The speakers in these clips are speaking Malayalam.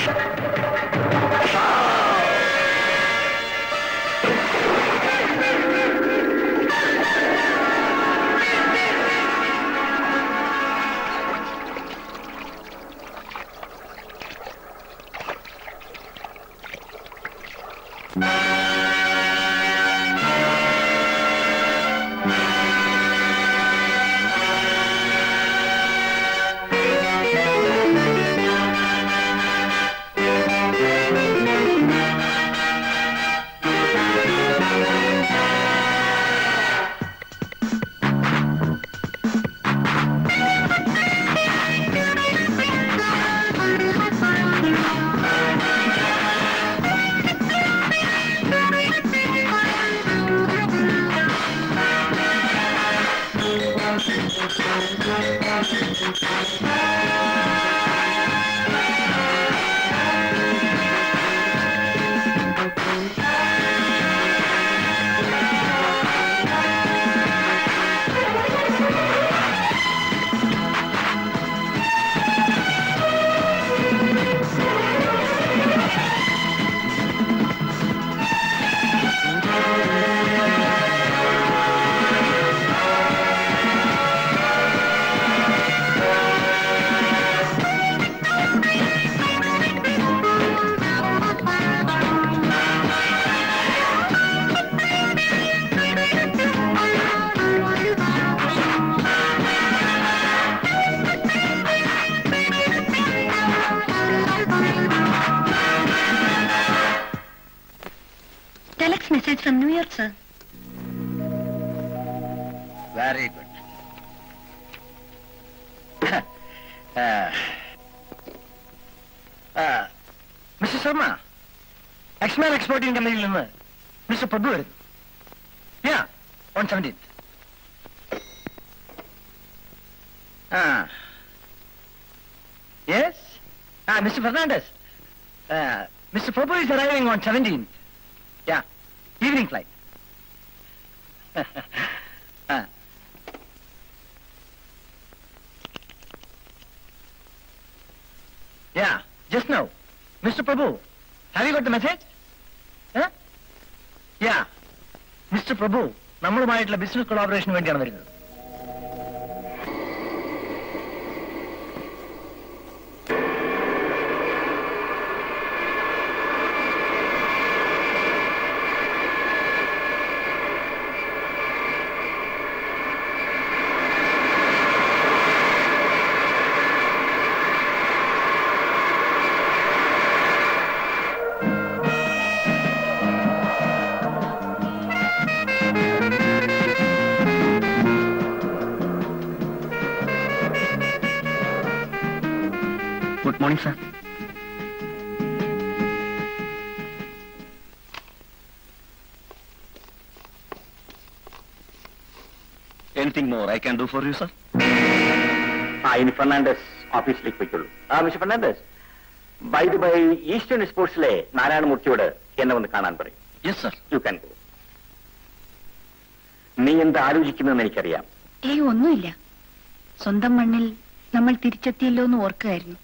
Telex message from New York, sir. Very good. uh, uh, Mr. Sharma, X-Man Exporting കമ്പനിയിൽ നിന്ന് മിസ്റ്റർ പ്രഭു വരുന്നു Yeah, on 17th. Ah. Yes? Ah, Mr. Fernandez. Uh, Mr. Prabhu is arriving on 17th. Yeah, evening flight. ah. Yeah, just now. Mr. Prabhu, have you got the message? Huh? Yeah. Mister Prabhu നമ്മളുമായിട്ടുള്ള ബിസിനസ് കൊളാബറേഷന് വേണ്ടിയാണ് വരുന്നത് good morning sir anything more I can do for you sir ആ ഇനി ഫെർണാണ്ടസ് ഓഫീസിലേക്ക് പോയിക്കൊള്ളൂ ആ Mister Fernandes by the by eastern സ്പോർട്സിലെ നാരായണമൂർത്തിയോട് എന്നെ ഒന്ന് കാണാൻ പറയും yes sir you can go നീ എന്താ ആലോചിക്കുന്നതെന്ന് എനിക്കറിയാം ഏയ് ഒന്നുമില്ല സ്വന്തം മണ്ണിൽ നമ്മൾ തിരിച്ചെത്തിയല്ലോ എന്ന് ഓർക്കുകയായിരുന്നു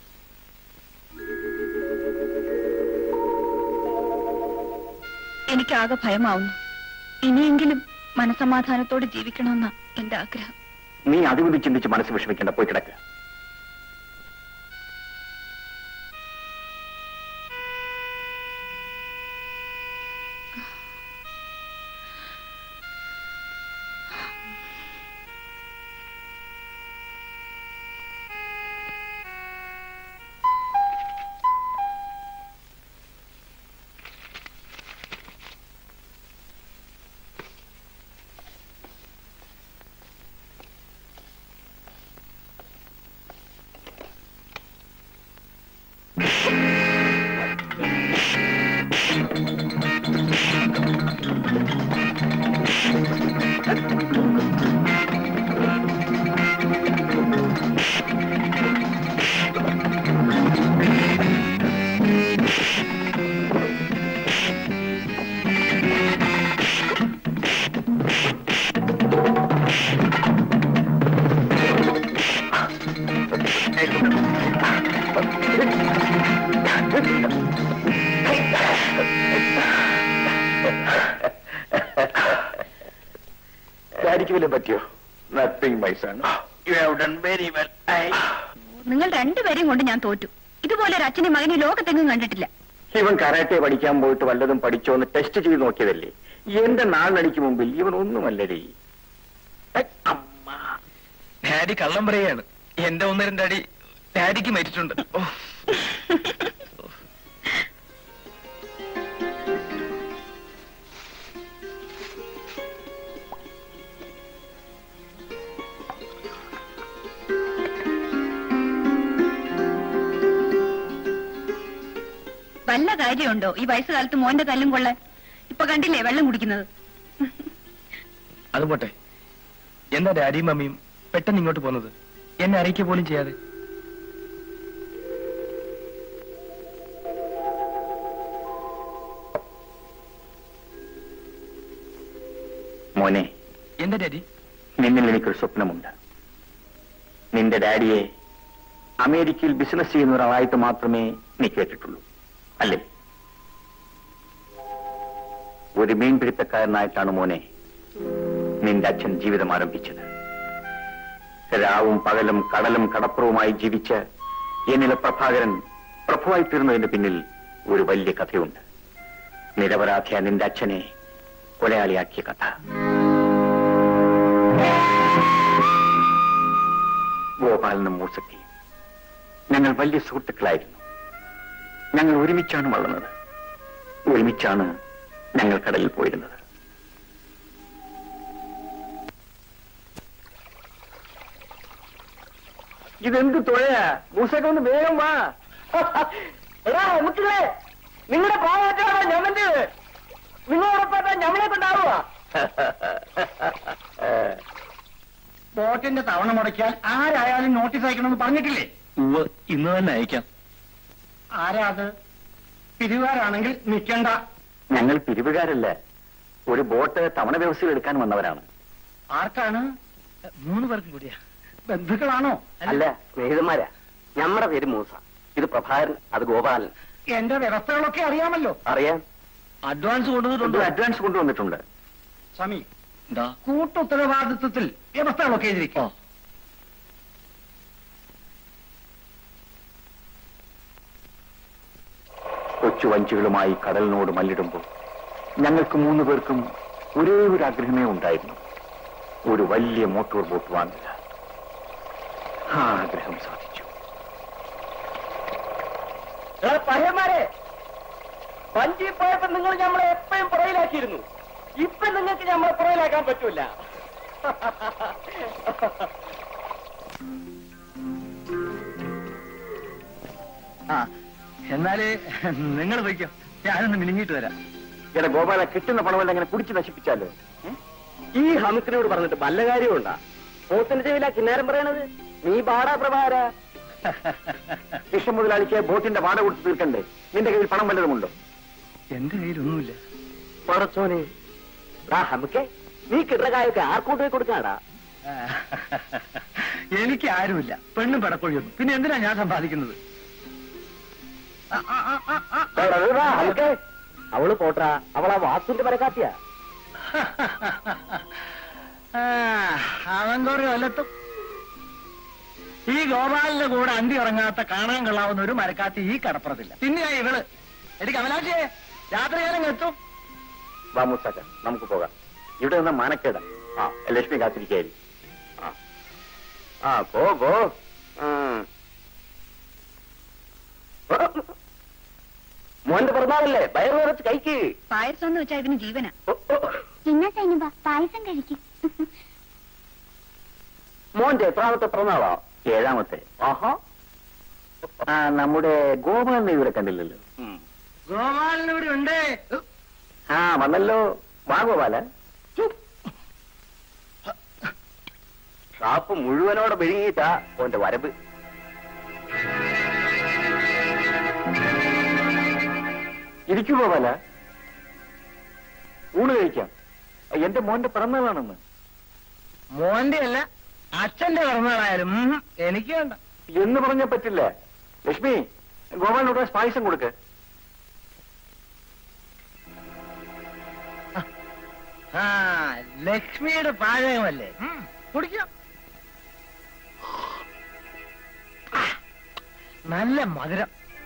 എനിക്കാകെ ഭയമാവുന്നു ഇനിയെങ്കിലും മനസമാധാനത്തോടെ ജീവിക്കണമെന്ന എന്റെ ആഗ്രഹം നീ അതുകൊണ്ട് ചിന്തിച്ച് മനസ്സ് വിഷമിക്കേണ്ട പോയി കിടക്കുക ഡാഡിക്ക് വല്ലതും പറ്റിയോ nothing my son you have done very well I നിങ്ങൾ രണ്ടുപേരെയും കൊണ്ട് ഞാൻ തോറ്റു ഇതുപോലെ ഒരു അച്ഛനും മകനെ ലോകത്തെങ്ങും കണ്ടിട്ടില്ല ഇവൻ കരാട്ടെ പഠിക്കാൻ പോയിട്ട് വല്ലതും പഠിച്ചോ എന്ന് ടെസ്റ്റ് ചെയ്ത് നോക്കിയതല്ലേ എന്റെ നാളിനടിക്ക് മുമ്പിൽ ഇവൻ ഒന്നുമല്ലടേ ഐ, അമ്മ ഡാഡി കള്ളം പറയാണ് എന്റെ ഒന്ന് രണ്ടടി ഡാഡിക്ക് മരിച്ചിട്ടുണ്ട് ഓ വല്ല കാര്യമുണ്ടോ ഈ വയസ്സുകാലത്ത് മോന്റെ തല്ലും കൊള്ളാൻ ഇപ്പൊ കണ്ടില്ലേ വെള്ളം കുടിക്കുന്നത് അത് പോട്ടെ എന്താ ഡാഡിയും മമ്മിയും പെട്ടെന്ന് ഇങ്ങോട്ട് പോകുന്നത് എന്നെ അറിയിക്കുക പോലും ചെയ്യാതെ മോനെ എന്താ ഡാഡി നിന്നിൽ എനിക്കൊരു സ്വപ്നമുണ്ട് നിന്റെ ഡാഡിയെ അമേരിക്കയിൽ ബിസിനസ് ചെയ്യുന്ന ഒരാളായിട്ട് മാത്രമേ നീ കേട്ടിട്ടുള്ളൂ അല്ലേ ഒരു മീൻപിടുത്തക്കാരനായിട്ടാണ് മോനെ നിന്റെ അച്ഛൻ ജീവിതം ആരംഭിച്ചത് രാവും പകലും കടലും കടപ്പുറവുമായി ജീവിച്ച് എന്നിലെ പ്രഭാകരൻ പ്രഭുവായി തീർന്നതിന് പിന്നിൽ ഒരു വലിയ കഥയുണ്ട് നിരപരാധിയ നിന്റെ അച്ഛനെ കൊലയാളിയാക്കിയ കഥ ഗോപാലനും മൂസത്തിയും ഞങ്ങൾ വലിയ സുഹൃത്തുക്കളായിരുന്നു ഞങ്ങൾ ഒരുമിച്ചാണ് വളർന്നത് ഒരുമിച്ചാണ് ഞങ്ങൾ കടലിൽ പോയിരുന്നത് ഇതെന്ത് തുഴയാ മൂസക്ക ഒന്ന് വേഗം വാ എടാ മുട്ടില്ലേ നിങ്ങളുടെ പാവറ്റാണോ ഞമ്മന്റെ നിങ്ങളോടൊപ്പം ഞമ്മളെ കൊണ്ടാവുക ബോട്ടിന്റെ തവണ മുടക്കിയാൽ ആരായാലും നോട്ടീസ് അയക്കണമെന്ന് പറഞ്ഞിട്ടില്ലേ ഇന്ന് തന്നെ അയക്കാം ആരാ അത് പിരിവാരാണെങ്കിൽ നിൽക്കണ്ട ഞങ്ങൾ പിരിവുകാരല്ല ഒരു ബോട്ട് തവണ വ്യവസ്ഥയിൽ എടുക്കാൻ വന്നവരാണ് ആർക്കാണ് മൂന്ന് പേർക്കും കൂടിയാ ബന്ധുക്കളാണോ അല്ല സ്നേഹിതന്മാരാ ഞമ്മടെ പേര് മൂസ ഇത് പ്രഭാകരൻ അത് ഗോപാലൻ എന്റെ വ്യവസ്ഥകളൊക്കെ അറിയാമല്ലോ അറിയാം അഡ്വാൻസ് ഒരു കൊണ്ടുവന്നിട്ടുണ്ട് അഡ്വാൻസ് കൊണ്ടുവന്നിട്ടുണ്ട് സ്വാമി എന്താ കൂട്ടുത്തരവാദിത്വത്തിൽ വ്യവസ്ഥകളൊക്കെ എഴുതിയിരിക്കും കൊച്ചു വഞ്ചികളുമായി കടലിനോട് മല്ലിടുമ്പോൾ ഞങ്ങൾക്ക് മൂന്ന് പേർക്കും ഒരേ ഒരു ആഗ്രഹമേ ഉണ്ടായിരുന്നു ഒരു വലിയ മോട്ടോർ ബോട്ട് വാങ്ങുക ആ ആഗ്രഹം സാധിച്ചു പയ്യന്മാരെ വഞ്ചി പോയപ്പോ നിങ്ങൾ നമ്മളെ എപ്പോഴും പുറയിലാക്കിയിരുന്നു ഇപ്പൊ നിങ്ങൾക്ക് നമ്മളെ പുറയിലാക്കാൻ പറ്റൂല ആ എന്നാല് നിങ്ങൾ പോയിക്കോ ഞാനൊന്ന് മിനിങ്ങിട്ട് വരാം എടാ ഗോപാല കിട്ടുന്ന പണമെല്ലാം അങ്ങനെ കുടിച്ച് നശിപ്പിച്ചാലോ ഈ ഹമിക്കിനോട് പറഞ്ഞിട്ട് വല്ല കാര്യമുണ്ടാ പോത്തിന്റെ ചെവില കിന്നാരം പറയണത് നീ പാടാ പ്രഭാര കൃഷ്ണ മുതലാളിക്ക് ബോട്ടിന്റെ വാട കൊടുത്ത് തീർക്കണ്ടേ നിന്റെ കയ്യിൽ പണം വല്ലതുമുണ്ടോ എന്റെ കയ്യിലൊന്നുമില്ല പടച്ചോനെ ആ ഹമിക്കെ നീ കിടകായൊക്കെ ആർക്കൂട്ട് പോയി കൊടുക്കാടാ എനിക്ക് ആരുമില്ല പെണ്ണും പടക്കൊഴിയൊന്നും പിന്നെ എന്തിനാ ഞാൻ സമ്പാദിക്കുന്നത് ആ, ആ, ആ, ആ, ആ. ഹമിക്കെ അവള് പോട്ടാ അവളാ വാസുന്റെ പരക്കാത്തിയാ ആ, അവൻ കുറെ കൊല്ലത്തും ഈ ഗോപാലിന്റെ കൂടെ അന്തി ഇറങ്ങാത്ത കാണാൻ കൊള്ളാവുന്ന ഒരു മരക്കാത്തി ഈ കടപ്പുറത്തില്ല പിന്നെ ഇവള് എടി കമലാക്ഷിയെ രാത്രി ഞാനും എത്തും വാ മൂസാക്ക നമുക്ക് പോകാം ഇവിടെ നിന്ന മാനക്കേട ആ ലക്ഷ്മി കാത്തിരിക്കായിരിക്കും ആ ആ പോ പോ ഉം. മോന്റെ പിറന്നാളല്ലേ വയറു നിറച്ച് കഴിക്ക് പായസം എന്ന് വെച്ചാൽ ഇതിന് ജീവന ഓ, ഓ. എന്നാ സൈനുബ പായസം കഴിക്കും മോന്റെ എത്രാമത്തെ പിറന്നാളോ ഏഴാമത്തെ ആഹാ ആ നമ്മുടെ ഗോപാലിനെ ഇവരെ കണ്ടില്ലല്ലോ ഗോപാലിനൂടെ ഉണ്ട് ആ വന്നല്ലോ വാ ഗോപാല ഷാപ്പ് മുഴുവനോടെ വിഴുങ്ങിയിട്ടാ ഓന്റെ വരവ് ഇരിക്കൂ ഗോപാല ഊണ് കഴിക്കാം എന്റെ മോന്റെ പിറന്നാളാണെന്ന് മോന്റെ അല്ല അച്ഛന്റെ പിറന്നാളായാലും ഉം, എനിക്ക് വേണ്ട എന്ന് പറഞ്ഞാ പറ്റില്ല ലക്ഷ്മി ഗോപാലിനോട് പായസം കൊടുക്ക് ആ ലക്ഷ്മിയുടെ പാചകമല്ലേ ഉം, കുടിക്കാം ആ, നല്ല മധുരം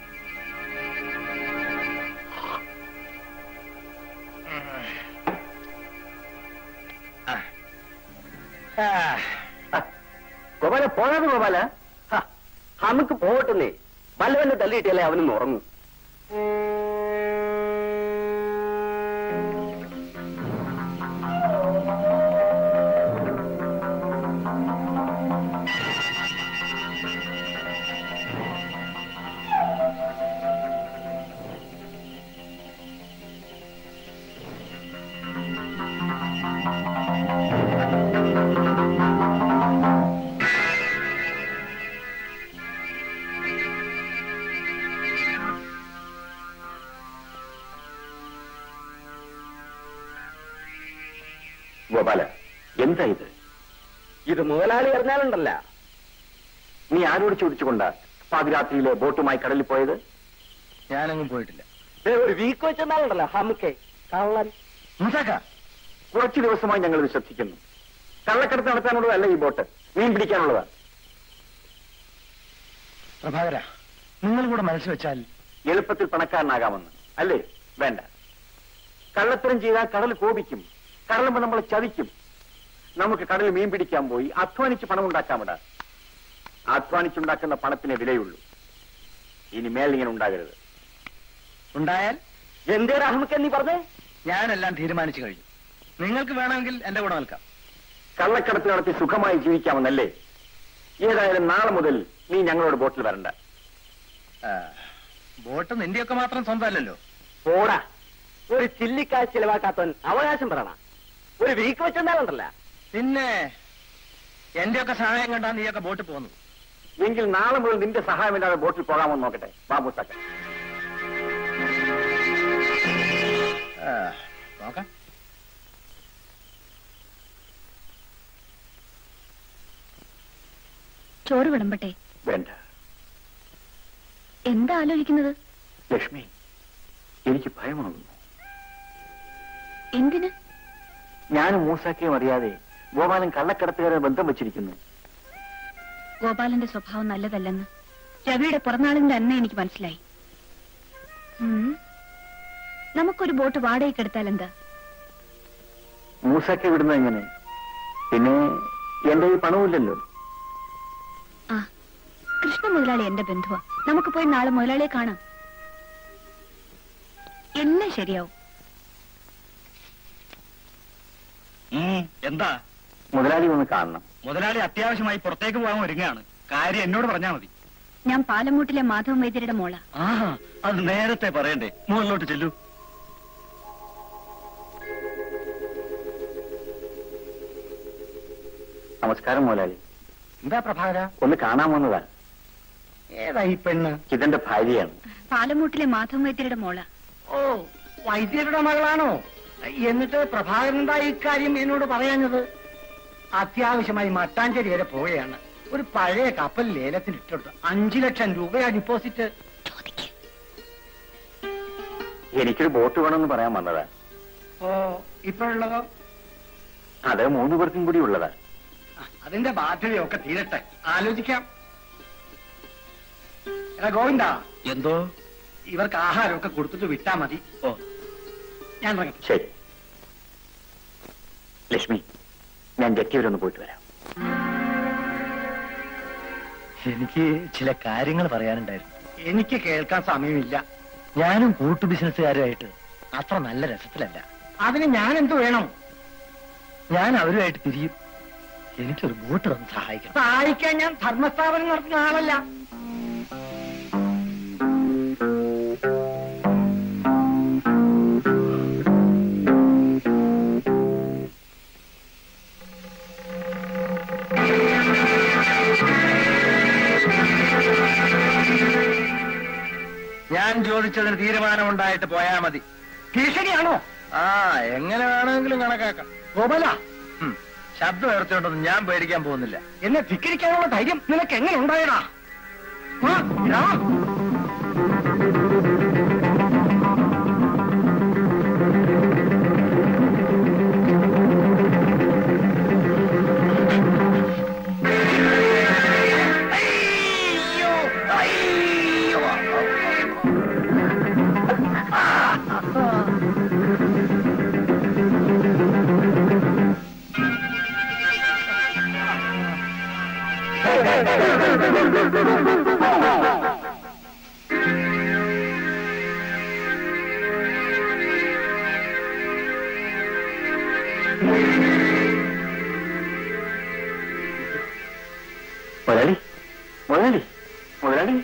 ആ. ആ. ഗോപാല പോകാതെ ഗോപാല ഹ, നമുക്ക് പോകട്ടെന്നേ വല്ലവന്നെ തള്ളിയിട്ടല്ലേ അവനും ഉറങ്ങും ഗോപാല എന്താ ഇത് ഇത് മുതലാളി അറിഞ്ഞാലുണ്ടല്ല നീ ആരോട് ചോദിച്ചുകൊണ്ടാ പാതിരാത്രിയിലെ ബോട്ടുമായി കടലിൽ പോയത് ഞാനങ്ങും പോയിട്ടില്ല ദേ, ഒരു വീക്ക് വെച്ചെന്നാലുണ്ടല്ലോ ഹമുക്കെ കള്ളൻ മുസാക്ക കുറച്ചു ദിവസമായി ഞങ്ങൾ ഇത് ശ്രദ്ധിക്കുന്നു കള്ളക്കടത്ത് നടത്താനുള്ളതല്ല ഈ ബോട്ട് മീൻ പിടിക്കാനുള്ളതാ പ്രഭാകര നിങ്ങൾ കൂടെ മനസ്സ് വെച്ചാൽ എളുപ്പത്തിൽ പണക്കാരനാകാമെന്ന് അല്ലേ വേണ്ട കള്ളത്തരം ചെയ്താൽ കടൽ കോപിക്കും കടലുമ്പോ നമ്മളെ ചതിക്കും നമുക്ക് കടലിൽ മീൻ പിടിക്കാൻ പോയി അധ്വാനിച്ച് പണം ഉണ്ടാക്കാമിടാ അധ്വാനിച്ചുണ്ടാക്കുന്ന പണത്തിന് വിലയുള്ളൂ ഇനി മേലിങ്ങനെ ഉണ്ടാകരുത് ഉണ്ടായാൽ എന്തേരാ ഹമുക്കെ നീ പറഞ്ഞേ ഞാനെല്ലാം തീരുമാനിച്ചു കഴിഞ്ഞു നിങ്ങൾക്ക് വേണമെങ്കിൽ എന്റെ കൂടെ നിൽക്കാം കള്ളക്കടത്ത് നടത്തി സുഖമായി ജീവിക്കാമെന്നല്ലേ ഏതായാലും നാളെ മുതൽ നീ ഞങ്ങളോട് ബോട്ടിൽ വരണ്ട ആ, ബോട്ട് നിന്റെയൊക്കെ മാത്രം സ്വന്തമല്ലല്ലോ പോടാ ഒരു ചില്ലിക്കാശ് ചെലവാക്കാത്തവൻ അവകാശം പറയണ ഒരു വീക്ക് വെച്ചെന്നാലുണ്ടല്ല പിന്നെ എന്റെയൊക്കെ സഹായം കണ്ടാ നീയൊക്കെ ബോട്ട് പോകുന്നു എങ്കിൽ നാളെ മുതൽ നിന്റെ സഹായമില്ലാതെ ബോട്ടിൽ പോകാമെന്ന് നോക്കട്ടെ ബാബുസാക്ക ആ, നോക്കാം ചോറ് വിളമ്പട്ടെ വേണ്ട എന്താ ആലോചിക്കുന്നത് ലക്ഷ്മി എനിക്ക് ഭയമാകുന്നു എന്തിന് ഞാനും മൂസാക്കയും അറിയാതെ ഗോപാലൻ കള്ളക്കടത്തുകാരെ ബന്ധം വെച്ചിരിക്കുന്നു ഗോപാലന്റെ സ്വഭാവം നല്ലതല്ലെന്ന് രവിയുടെ പിറന്നാളിന്റെ അന്ന് എനിക്ക് മനസ്സിലായി ഉം. നമുക്കൊരു ബോട്ട് വാടകയ്ക്ക് എടുത്താൽ എന്താ മൂസാക്ക വിടുന്നത് എങ്ങനെ പിന്നെ എന്റെ ഈ പണവുമില്ലല്ലോ ആ കൃഷ്ണ മുതലാളി എന്റെ ബന്ധുവാ നമുക്ക് പോയി നാളെ മുതലാളിയെ കാണാം എല്ലാം ശരിയാവും എന്താ മുതലാളി ഒന്ന് കാണണം മുതലാളി അത്യാവശ്യമായി പുറത്തേക്ക് പോകാൻ ഒരുങ്ങാണ് കാര്യം എന്നോട് പറഞ്ഞാ മതി ഞാൻ പാലമൂട്ടിലെ മാധവ വൈദ്യരുടെ മോള ആ അത് നേരത്തെ പറയണ്ടേ മുകളിലോട്ട് ചെല്ലൂ നമസ്കാരം മുതലാളി എന്താ പ്രഭാകര ഒന്ന് കാണാൻ വന്നതാ ഏതാ ഈ പെണ്ണ് ഇതെന്റെ ഭാര്യയാണ് പാലമൂട്ടിലെ മാധവ വൈദ്യരുടെ മോള ഓ വൈദ്യരുടെ മകളാണോ എന്നിട്ട് പ്രഭാകരൻ എന്താ ഇക്കാര്യം എന്നോട് പറയാഞ്ഞത് അത്യാവശ്യമായി മട്ടാഞ്ചേരി വരെ പോവുകയാണ് ഒരു പഴയ കപ്പൽ ലേലത്തിന് ഇട്ടെടുത്തു അഞ്ചു ലക്ഷം രൂപയാ ഡിപ്പോസിറ്റ് എനിക്കൊരു ബോട്ട് വേണമെന്ന് പറയാൻ വന്നതാ ഓ ഇപ്പോഴുള്ളതോ അത് മൂന്ന് പേർക്കും കൂടി ഉള്ളതാ ആ, അതിന്റെ ബാധ്യതയൊക്കെ തീരട്ടെ ആലോചിക്കാം എടാ ഗോവിന്ദ എന്തോ ഇവർക്ക് ആഹാരമൊക്കെ കൊടുത്തിട്ട് വിട്ടാ മതി ഓ ഞാൻ ഇറങ്ങട്ടെ ശരി ലക്ഷ്മി ഞാൻ ജക്കി വരെ ഒന്ന് പോയിട്ട് വരാം എനിക്ക് ചില കാര്യങ്ങൾ പറയാനുണ്ടായിരുന്നു എനിക്ക് കേൾക്കാൻ സമയമില്ല ഞാനും കൂട്ടു ബിസിനസ്സുകാരുമായിട്ട് അത്ര നല്ല രസത്തിലല്ല അതിന് ഞാൻ എന്ത് വേണം ഞാൻ അവരുമായിട്ട് തിരിയും എനിക്കൊരു ബോട്ട് തന്ന് സഹായിക്കണം സഹായിക്കാൻ ഞാൻ ധർമ്മസ്ഥാപനം നടത്തുന്ന ആളല്ല ഞാൻ ചോദിച്ചതിന് തീരുമാനമുണ്ടായിട്ട് പോയാ മതി ഭീഷണിയാണോ ആ എങ്ങനെ വേണമെങ്കിലും കണക്കാക്കാം ഗോപാല ഉം, ശബ്ദം ഉയർത്തിയോണ്ടൊന്നും ഞാൻ പേടിക്കാൻ പോകുന്നില്ല എന്നെ ധിക്കരിക്കാനുള്ള ധൈര്യം നിനക്ക് എങ്ങനെ ഉണ്ടായടാ ആ, ഇടാ. മുതലാളി മുതലാളി മുതലാളി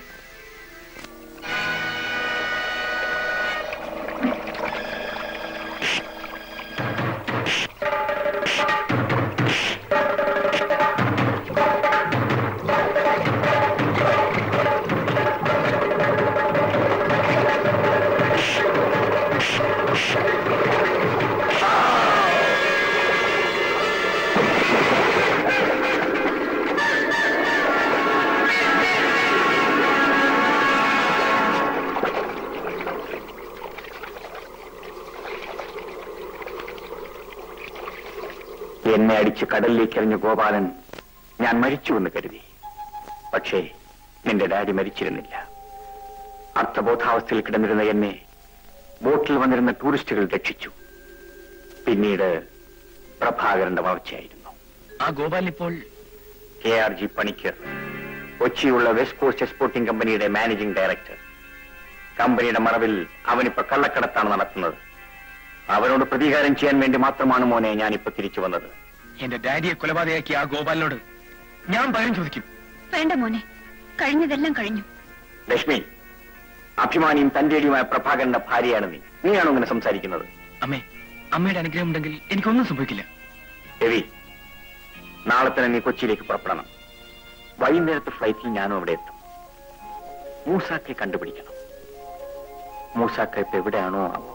എന്നെ അടിച്ച് കടലിലേക്ക് എറിഞ്ഞ ഗോപാലൻ ഞാൻ മരിച്ചുവെന്ന് കരുതി പക്ഷേ നിന്റെ ഡാഡി മരിച്ചിരുന്നില്ല അർത്ഥബോധാവസ്ഥയിൽ കിടന്നിരുന്ന എന്നെ ബോട്ടിൽ വന്നിരുന്ന ടൂറിസ്റ്റുകൾ രക്ഷിച്ചു പിന്നീട് പ്രഭാകരന്റെ വളർച്ചയായിരുന്നു ആ ഗോപാൽ ഇപ്പോൾ കെ ആർ ജി പണിക്കർ കൊച്ചിയുള്ള വെസ്റ്റ് കോസ്റ്റ് എക്സ്പോർട്ടിംഗ് കമ്പനിയുടെ മാനേജിംഗ് ഡയറക്ടർ കമ്പനിയുടെ മറവിൽ അവനിപ്പോ കള്ളക്കടത്താണ് നടത്തുന്നത് അവനോട് പ്രതികാരം ചെയ്യാൻ വേണ്ടി മാത്രമാണ് മോനെ ഞാനിപ്പോ തിരിച്ചു വന്നത് എന്റെ ഡാഡിയെ കൊലപാതകയാക്കിയ ആ ഗോപാലിനോട് ഞാൻ പകരം ചോദിക്കും വേണ്ട മോനെ കഴിഞ്ഞതെല്ലാം കഴിഞ്ഞു ലക്ഷ്മി അഭിമാനിയും തന്റേടിയുമായ പ്രഭാകരന്റെ ഭാര്യയാണ് നീ നീയാണോ ഇങ്ങനെ സംസാരിക്കുന്നത് അമ്മേ അമ്മയുടെ അനുഗ്രഹം ഉണ്ടെങ്കിൽ എനിക്കൊന്നും സംഭവിക്കില്ല രവി നാളെ തന്നെ നീ കൊച്ചിയിലേക്ക് പുറപ്പെടണം വൈകുന്നേരത്തെ ഫ്ലൈറ്റിൽ ഞാനും അവിടെ എത്തും മൂസാക്കെ കണ്ടുപിടിക്കണം മൂസാക്ക ഇപ്പൊ എവിടെയാണോ ആവോ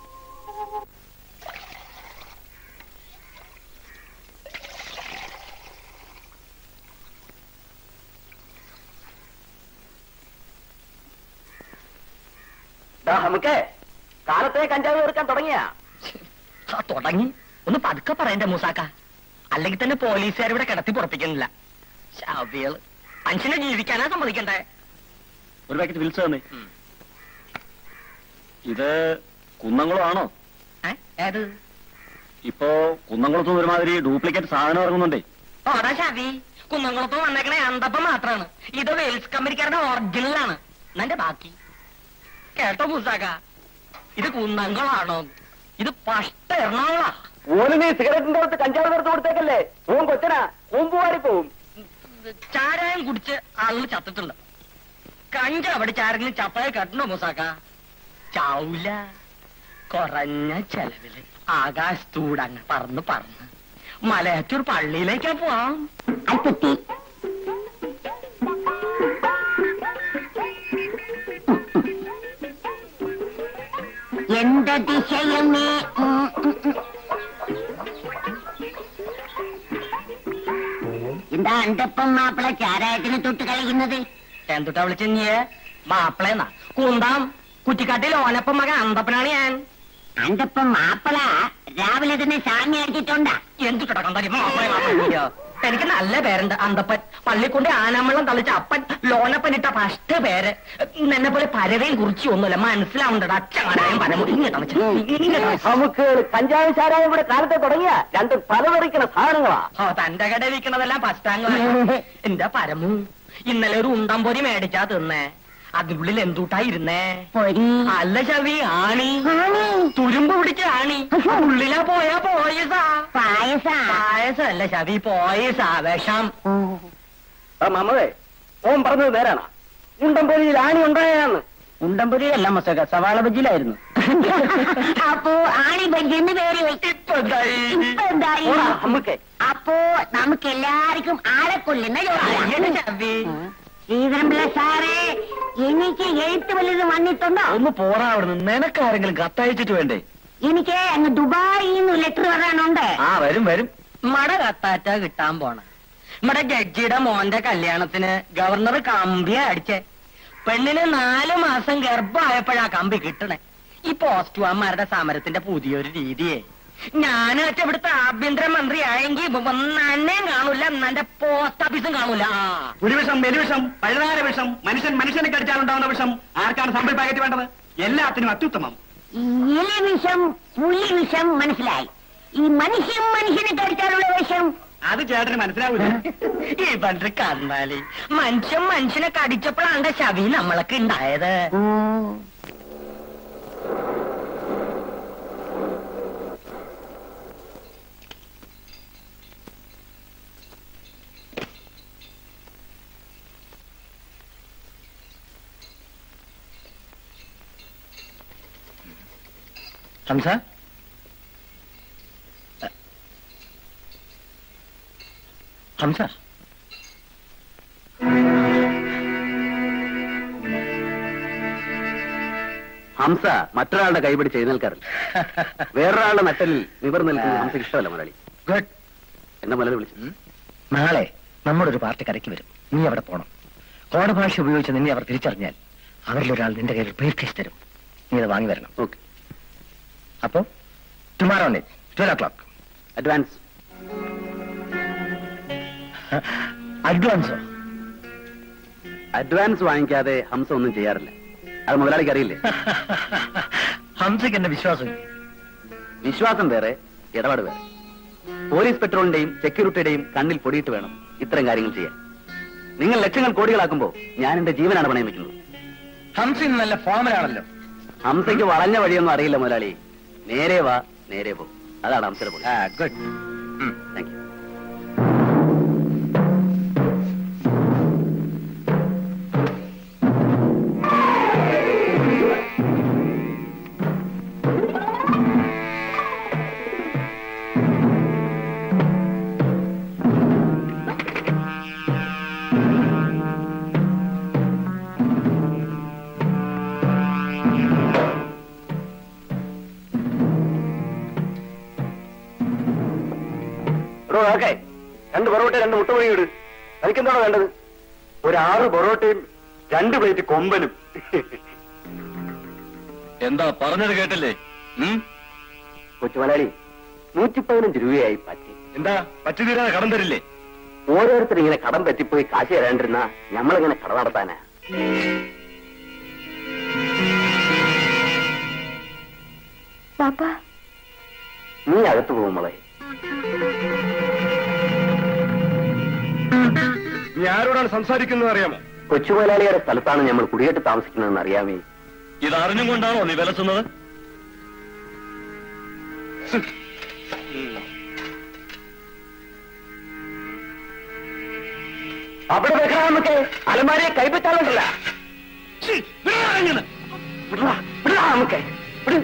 ദാ നമുക്ക് കാലത്തെ കഞ്ചാവ് തീർക്കാൻ തുടങ്ങിയ ആ തുടങ്ങി ഒന്ന് പതുക്കെ പറയണ്ടേ മൂസാക്ക അല്ലെങ്കിൽ തന്നെ പോലീസുകാർ ഇവിടെ കിടത്തി പുറപ്പിക്കുന്നില്ല ശാവികള് മനുഷ്യനെ ജീവിക്കാനാ സമ്മതിക്കണ്ടേ ഒരു പാക്കറ്റ് വിൽസ് തന്നെ ഇത് കുന്നംകുളം ആണോ ഏ? ഏത് ഇപ്പോ കുന്നംകുളത്തും ഒരുമാതിരി ഡ്യൂപ്ലിക്കേറ്റ് സാധനം ഇറങ്ങുന്നുണ്ടേ ഓടാ ശാവി കുന്നംകുളത്ത് വന്നേക്കണേ അന്തപ്പം മാത്രാണ് ഇത് വെയിൽസ് കമ്പനിക്കാരുടെ ഒറിജിനലാണ് എന്നെ ബാക്കി കേട്ടോ മൂസാക്ക ഇത് കുന്നംകുളാണോ ഇത് പഷ്ട എറണാകുളാ ഓന് നീ സിഗരറ്റിന്റെ അടുത്ത് കഞ്ചാവ് തീർത്ത് കൊടുത്തേക്കല്ലേ ഓൻ കൊച്ചനാ ഓമ്പുവാടി പോവും ചാരായം കുടിച്ച് ആളുകൾ ചത്തിട്ടുണ്ട് കഞ്ച അവിടെ ചാരെങ്കിലും ചപ്പായ കെട്ടണോ മൂസാക്ക ചാവൂല കുറഞ്ഞ ചെലവില് ആകാശത്തൂടങ്ങ് പറന്ന് പറന്ന് മലയാറ്റൂർ പള്ളിയിലേക്കാ പോവാം എന്റെ ദിശയമേ ഉം, ഉം, ഉം. എന്താ അണ്ടപ്പം മാപ്പിള ചാരായത്തിന് തൊട്ട് കളിക്കുന്നത് എന്തുട്ടാ വിളിച്ച നീയെ മാപ്പിളേന്നാ കുന്താം കുറ്റിക്കാട്ടിൽ ഓനപ്പം മകൻ അന്തപ്പനാണ് ഞാൻ അണ്ടപ്പം മാപ്പിള രാവിലെ തന്നെ സാമി അടിച്ചിട്ടുണ്ടാ എന്തു കിടക്കാൻ മാപ്പിളെ മാപ്പിളയോ എനിക്ക് നല്ല പേരുണ്ട് അന്തപ്പൻ പള്ളിക്കൊണ്ട് ആനാമ്പള്ളം തളിച്ച അപ്പൻ ലോനപ്പൻ ഇട്ട ഫസ്റ്റ് പേര് എന്നെ പോലെ പരവേയും കുറിച്ച് ഒന്നുമില്ല മനസ്സിലാവുണ്ടടാ അച്ഛനായും പരമുടി ഇങ്ങോട്ടാ വെച്ചേ. ഇങ്ങോട്ടാ വെച്ചേ. നമുക്ക് കഞ്ചാവ് ചാരായം ഇവിടെ കാലത്തെ തുടങ്ങിയ രണ്ടും തലതെറിക്കണ സാധനങ്ങളാ ഓ തന്റെ കട വിൽക്കണതെല്ലാം പസ്റ്റാങ് എന്റെ പരമു ഇന്നലെ ഒരു ഉണ്ടംപൊരി മേടിച്ചാ തിന്നേ അതിനുള്ളിൽ എന്തുട്ടാ ഇരുന്നേ പൊരി അല്ല ചവി ആണി ആണി. തുരുമ്പ് പിടിച്ച ആണി ഉള്ളിലാ പോയാ പോയസാ പായസ പായസമല്ല ചവി പോയസാ വിഷം മമതേ ഓൻ പറഞ്ഞത് നേരാണ് ഉണ്ടംപൊരിയിൽ ആണി ഉണ്ടായാന്ന് ഉണ്ടംപൊരിയല്ല മസക സവാള ബജിയിലായിരുന്നു അപ്പോ ആണി ബജ്ജി എന്ന് പേര് വെച്ചു ഇപ്പൊ എന്തായി? ഇപ്പൊ എന്തായി ഓടാ, നമുക്ക് അപ്പോ നമുക്ക് എല്ലാവർക്കും ആളെ കൊല്ലുന്ന അയ്യടെ ജോലിയാണ് ചവി ശ്രീധരൻപിള്ള സാറേ എനിക്ക് എഴുത്ത് വല്ലതും വന്നിട്ടുണ്ടോ ഒന്ന് പോറാ അവിടുന്ന് നിനക്കാരെങ്കിലും കത്തയച്ചിട്ട് വേണ്ടേ എനിക്ക് അങ്ങ് ദുബായിൽ നിന്ന് ലെറ്റർ വരാനുണ്ട് ആ വരും വരും മട കത്താറ്റ കിട്ടാൻ പോണ നമ്മുടെ ജഡ്ജിയുടെ മോന്റെ കല്യാണത്തിന് ഗവർണർ കമ്പിയാ അടിച്ചേ പെണ്ണിന് നാലു മാസം ഗർഭമായപ്പോഴാ കമ്പി കിട്ടണേ ഈ പോസ്റ്റ്മാന്മാരുടെ സമരത്തിന്റെ പുതിയൊരു രീതിയെ ഞാനൊക്കെ ഇവിടുത്തെ ആഭ്യന്തരമന്ത്രി ആയെങ്കിൽ നന്നേം കാണൂല എന്നെ പോസ്റ്റ് ഓഫീസും കാണൂല ആ. പുലിവിഷം മെലിവിഷം പഴുതാര വിഷം മനുഷ്യൻ മനുഷ്യനെ കടിച്ചാലുണ്ടാവുന്ന വിഷം ആർക്കാണ് സാമ്പിൾ പാക്കറ്റ് വേണ്ടത് എല്ലാത്തിനും അത്യുത്തമം എലി വിഷം പുലി വിഷം മനസ്സിലായി ഈ മനുഷ്യൻ മനുഷ്യനെ കടിച്ചാലുള്ള വിഷം അത് ചേട്ടന് മനസ്സിലാവൂല ഈ പണ്ട് കന്നാലി മനുഷ്യൻ മനുഷ്യനെ കടിച്ചപ്പോഴാണ് ശവി നമ്മളൊക്കെ ഉണ്ടായത് ഹംസ ഹംസ ഹംസ മറ്റൊരാളുടെ കൈപിടിച്ച് എഴുന്നേൽക്കാറില്ല വേറൊരാളുടെ നട്ടലിൽ നിവർ നിൽക്കുന്നത് ഹംസയ്ക്ക് ഇഷ്ടമല്ല മുരളി ഗുഡ് എന്താ മുരളി വിളിച്ചു നാളെ നമ്മുടെ ഒരു പാർട്ടി കരയ്ക്ക് വരും നീ അവിടെ പോണം കോടഭാഷ ഉപയോഗിച്ച് നിന്നെ അവർ തിരിച്ചറിഞ്ഞാൽ അവരിലൊരാൾ നിന്റെ കയ്യിൽ ബ്രീഫ് കേസ് തരും നീ അത് വാങ്ങി വരണം ഓക്കെ അപ്പോ tomorrow night twelve o'clock advance അഡ്വാൻസോ അഡ്വാൻസ് വാങ്ങിക്കാതെ ഹംസ ഒന്നും ചെയ്യാറില്ല അത് മുതലാളിക്ക് അറിയില്ലേ ഹംസയ്ക്ക് എന്നെ വിശ്വാസമില്ല വിശ്വാസം വേറെ ഇടപാട് വേറെ പോലീസ് പെട്രോളിന്റെയും സെക്യൂരിറ്റിയുടെയും കണ്ണിൽ പൊടിയിട്ട് വേണം ഇത്തരം കാര്യങ്ങൾ ചെയ്യാൻ നിങ്ങൾ ലക്ഷങ്ങൾ കോടികളാക്കുമ്പോ ഞാൻ എന്റെ ജീവനാണ് പണയം വെക്കുന്നത് ഹംസ ഇന്ന് നല്ല ഫോമിലാണല്ലോ ഹംസയ്ക്ക് വളഞ്ഞ വഴിയൊന്നും അറിയില്ല മുതലാളി നേരെ വാ നേരെ പോ അതാണ് ഹംസയുടെ പൊളി ആ ഗുഡ് താങ്ക് യു ഓക്കെ രണ്ട് പൊറോട്ട രണ്ട് മുട്ടമണി ഇട് എനിക്കെന്താണോ വേണ്ടത് ഒരു ആറ് പൊറോട്ടയും രണ്ട് പ്ലേറ്റ് കൊമ്പനും എന്താ പറഞ്ഞത് കേട്ടല്ലേ കൊച്ചുമലയാളി നൂറ്റി പതിനഞ്ച് രൂപയായി പറ്റി എന്താ പറ്റി തീരാതെ കടം തരില്ലേ ഓരോരുത്തർ ഇങ്ങനെ കടം പറ്റിപ്പോയി കാശ് തരാണ്ടിരുന്ന നമ്മളിങ്ങനെ കട നടത്താനാ പാപ്പാ നീ അകത്ത് പോകും മോളെ നീ ആരോടാണ് സംസാരിക്കുന്നത് അറിയാമോ കൊച്ചുമുതലാളിയുടെ സ്ഥലത്താണ് നമ്മൾ കുടിയേറ്റ് താമസിക്കുന്നതെന്ന് അറിയാമേ ഇത് അറിഞ്ഞും കൊണ്ടാണോ നീ വിലസുന്നത് അവിടെ വെക്കണം നമുക്ക് അലമാരയെ കൈപ്പറ്റാറുണ്ടല്ല നമുക്ക് വിട്.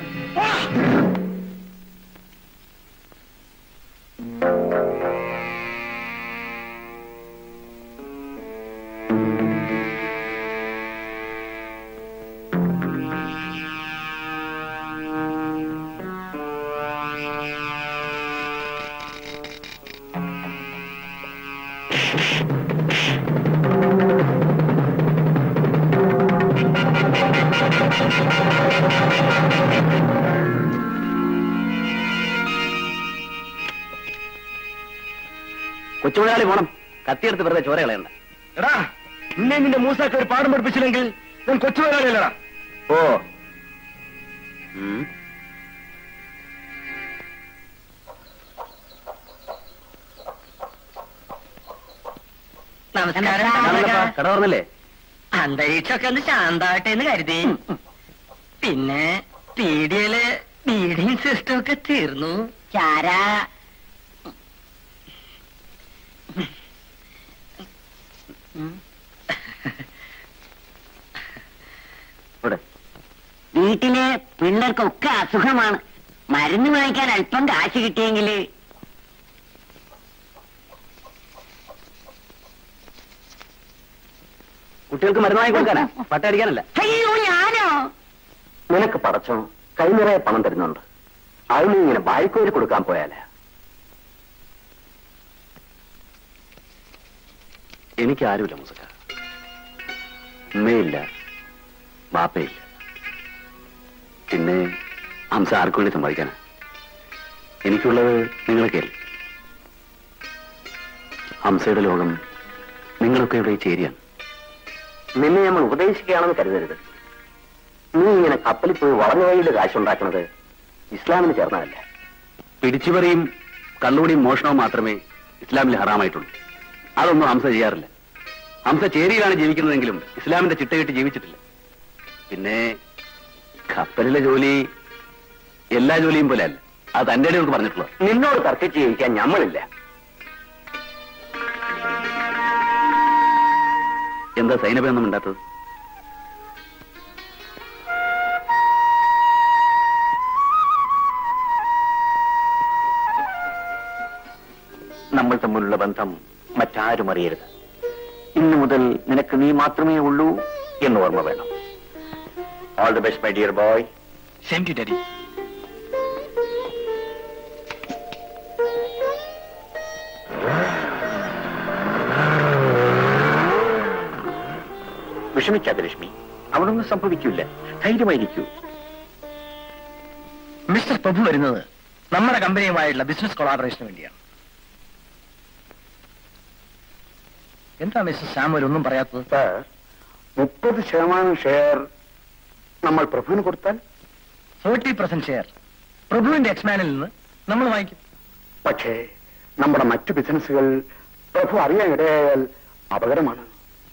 കൊച്ചുമുതലാളി പോണം കത്തിയെടുത്ത് വെറുതെ ചോര കളയണ്ട എടാ നിന്നെ നിന്റെ മൂസാക്ക് ഒരു പാഠം പഠിപ്പിച്ചില്ലെങ്കിൽ ഞാൻ കൊച്ചു വരാനില്ലടാ ഓ ഉം. നമസ്കാരം ആണല്ലപ്പാ, കട തുറന്നില്ലേ അന്തരീക്ഷമൊക്കെ ഒന്ന് ശാന്താവട്ടെ എന്ന് കരുതി പിന്നെ പീഡിയയില് ബീഡിങ് സിസ്റ്റം ഒക്കെ തീർന്നു ചാരാ ഇവിടെ വീട്ടിലെ പിള്ളേർക്കൊക്കെ അസുഖമാണ് മരുന്ന് വാങ്ങിക്കാൻ അല്പം കാശ് കിട്ടിയെങ്കിൽ കുട്ടികൾക്ക് മരുന്ന് വാങ്ങി കൊടുക്കാനാ പട്ടടിക്കാനല്ല അയ്യോ ഞാനോ നിനക്ക് പടച്ചോ കൈ നിറയെ പണം തരുന്നുണ്ട് അത് നീ ഇങ്ങനെ വായ്ക്കോരി കൊടുക്കാൻ പോയാലേ എനിക്ക് ആരുമില്ല മുസക്ക ഉമ്മയില്ല ബാപ്പയില്ല പിന്നെ ഹംസ ആർക്കു വേണ്ടി സമ്പാദിക്കാനാ എനിക്കുള്ളത് നിങ്ങളൊക്കെയല്ലേ ഹംസയുടെ ലോകം നിങ്ങളൊക്കെ ഇവിടെ ചേരിയാണ് നിന്നെ നമ്മൾ ഉപദേശിക്കുകയാണെന്ന് കരുതരുത് നീ ഇങ്ങനെ കപ്പലിൽ പോയി വളഞ്ഞ വഴിയിൽ കാശുണ്ടാക്കുന്നത് ഇസ്ലാമിന് ചേർന്നതല്ല പിടിച്ചുപറിയും കള്ളുകൂടിയും മോഷണവും മാത്രമേ ഇസ്ലാമിൽ ഹറാമായിട്ടുണ്ട് അതൊന്നും ഹംസ ചെയ്യാറില്ല ഹംസ ചേരിയിലാണ് ജീവിക്കുന്നതെങ്കിലും ഇസ്ലാമിന്റെ ചിട്ടയിട്ട് ജീവിച്ചിട്ടില്ല പിന്നെ കപ്പലിലെ ജോലി എല്ലാ ജോലിയും പോലെ അല്ല അത് തന്റെ ഇടയിൽ പറഞ്ഞിട്ടുള്ളത് നിന്നോട് തർക്കിച്ച് ജയിക്കാൻ ഞമ്മളില്ല എന്താ സൈനബൊന്നും ഉണ്ടാത്തത് നമ്മൾ തമ്മിലുള്ള ബന്ധം മറ്റാരും അറിയരുത് ഇന്നു മുതൽ നിനക്ക് നീ മാത്രമേ ഉള്ളൂ എന്ന് ഓർമ്മ വേണം all the best my dear boy same to daddy വിഷമിക്കാതെ ലക്ഷ്മി അവിടൊന്നും സംഭവിക്കില്ല ധൈര്യമായിരിക്കൂ മിസ്റ്റർ പ്രഭു വരുന്നത് നമ്മുടെ കമ്പനിയുമായുള്ള ബിസിനസ് കൊളാബറേഷന് വേണ്ടിയാണ് എന്താ മിസ്റ്റർ സാമുവൽ ഒന്നും പറയാത്തത് സർ മുപ്പത് ശതമാനം ഷെയർ നമ്മൾ പ്രഭുവിന് കൊടുത്താൽ ഫോർട്ടി പെർസെന്റ് ഷെയർ പ്രഭുവിന്റെ എക്സ്മാനിൽ നിന്ന് നമ്മൾ വാങ്ങിക്കും പക്ഷേ നമ്മുടെ മറ്റു ബിസിനസ്സുകൾ പ്രഭു അറിയാൻ ഇടയായാൽ അപകടമാണ്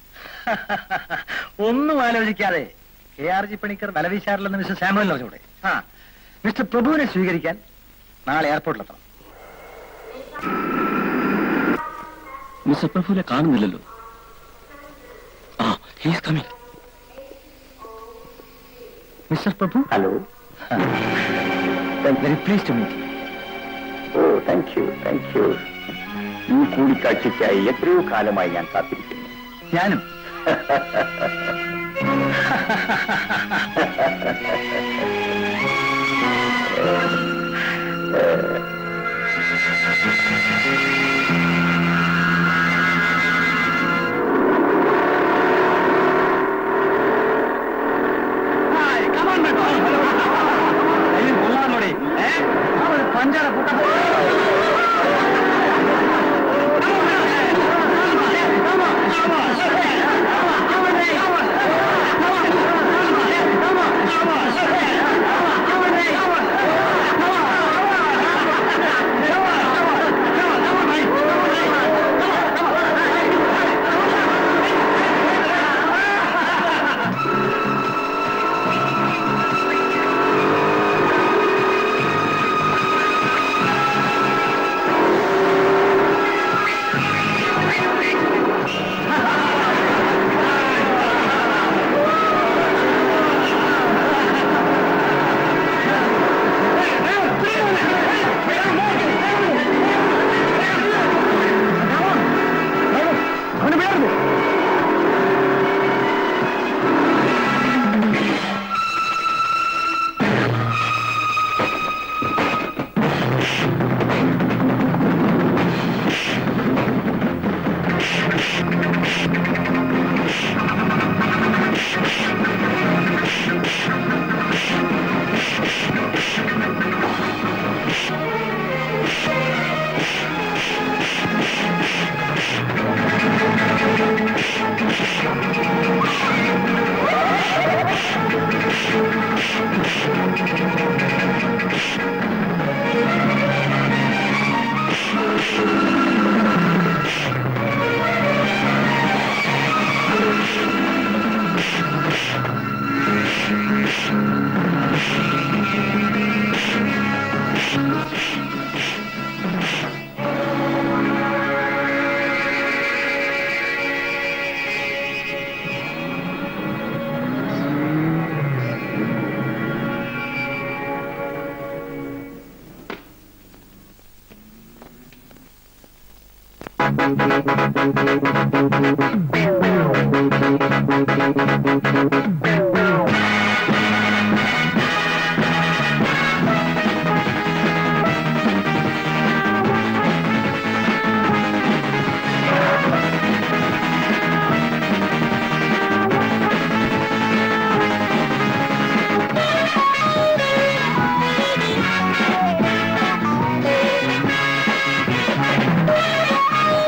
ഒന്നും ആലോചിക്കാതെ കെ ആർ ജി പണിക്കർ വലവീശാറില്ലെന്ന് മിസ്റ്റർ സാമുവൽ അറിഞ്ഞൂടെ ആ മിസ്റ്റർ പ്രഭുവിനെ സ്വീകരിക്കാൻ നാളെ എയർപോർട്ടിലെത്തണം മിസ്റ്റർ പ്രഭുവിനെ കാണുന്നില്ലല്ലോ ആ he's coming mister Prabhu hello very please to meet oh thank you thank you ഈ കൂടിക്കാഴ്ചയ്ക്കായി എത്രയോ കാലമായി ഞാൻ കാത്തിരിക്കുന്നു ഞാനും പഞ്ചാര കൂട്ടം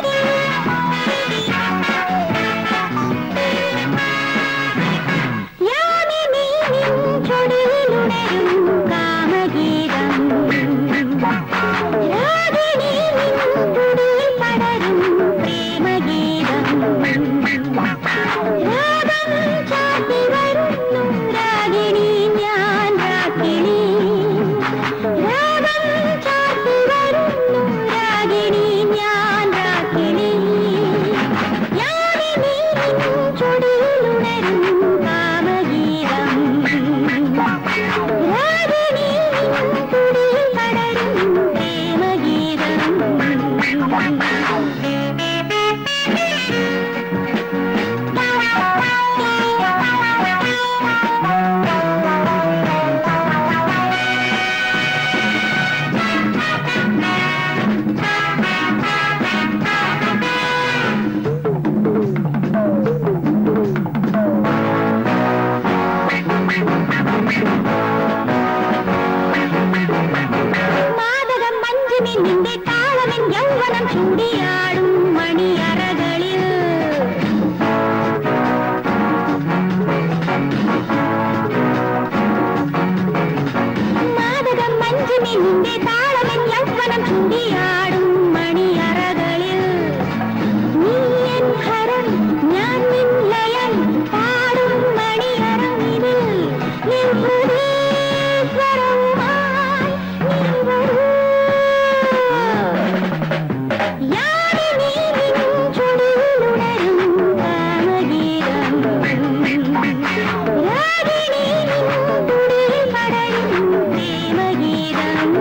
യാ രാഗിണി രാഗം ചാർത്തി വരുന്നു രാഗിണി ഞാൻ രാഗിണി യാമിനി ചുടിയിലുണരും കാമഗീതം രാഗിണി തുടിയിൽ പടരും മാതകം മഞ്ജുമി നിന്റെ താളമിൻ യൗവനം ചൂടിയാടും മണിയറകളിൽ മാതകം മഞ്ജുമി നിന്റെ താളമിൻ യൗവനം ചൂടിയാടും മണിയറകളിൽ നീ എൻ ഹരം ഞാൻ നിൻ ലയം പാടും മണിയറങ്ങിതിൽ നിൻ ഹൃദയസ്വരവുമായി നീ വരൂ യാമിനി നിൻ ചുടിയിലുണരും കാമഗീതം രാഗിണി നിൻ തുടിയിൽ പടരും പ്രേമഗീതം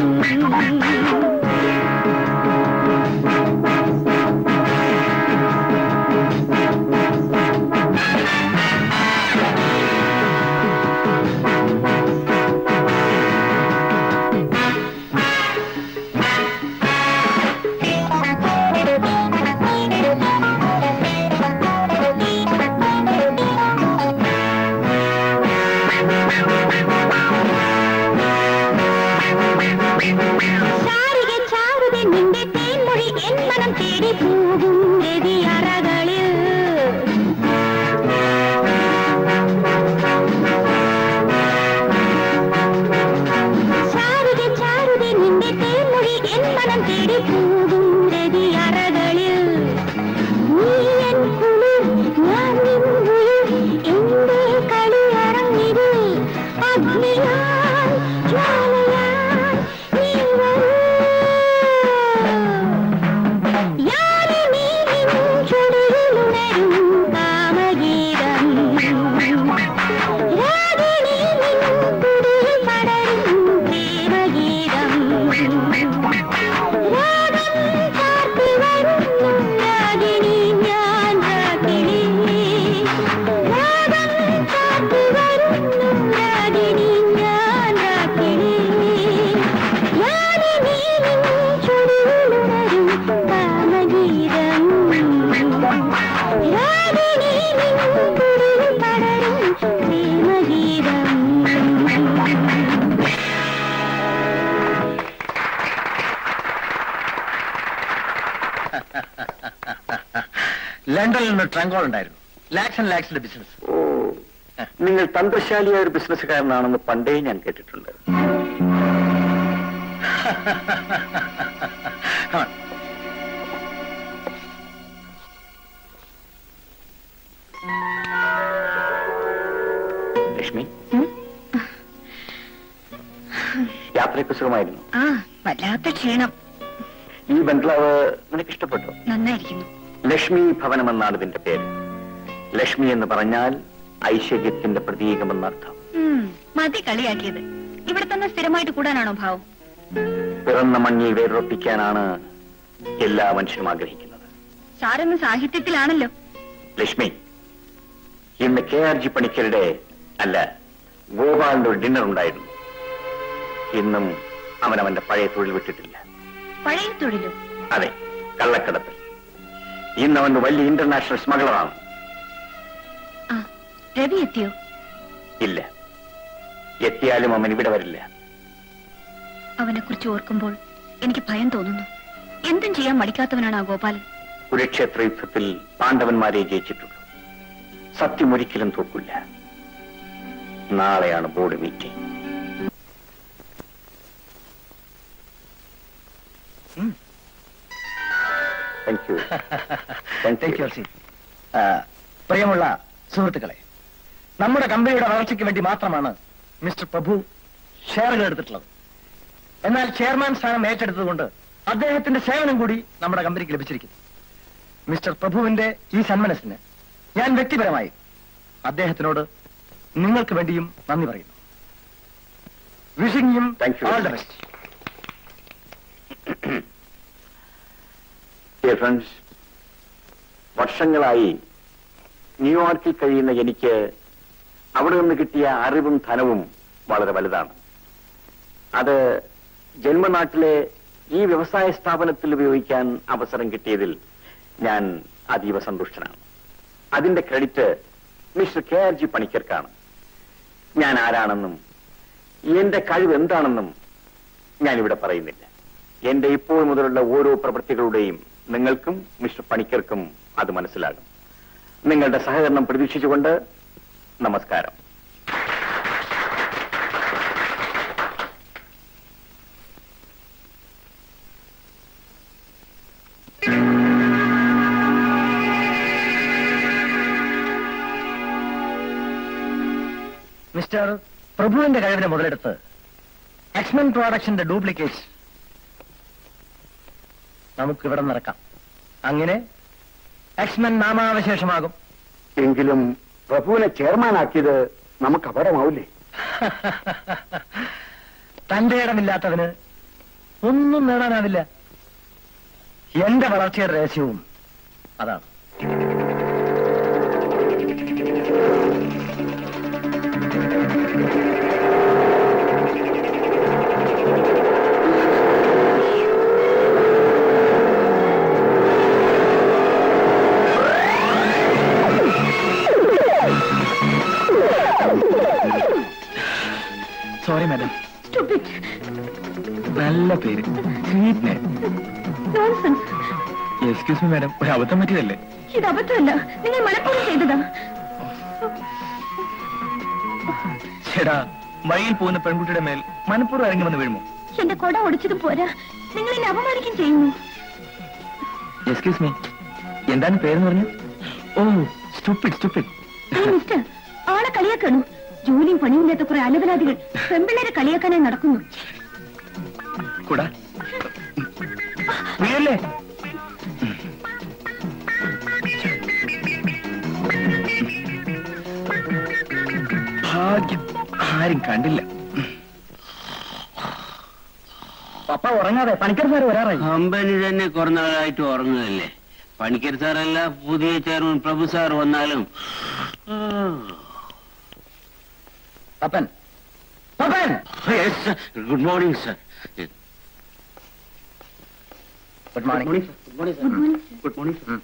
ശാരിക ചാരുത നിന്റെ തേൻമൊഴി എൻ മനം തേടി പോകും രതിയറകളിൽ ശാരിക ചാരുത നിന്റെ തേൻമൊഴി എൻ മനം തേടി പോകും രതിയറകളിൽ നീ എൻ കുളിർ ഞാൻ നിൻ ഉയിർ എന്റെ കളിയറങ്ങിതിൽ അഗ്നിയാൽ ജ്വാലയാൽ നീ വരൂ യാമിനി നിൻ ചുടിയിലുണരും കാമഗീതം രാഗിണി നിൻ തുടിയിൽ പടരും പ്രേമഗീതം രാഗം ചാർത്തി വരുന്നു രാഗിണി ഞാൻ രാഗിണി രാഗം ചാർത്തി വരുന്നു രാഗിണി ഞാൻ രാഗിണി യാമിനി നിൻ ചുടിയിലുണരും കാമഗീതം രാഗിണി നിൻ തുടിയിൽ പടരും പ്രേമഗീതം ലണ്ടനിൽ നിന്ന് ട്രങ്കോൾ ഉണ്ടായിരുന്നു ലാക്സ് ആൻഡ് ലാക്സിന്റെ ബിസിനസ് ഓ നിങ്ങൾ തന്ത്രശാലിയായ ഒരു ബിസിനസ്സുകാരനാണെന്ന് പണ്ടേ ഞാൻ കേട്ടിട്ടുണ്ട് ലക്ഷ്മി യാത്രയൊക്കെ സുഖമായിരുന്നു ആ വല്ലാത്ത ക്ഷീണം ഈ ബംഗ്ലാവ് നിനക്ക് ഇഷ്ടപ്പെട്ടു നന്നായിരിക്കുന്നു ലക്ഷ്മി ഭവനം എന്നാണ് ഇതിന്റെ പേര് ലക്ഷ്മി എന്ന് പറഞ്ഞാൽ ഐശ്വര്യത്തിന്റെ പ്രതീകമെന്നർത്ഥം ഉം, മതി കളിയാക്കിയത് ഇവിടെ തന്നെ സ്ഥിരമായിട്ട് കൂടാനാണോ ഭാവം പിറന്ന മണ്ണിൽ വേരൊപ്പിക്കാനാണ് എല്ലാ മനുഷ്യരും ആഗ്രഹിക്കുന്നത് സാറിന്ന് സാഹിത്യത്തിലാണല്ലോ ലക്ഷ്മി ഇന്ന് കെ ആർ ജി പണിക്കരുടെ അല്ല ഗോപാലിന്റെ ഒരു ഡിന്നർ ഉണ്ടായിരുന്നു ഇന്നും അവൻ അവന്റെ പഴയ തൊഴിൽ വിട്ടിട്ടില്ല പഴയ തൊഴിലോ അതെ കള്ളക്കടത്ത് ഇന്ന് അവൻ വലിയ ഇന്റർനാഷണൽ സ്മഗ്ലറാണ് ആ രവി എത്തിയോ ഇല്ല എത്തിയാലും അവൻ ഇവിടെ വരില്ല അവനെ കുറിച്ച് ഓർക്കുമ്പോൾ എനിക്ക് ഭയം തോന്നുന്നു എന്തും ചെയ്യാൻ മടിക്കാത്തവനാണ് ആ ഗോപാലൻ കുരുക്ഷേത്ര യുദ്ധത്തിൽ പാണ്ഡവന്മാരെ ജയിച്ചിട്ടുള്ളൂ സത്യം ഒരിക്കലും തോക്കില്ല നാളെയാണ് board meeting thank you Thank you, Elsie. ആ, പ്രിയമുള്ള സുഹൃത്തുക്കളെ നമ്മുടെ കമ്പനിയുടെ വളർച്ചയ്ക്ക് വേണ്ടി മാത്രമാണ് മിസ്റ്റർ പ്രഭു ഷെയറുകൾ എടുത്തിട്ടുള്ളത് എന്നാൽ ചെയർമാൻ സ്ഥാനം ഏറ്റെടുത്തതുകൊണ്ട് അദ്ദേഹത്തിന്റെ സേവനം കൂടി നമ്മുടെ കമ്പനിക്ക് ലഭിച്ചിരിക്കുന്നു മിസ്റ്റർ പ്രഭുവിന്റെ ഈ സന്മനസ്സിന് ഞാൻ വ്യക്തിപരമായി അദ്ദേഹത്തിനോട് നിങ്ങൾക്ക് വേണ്ടിയും നന്ദി പറയുന്നു വിഷിംഗ് യും Thank you. All the best dear friends വർഷങ്ങളായി ന്യൂയോർക്കിൽ കഴിയുന്ന എനിക്ക് അവിടെ നിന്ന് കിട്ടിയ അറിവും ധനവും വളരെ വലുതാണ് അത് ജന്മനാട്ടിലെ ഈ വ്യവസായ സ്ഥാപനത്തിൽ ഉപയോഗിക്കാൻ അവസരം കിട്ടിയതിൽ ഞാൻ അതീവ സന്തുഷ്ടനാണ് അതിന്റെ credit mister K R G പണിക്കർക്കാണ് ഞാൻ ആരാണെന്നും എന്റെ കഴിവ് എന്താണെന്നും ഞാനിവിടെ പറയുന്നില്ല എന്റെ ഇപ്പോൾ മുതലുള്ള ഓരോ പ്രവൃത്തികളുടെയും നിങ്ങൾക്കും മിസ്റ്റർ പണിക്കർക്കും അത് മനസ്സിലാകും നിങ്ങളുടെ സഹകരണം പ്രതീക്ഷിച്ചുകൊണ്ട് നമസ്കാരം മിസ്റ്റർ പ്രഭുവിന്റെ കഴിവിനെ മുതലെടുത്ത് എക്സ്മെൻ പ്രോഡക്ഷന്റെ ഡ്യൂപ്ലിക്കേറ്റ് നമുക്ക് ഇവിടെ നിറക്കാം അങ്ങനെ എക്സ്മെൻ നാമാവശേഷമാകും എങ്കിലും പ്രഭുവിനെ ചെയർമാനാക്കിയത് നമുക്ക് അപകടമാവില്ലേ തന്റെ ഇടമില്ലാത്തവന് ഒന്നും നേടാനാവില്ല എന്റെ വളർച്ചയുടെ രഹസ്യവും അതാണ് സോറി മാഡം നല്ല പേര് sweet name nonsense excuse me madam ഒരു അബദ്ധം പറ്റിയതല്ലേ ഇത് അബദ്ധമല്ല നിങ്ങൾ മനഃപൂർവ്വം ചെയ്തതാ ചേടാ വഴിയിൽ പോകുന്ന പെൺകുട്ടിയുടെ മേൽ മനഃപൂർവ്വം ഇറങ്ങി വന്ന് വീഴുമോ എന്റെ കൊട ഒടിച്ചതും പോരാ നിങ്ങൾ എന്നെ അപമാനിക്കും ചെയ്യുന്നു എക്സ്ക്യൂസ് മീ എന്താണ് പേരെന്ന് പറഞ്ഞു ഓ സ്റ്റുപ്പിഡ് സ്റ്റുപ്പിഡ് ഏയ് മിസ്റ്റർ ആളെ കളിയാക്കണു ജോലിയും പണിയില്ലാത്ത കുറെ അലവലാദികൾ പെമ്പിള്ളേരെ കളിയാക്കാനായി നടക്കുന്നു കൂടാ വീഴല്ലേ ഭാഗ്യം ആരും കണ്ടില്ല പപ്പ ഉറങ്ങാതെ പണിക്കർ സാർ വരാറായി കമ്പനി തന്നെ കുറഞ്ഞ നാളായിട്ട് ഉറങ്ങുകയല്ലേ പണിക്കർ സാറല്ല പുതിയ ചെയർമാൻ പ്രഭു സാർ വന്നാലും Pappan Pappan good morning sir good morning good morning sir good morning sir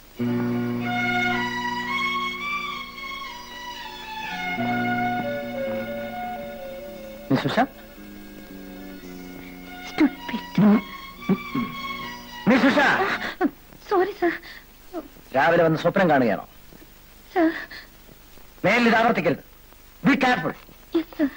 miss Usha miss Usha sorry sir രാവിലെ വന്ന് സ്വപ്നം കാണുകയാണോ സർ മേലിൽ ഇത് ആവർത്തിക്കരുത് be careful yes sir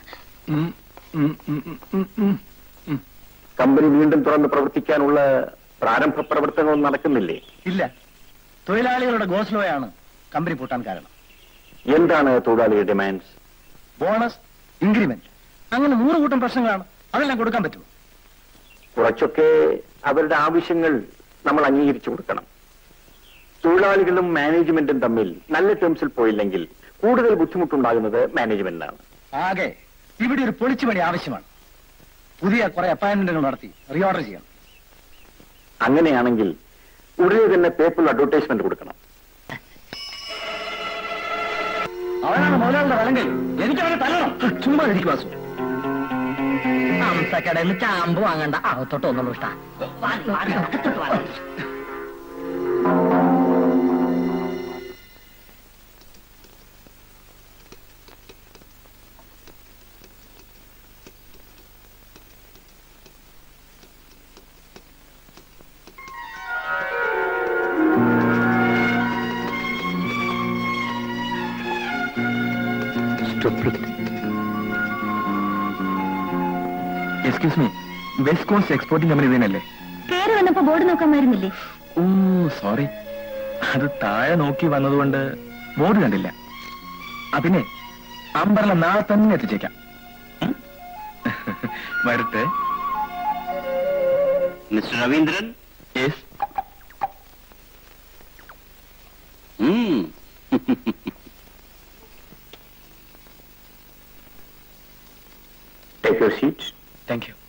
company വീണ്ടും തുറന്ന് പ്രവർത്തിക്കാനുള്ള പ്രാരംഭ പ്രവർത്തനങ്ങൾ നടക്കുന്നില്ലേ ഇല്ല തൊഴിലാളികളുടെ ഗോസ്ലോയാണ് കമ്പനി പൂട്ടാൻ കാരണം എന്താണ് തൊഴിലാളിയുടെ ഡിമാൻഡ്സ് ബോണസ് ഇൻക്രിമെന്റ് അങ്ങനെ നൂറ് കൂട്ടം പ്രശ്നങ്ങളാണ് അതെല്ലാം കൊടുക്കാൻ പറ്റുമോ കുറച്ചൊക്കെ അവരുടെ ആവശ്യങ്ങൾ നമ്മൾ അംഗീകരിച്ചു കൊടുക്കണം തൊഴിലാളികളും മാനേജ്മെന്റും തമ്മിൽ നല്ല ടേംസിൽ പോയില്ലെങ്കിൽ കൂടുതൽ ബുദ്ധിമുട്ടുണ്ടാകുന്നത് മാനേജ്മെന്റിനാണ് ആകെ ഇവിടെ ഒരു പൊളിച്ചുപണി ആവശ്യമാണ് പുതിയ കുറെ അപ്പോയിന്റ്മെന്റുകൾ നടത്തി റീഓർഡർ ചെയ്യണം അങ്ങനെയാണെങ്കിൽ ഉടനെ തന്നെ പേപ്പറിൽ അഡ്വർടൈസ്മെന്റ് കൊടുക്കണം അവനാണ് മുതലാളിയുടെ വലങ്കൽ എനിക്ക് അവനെ തല്ലണം ചുമ്മാ ഇരിക്കും വാസു ഹംസക്കടയിൽ നിന്ന് ചാമ്പ് വാങ്ങണ്ട അകത്തോട്ട് ഒന്നും ഇഷ്ട excuse me west coast exporting company ഇതിനല്ലേ കയറി വന്നപ്പോ ബോർഡ് നോക്കാമായിരുന്നില്ലേ ഓ സോറി അത് താഴെ നോക്കി വന്നതുകൊണ്ട് ബോർഡ് കണ്ടില്ല അതിനെ അമ്പർല നാളെ തന്നെ എത്തിച്ചേക്കാം ഉം? വരട്ടെ മിസ്റ്റർ രവീന്ദ്രൻ യെസ് ഉം. Take your seat thank you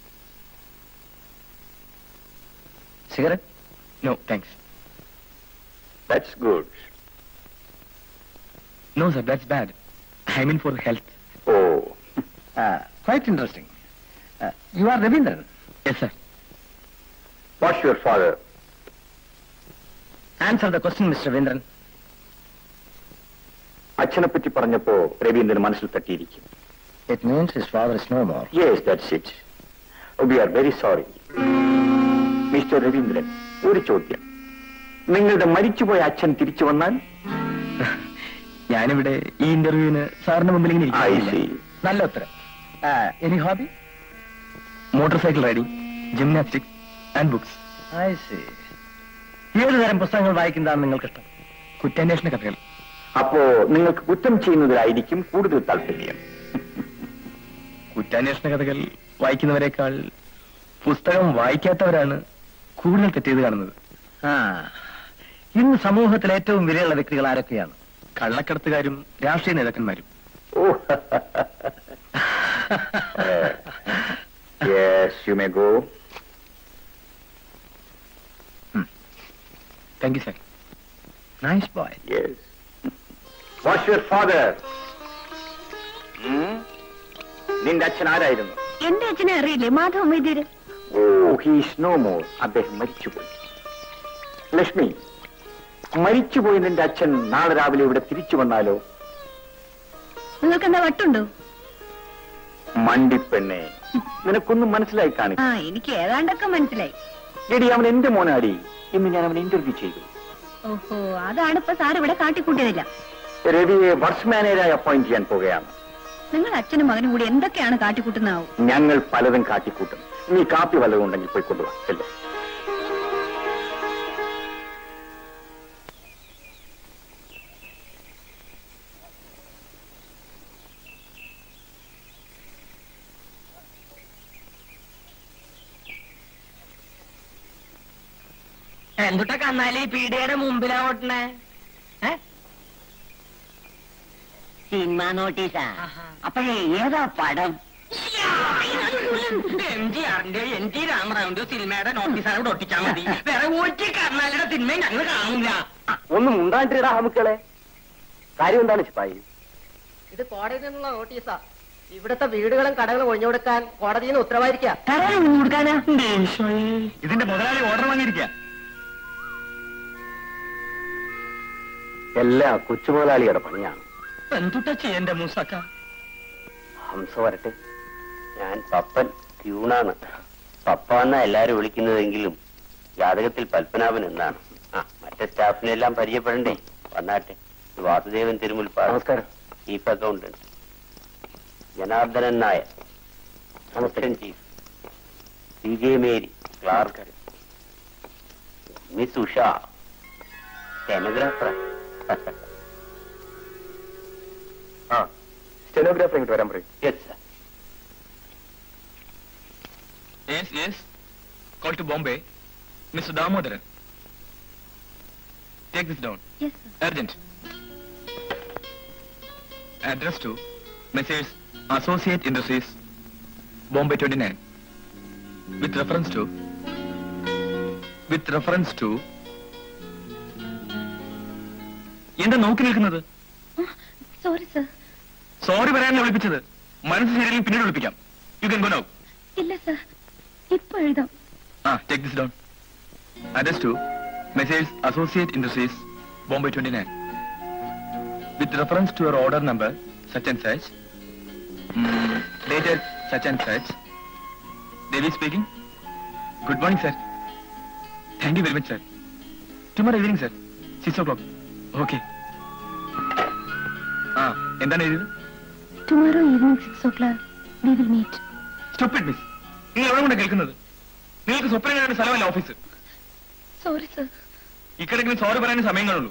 cigarette no thanks that's good no sir that's bad I mean for health oh quite interesting you are Ravindran yes sir what's your father answer the question mister Ravindran അച്ഛനെ പറ്റി പറഞ്ഞപ്പോ രവീന്ദ്രൻ മനസ്സിൽ തട്ടിയിരിക്കും it means his father is no more yes that's it we are very sorry mister Ravindran ഒരു ചോദ്യം നിങ്ങളുടെ മരിച്ചുപോയ അച്ഛൻ തിരിച്ചു വന്നാൽ ഞാനിവിടെ ഈ ഇന്റർവ്യൂവിന് സാറിന്റെ മുമ്പിൽ ഇങ്ങനെ ഐ ഇരിക്കുകയില്ല. സി നല്ല ഉത്തരം any hobby motor cycle riding gymnastics and books I see ഏത് തരം പുസ്തകങ്ങൾ വായിക്കുന്നതാണ് നിങ്ങൾക്ക് ഇഷ്ടം കുറ്റാന്വേഷണ കഥകൾ അപ്പോ നിങ്ങൾക്ക് കുറ്റം ചെയ്യുന്നതിലായിരിക്കും കൂടുതൽ താല്പര്യം കുറ്റാന്വേഷണ കഥകൾ വായിക്കുന്നവരെക്കാൾ പുസ്തകം വായിക്കാത്തവരാണ് കൂടുതൽ തെറ്റെയ്ത് കാണുന്നത് ആ ഇന്ന് സമൂഹത്തിൽ ഏറ്റവും വിലയുള്ള വ്യക്തികൾ ആരൊക്കെയാണ് കള്ളക്കടത്തുകാരും രാഷ്ട്രീയ നേതാക്കന്മാരും oh yes you may go thank you sir nice boy yes what's your father നിന്റെ അച്ഛൻ ആരായിരുന്നു എന്റെ അച്ഛനെ അറിയില്ലേ Madhava Vaidyar oh he's no more അദ്ദേഹം മരിച്ചുപോയി ലക്ഷ്മി മരിച്ചുപോയി നിന്റെ അച്ഛൻ നാളെ രാവിലെ ഇവിടെ തിരിച്ചു വന്നാലോ നിങ്ങൾക്ക് എന്താ വട്ടുണ്ടോ മണ്ടിപ്പെണ്ണെ നിനക്കൊന്നും മനസ്സിലായി ആ കാണിക്കും എനിക്ക് ഏതാണ്ടൊക്കെ മനസ്സിലായി എടി അവൻ എന്റെ മോനാടി ഇന്ന് ഞാൻ അവൻ ഇന്റർവ്യൂ ചെയ്തു ഓഹോ അതാണ് ഇപ്പൊ സാർ ഇവിടെ കാട്ടിക്കൂട്ടിയതില്ല രവിയെ വർക്സ് മാനേജരായി അപ്പോയിന്റ് ചെയ്യാൻ പോകുകയാണ് നിങ്ങൾ അച്ഛനും മകനും കൂടി എന്തൊക്കെയാണ് കാട്ടിക്കൂട്ടുന്നാവും ഞങ്ങൾ പലതും കാട്ടിക്കൂട്ടും നീ കാപ്പി വല്ലതും ഉണ്ടെങ്കിൽ പോയി കൊണ്ടുവാ അല്ലേ എന്തുട്ടാ കന്നാലി പീഡിയയുടെ മുമ്പിലാ ഓട്ടണേ ഏ സിനിമ നോട്ടീസാ അപ്പോഴേ ഏതാ പടം എം ജി ആറിന്റെ എൻ ടി രാമറാവിന്റെ സിനിമയുടെ നോട്ടീസാണ് ഇവിടെ ഒട്ടിച്ചാൽ മതി വേറെ ഒരു കർണാലയുടെ സിനിമയും ഞങ്ങൾ കാണില്ല ഒന്നും ഉണ്ടായിട്ടിടാ നമുക്കളെ കാര്യം എന്താണ് ചിപ്പായി ഇത് കോടതിയിൽ നിന്നുള്ള നോട്ടീസാ ഇവിടുത്തെ വീടുകളും കടകളും ഒഴിഞ്ഞു കൊടുക്കാൻ കോടതിയിൽ നിന്ന് ഉത്തരവായിരിക്കുക കൊടുക്കാനാ ഇതിന്റെ മുതലാളി ഓർഡർ വാങ്ങിയിരിക്കുക എല്ലാ കൊച്ചുമുതലാളിയുടെ പണിയാണ് എന്തുട്ടാ ചെയ്യന്റെ മൂസക്ക ഹംസ വരട്ടെ ഞാൻ പപ്പൻ ട്യൂണാണ് പപ്പ എന്നാ എല്ലാരും വിളിക്കുന്നതെങ്കിലും ജാതകത്തിൽ പത്മനാഭൻ എന്നാണ് ആ മറ്റേ സ്റ്റാഫിനെല്ലാം പരിചയപ്പെടണ്ടേ വന്നാട്ടെ ഇത് വാസുദേവൻ തിരുമുൽപ്പാട് നമസ്കാരം chief accountant Janardhanan Nair assistant chief C J Mary clerk miss Usha stenographer ആ സ്റ്റെനോഗ്രാഫർ ഇങ്ങോട്ട് വരാൻ പറയും yes sir Yes, yes. Call to Bombay. Mr. Damodaran. Take this down. Yes Urgent. Address to Messrs. Associate Industries, Bombay 29. With reference to... With reference to... എന്താ നോക്കി നിൽക്കുന്നത് സോറി സർ സോറി പറയാനാണ് വിളിപ്പിച്ചത് മനസ്സ് ശരിയെങ്കിൽ പിന്നീട് വിളിപ്പിക്കാം യു കൻ ഗോ നൗ ഇല്ല സർ ഇപ്പൊ എഴുതാം Ah, take this down. Address to Messrs. Associate Industries, Bombay 29. With reference to your order number, such and such, mm, dated such and such. Devi speaking. Good morning, sir. Thank you very much, sir. Tomorrow evening, sir. Six o'clock. Okay. ആ എന്താണ് എഴുതിയത് tomorrow evening six o'clock we will meet stop miss നിങ്ങൾ എവിടെ കൊണ്ട് കേൾക്കുന്നത് നിങ്ങൾക്ക് സ്വപ്നം കാണേണ്ട സ്ഥലമല്ല ഓഫീസ് സോറി സർ ഇക്കടെങ്കിലും സോറി പറയാൻ സമയം കാണുള്ളൂ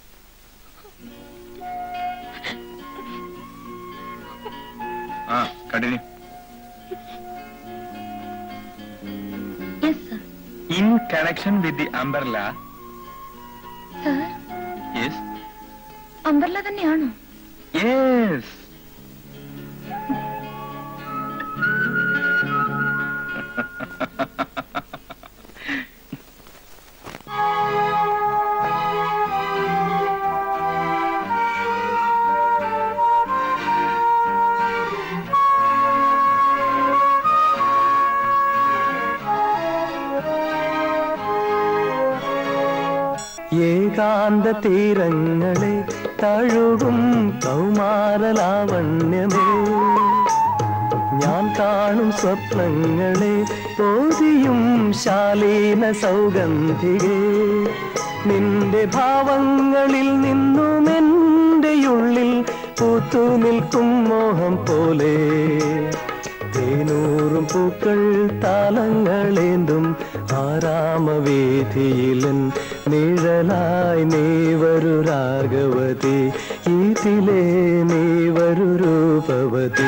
ആ continue yes sir in connection with the umbrella sir yes umbrella തന്നെയാണോ യെസ് ഏകാന്ത തീരങ്ങളെ തഴുകും കൗമാരലാവണ്യമേ ഞാൻ കാണും സ്വപ്നങ്ങളെ പോതിയും ശാലീന സൗഗന്ധികേ നിന്റെ ഭാവങ്ങളിൽ നിന്നും എൻ്റെ ഉള്ളിൽ പൂത്തു നിൽക്കും മോഹം പോലെ തേനൂറും പൂക്കൾ താളങ്ങളേന്തും ആരാമവേദിയിലൻ നിഴലായി നീ വരു രാഘവതി ഇതിലേ നീ വരു രൂപവതി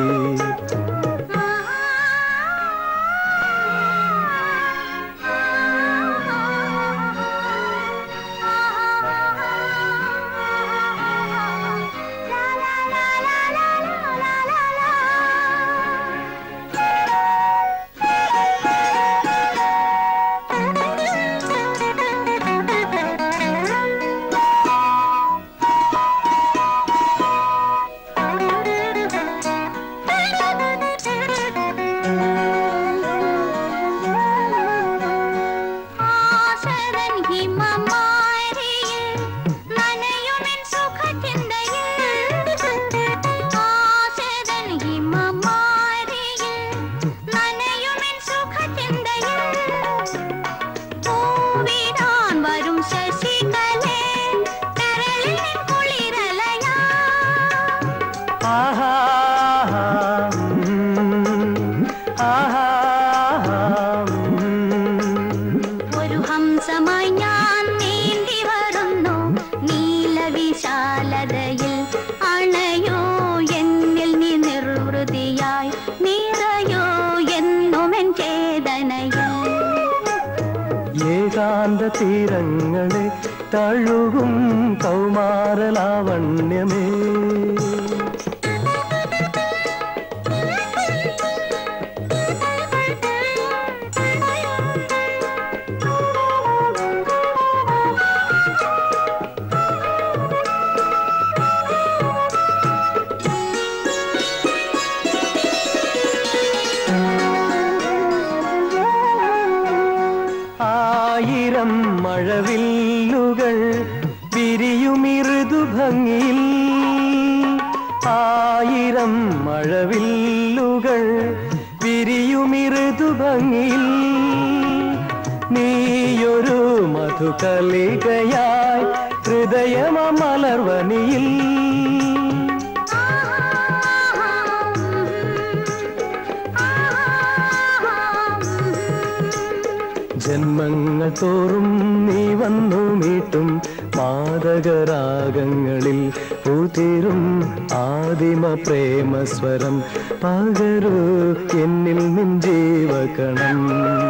ആശരൻ ഹിമമാരിയിൽ നനയുമെൻ സുഖചിന്തയിൽ ആശരൻ ഹിമമാരിയിൽ നനയുമെൻ സുഖചിന്തയിൽ പൂവിടാൻ വരും ശശികലേ കരളിൽ നിൻ കുളിരലയാ ആഹാ ഉം, ആഹാ ഉം. ഒരു ഹംസമായി ഞാൻ നീന്തി വരുന്നു നീലവിശാലതയിൽ അണയോ എന്നിൽ നീ നിർവൃതിയായി നിറയോ എന്നുമെൻ ചേതനയിൽ ഏകാന്ത തീരങ്ങളെ തഴുകും കൗമാരലാവണ്യമേ ആയിരം മഴവില്ലുകൾ വിരിയുമിറുതു ഭംഗിയിൽ ആയിരം മഴവില്ലുകൾ വിരിയുമിറുതു ഭംഗിയിൽ നീയൊരു മധുകലികയായി ഹൃദയമലർവനിയിൽ ജന്മങ്ങൾ തോറും നീ വന്നു മീട്ടും മാതകരാഗങ്ങളിൽ പൂതീരും ആദിമ പ്രേമസ്വരം പകരൂ എന്നിൽ നിൻ ജീവകണം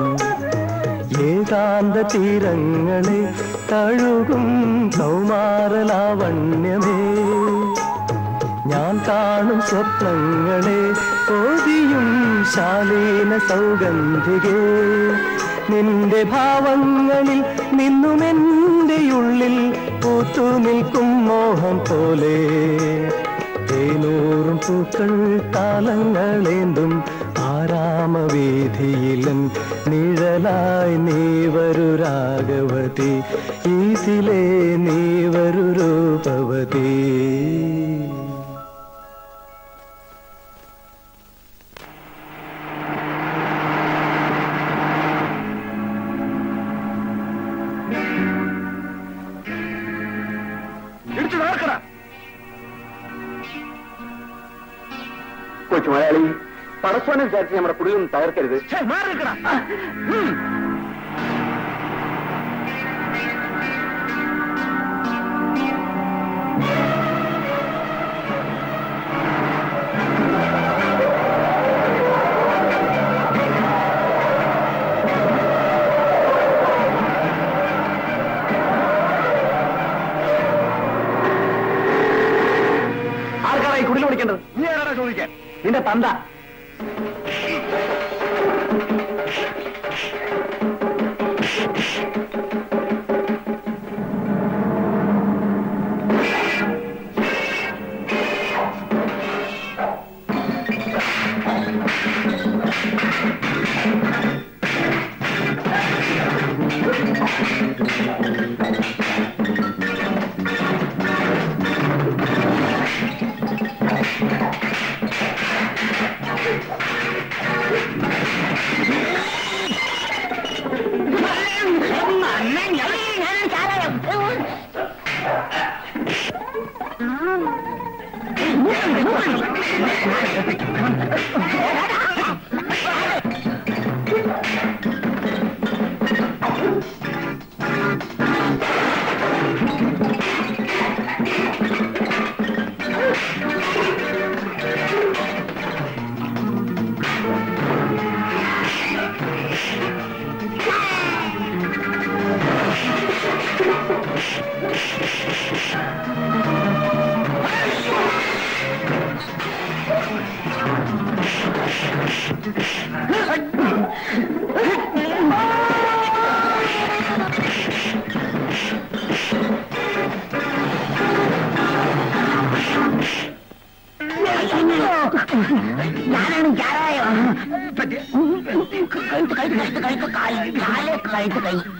ഏകാന്ത തീരങ്ങളെ തഴുകും കൗമാരലാവണ്യമേ ഞാൻ കാണും സ്വപ്നങ്ങളെ ഓതിയും ശാലീന സൗഗന്ധികേ നിന്റെ ഭാവങ്ങളിൽ നിന്നുമെന്റെ ഉള്ളിൽ പൂത്തു നിൽക്കും മോഹം പോലെ തേനൂറും പൂക്കൾ താളങ്ങളേന്തും ആരാമവേദിയിലൻ നിഴലായി നീ വരു രാഘവതി ഇതിലേ നീ വരു രൂപവതി ഇടിച്ചു നോക്കണ കൊച്ചു മലയാളി പടച്ചോനെ വിചാരിച്ച് നമ്മുടെ കുടിലും തകർക്കരുത് മാറി നിൽക്കണ നിന്റെ തന്ത ഞാനാണ് ചാരായോ കഴിച്ച് കഴിച്ച് കഴിച്ച് കഴിച്ച് കാല് കാല് കഴിച്ച് കഴിച്ച്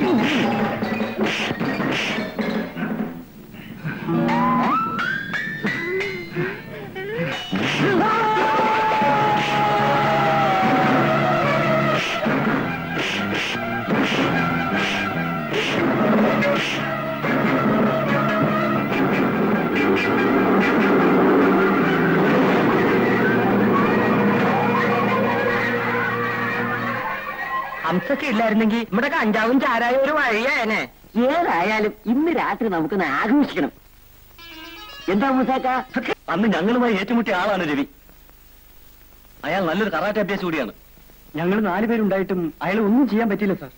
ഹംസൊക്കെ ഇല്ലായിരുന്നെങ്കിൽ ഇവിടെ കഞ്ചാവും ചാരായ ഒരു വഴിയായനെ ഏതായാലും ഇന്ന് രാത്രി നമുക്കൊന്ന് ആഘോഷിക്കണം എന്താ മൂസാക്ക അന്ന് ഞങ്ങളുമായി ഏറ്റുമുട്ടിയ ആളാണ് രവി അയാൾ നല്ലൊരു കറാട്ടെ അഭ്യാസം കൂടിയാണ് ഞങ്ങൾ നാലുപേരുണ്ടായിട്ടും അയാൾ ഒന്നും ചെയ്യാൻ പറ്റിയില്ല സാർ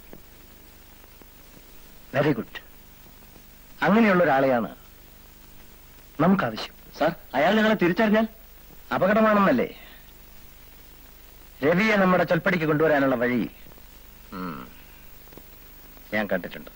വെരി ഗുഡ് അങ്ങനെയുള്ള ഒരാളെയാണ് നമുക്ക് ആവശ്യം സാർ അയാൾ ഞങ്ങളെ തിരിച്ചറിഞ്ഞാൽ അപകടമാണെന്നല്ലേ രവിയെ നമ്മുടെ ചൊൽപ്പടിക്ക് കൊണ്ടുവരാനുള്ള വഴി ഉം, ഞാൻ കണ്ടിട്ടുണ്ട്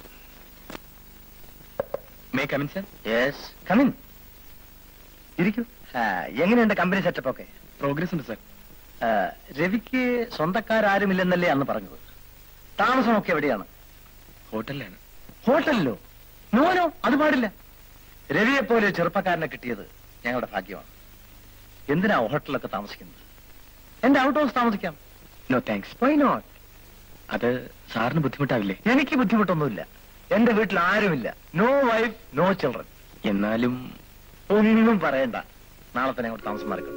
may come in sir yes come in ഇരിക്കൂ ആ, എങ്ങനെയുണ്ട് കമ്പനി സെറ്റപ്പ് ഒക്കെ പ്രോഗ്രസ് ഉണ്ട് സർ ആ, രവിക്ക് സ്വന്തക്കാരാരുമില്ലെന്നല്ലേ അന്ന് പറഞ്ഞത് താമസമൊക്കെ എവിടെയാണ് ഹോട്ടലിലാണ് ഹോട്ടലിലോ നോനോ അത് പാടില്ല രവിയെ പോലെ ഒരു ചെറുപ്പക്കാരനെ കിട്ടിയത് ഞങ്ങളുടെ ഭാഗ്യമാണ് എന്തിനാ ഹോട്ടലൊക്കെ താമസിക്കുന്നത് എന്റെ ഔട്ട് ഹൗസ് താമസിക്കാം നോ താങ്ക്സ് വൈ നോട്ട് അത് സാറിന് ബുദ്ധിമുട്ടാവില്ലേ എനിക്ക് ബുദ്ധിമുട്ടൊന്നുമില്ല എന്റെ വീട്ടിൽ ആരുമില്ല നോ വൈഫ് നോ ചിൽഡ്രൻ എന്നാലും ഒന്നും പറയണ്ട നാളെ തന്നെ അങ്ങോട്ട് താമസം മാറിക്കും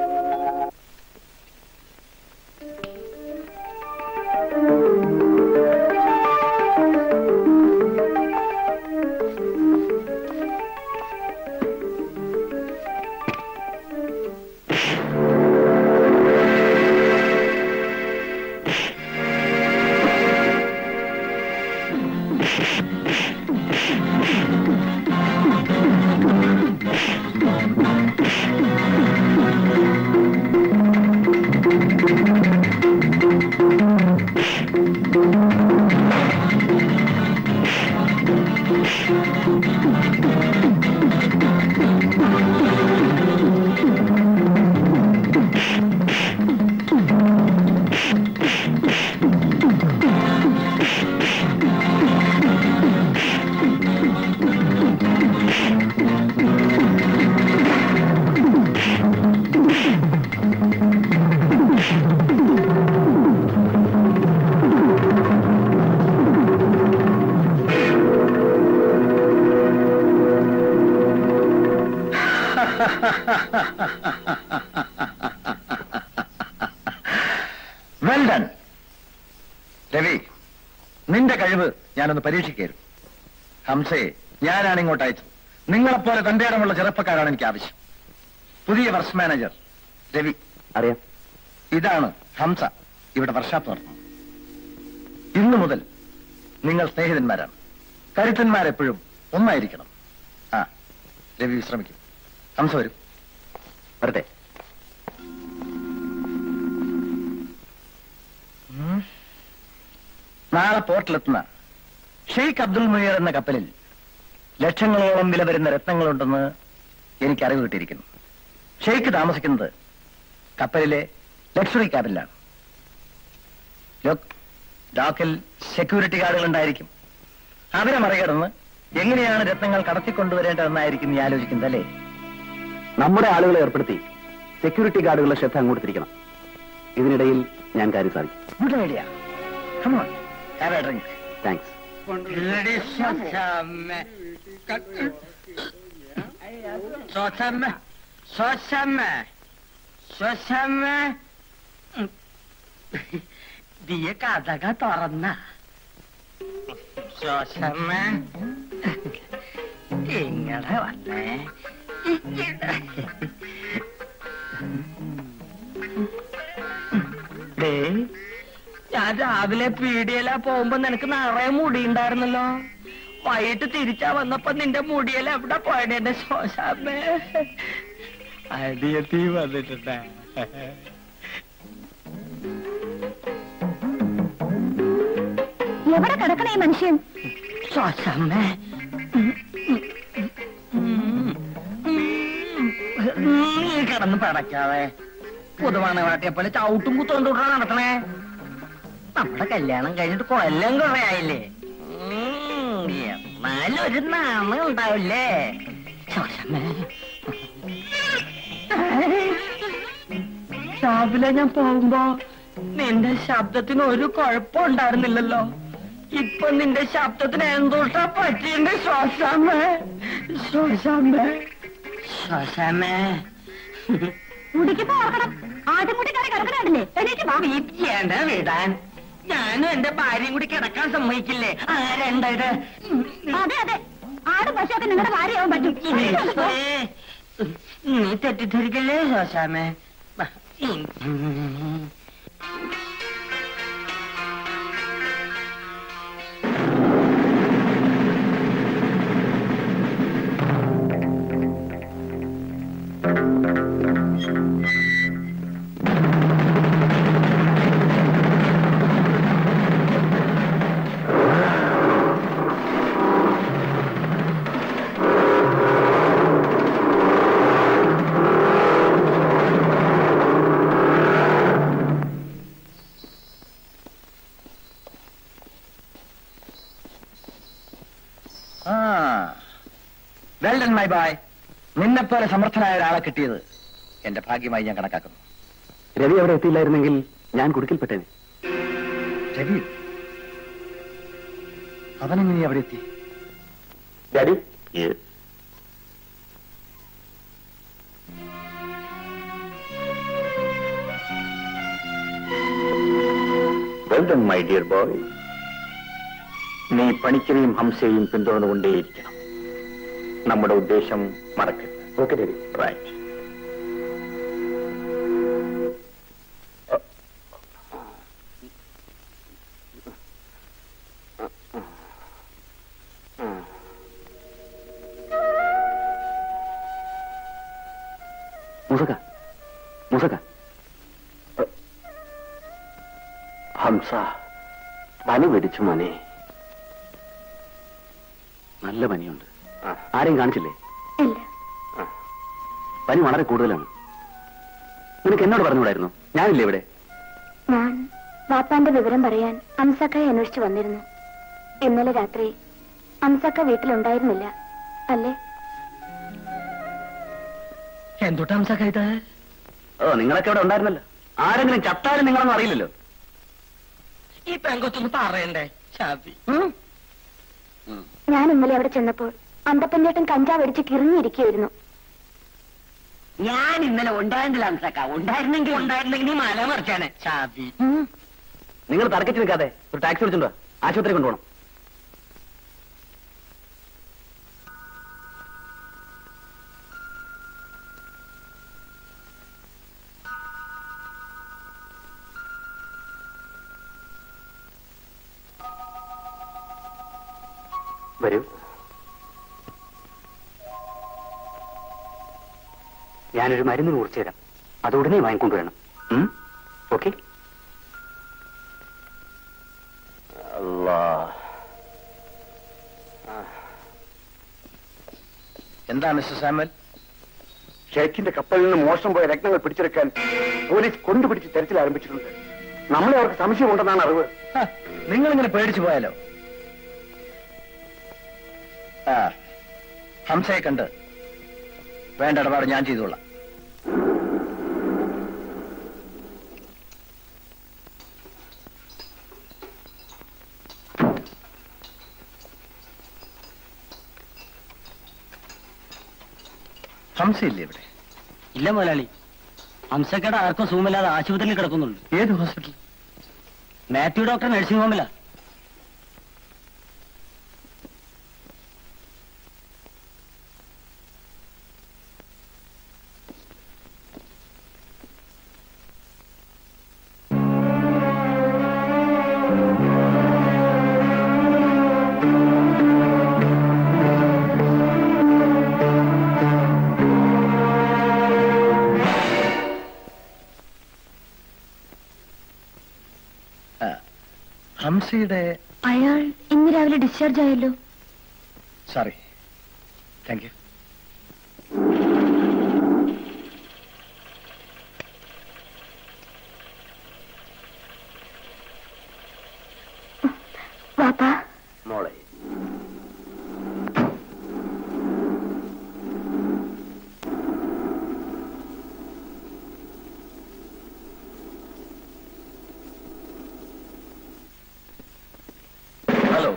വെൽ ഡൺ രവി നിന്റെ കഴിവ് ഞാനൊന്ന് പരീക്ഷിക്കായിരുന്നു ഹംസയെ ഞാനാണ് ഇങ്ങോട്ട് അയച്ചത് നിങ്ങളെപ്പോലെ തന്റെ ഇടമുള്ള ചെറുപ്പക്കാരാണ് എനിക്ക് ആവശ്യം പുതിയ വർക്സ് മാനേജർ രവി അറിയാം ഇതാണ് ഹംസ ഇവിടെ വർഷാപ്പ് നടത്തുന്നത് ഇന്നു മുതൽ നിങ്ങൾ സ്നേഹിതന്മാരാണ് കരുത്തന്മാരെപ്പോഴും ഒന്നായിരിക്കണം ആ രവി വിശ്രമിക്കും ഹംസ വരും വരട്ടെ നാളെ പോർട്ടിലെത്തുന്ന ഷെയ്ഖ് അബ്ദുൽ മുനീർ എന്ന കപ്പലിൽ ലക്ഷങ്ങളോളം വില വരുന്ന രത്നങ്ങളുണ്ടെന്ന് എനിക്ക് അറിവ് കിട്ടിയിരിക്കുന്നു ഷെയ്ഖ് താമസിക്കുന്നത് കപ്പലിലെ ലക്ഷറി ക്യാബിലാണ് ഡോക്കിൽ സെക്യൂരിറ്റി ഗാർഡുകൾ ഉണ്ടായിരിക്കും അവരെ മറികടന്ന് എങ്ങനെയാണ് രത്നങ്ങൾ കടത്തിക്കൊണ്ടുവരേണ്ടതെന്നായിരിക്കും നീ ആലോചിക്കുന്നത് അല്ലേ നമ്മുടെ ആളുകളെ ഏർപ്പെടുത്തി സെക്യൂരിറ്റി ഗാർഡുകളുടെ ശ്രദ്ധ അങ്ങോട്ട് തിരിക്കണം ഇതിനിടയിൽ ഞാൻ കാര്യം സാധിക്കും good idea come on have a drink thanks ശ്വാസമ്മ ശ്വാസമ്മ ശ്വാസമ്മ ദിയ കഥക തുറന്ന ശ്വാസമ്മ ഇങ്ങനെ വന്നേ ഡേ ഞാൻ രാവിലെ പീടിയല പോകുമ്പോ നിനക്ക് നിറയെ മുടി ഉണ്ടായിരുന്നല്ലോ വൈകിട്ട് തിരിച്ചാ വന്നപ്പോ നിന്റെ മുടിയല എവിടെ പോയത് എന്റെ ശോശാമ്മേ അടിയത്തി വന്നിട്ടുണ്ട് എവിടെ കിടക്കണേ മനുഷ്യൻ ശോശാമ്മേ നീ കിടന്ന് പടക്കാതെ പുതുവാണ് കാട്ടിയെ പോലെ ചവിട്ടും കുത്തോണ്ടൂട്ടാ നടത്തണേ നമ്മുടെ കല്യാണം കഴിഞ്ഞിട്ട് കൊല്ലം കുറെ ആയില്ലേ ഉം, എന്നാലും ഒരു നാമം ഉണ്ടാവില്ലേ ശോശമ്മേ രാവിലെ ഞാൻ പോകുമ്പോ നിന്റെ ശബ്ദത്തിന് ഒരു കുഴപ്പം ഉണ്ടായിരുന്നില്ലല്ലോ ഇപ്പൊ നിന്റെ ശബ്ദത്തിന് എന്തോട്ടാ പറ്റിയുണ്ട് ശ്വാസമ്മേ ശ്വാസമ്മേ ശ്വാസമ്മേ മുടിക്കുമ്പോ ഓർക്കണം ആദ്യം കൂടി കയറി കിടക്കണല്ലേ എണീറ്റ് വാ ചെയ്യേണ്ട വിടാൻ ഞാനും എന്റെ ഭാര്യയും കൂടി കിടക്കാൻ സമ്മതിക്കില്ലേ ആരെണ്ടത് അതെ അതെ ആടും പശുവൊക്കെ നിങ്ങളുടെ ഭാര്യയാവാൻ പറ്റും എണീറ്റ് പോ. നീ തെറ്റിദ്ധരിക്കല്ലേ ശ്വാസാമേ ആ വെൽ ഡൺ മൈ ബോയ് നിന്നെപ്പോലെ സമർത്ഥനായ ഒരാളെ കിട്ടിയത് എന്റെ ഭാഗ്യമായി ഞാൻ കണക്കാക്കുന്നു രവി അവിടെ എത്തിയില്ലായിരുന്നെങ്കിൽ ഞാൻ കുടുക്കിൽപ്പെട്ടേനെ രവി അവനെങ്ങനെ അവിടെ എത്തി daddy well done my dear boy നീ പണിക്കരെയും ഹംസയെയും പിന്തുടർന്നുകൊണ്ടേയിരിക്കണം നമ്മുടെ ഉദ്ദേശം മറക്കരുത് ഓക്കെ ഡാഡി റൈറ്റ് മുസക്ക മുസക്ക ഹംസ പനി പിടിച്ചു മോനെ നല്ല പനിയുണ്ട് ആരെയും കാണിച്ചില്ലേ ഇല്ല പനി വളരെ കൂടുതലാണ് നിനക്ക് എന്നോട് പറഞ്ഞുകൂടായിരുന്നു ഞാനില്ലേ ഇവിടെ ഞാൻ വാപ്പാന്റെ വിവരം പറയാൻ അംസക്കയെ അന്വേഷിച്ചു വന്നിരുന്നു ഇന്നലെ രാത്രി അംസക്ക വീട്ടിലുണ്ടായിരുന്നില്ല അല്ലേ എന്തുട്ടാ ഹംസക്ക ഇത് ഓ നിങ്ങളൊക്കെ ഇവിടെ ഉണ്ടായിരുന്നല്ലോ ആരെങ്കിലും ചത്താലും നിങ്ങളൊന്നും അറിയില്ലല്ലോ ഈ പെങ്കൊത്തൊന്ന് പറയണ്ടേ ഷാബി ഞാൻ ഇന്നലെ അവിടെ ചെന്നപ്പോൾ അന്തപ്പഞ്ചേട്ടൻ കഞ്ചാവ് അടിച്ച് കിറിഞ്ഞിരിക്കുകയായിരുന്നു ഞാൻ ഇന്നലെ ഉണ്ടായിരുന്നില്ല ഹംസക്ക ഉണ്ടായിരുന്നെങ്കിൽ ഉണ്ടായിരുന്നെങ്കിൽ നീ മല മറിച്ചാണ് ഷാബി നിങ്ങൾ തർക്കിച്ച് നിൽക്കാതെ ഒരു ടാക്സി വിളിച്ചിട്ടുണ്ടോ ആശുപത്രി കൊണ്ടുപോകണം വരൂ ഞാനൊരു മരുന്ന് കുറിച്ച് തരാം അത് ഉടനെ വാങ്ങിക്കൊണ്ടുവരണം ഓക്കെ അല്ലാ എന്താ മിസ്റ്റർ സാമുവൽ ഷേഖിന്റെ കപ്പലിൽ നിന്ന് മോഷണം പോയ രത്നങ്ങൾ പിടിച്ചെടുക്കാൻ പോലീസ് കൊണ്ടുപിടിച്ച് തെരച്ചിൽ ആരംഭിച്ചിട്ടുണ്ട് നമ്മളെ അവർക്ക് സംശയമുണ്ടെന്നാണ് അറിവ് നിങ്ങൾ ഇങ്ങനെ പേടിച്ചു പോയാലോ ആ ഹംസയെ കണ്ട് വേണ്ട ഇടപാട് ഞാൻ ചെയ്തോളാം ഹംസയില്ലേ ഇവിടെ ഇല്ല മുതലാളി ഹംസക്കട ആർക്കും സുഖമില്ലാതെ ആശുപത്രിയിൽ കിടക്കുന്നുണ്ട് ഏത് ഹോസ്പിറ്റൽ മാത്യു ഡോക്ടർ നഴ്സിംഗ് ഹോമിലാ ഹംസയുടെ അയാൾ ഇന്ന് രാവിലെ ഡിസ്ചാർജ് ആയല്ലോ സോറി താങ്ക് യു വാപ്പാ മോളെ ഹലോ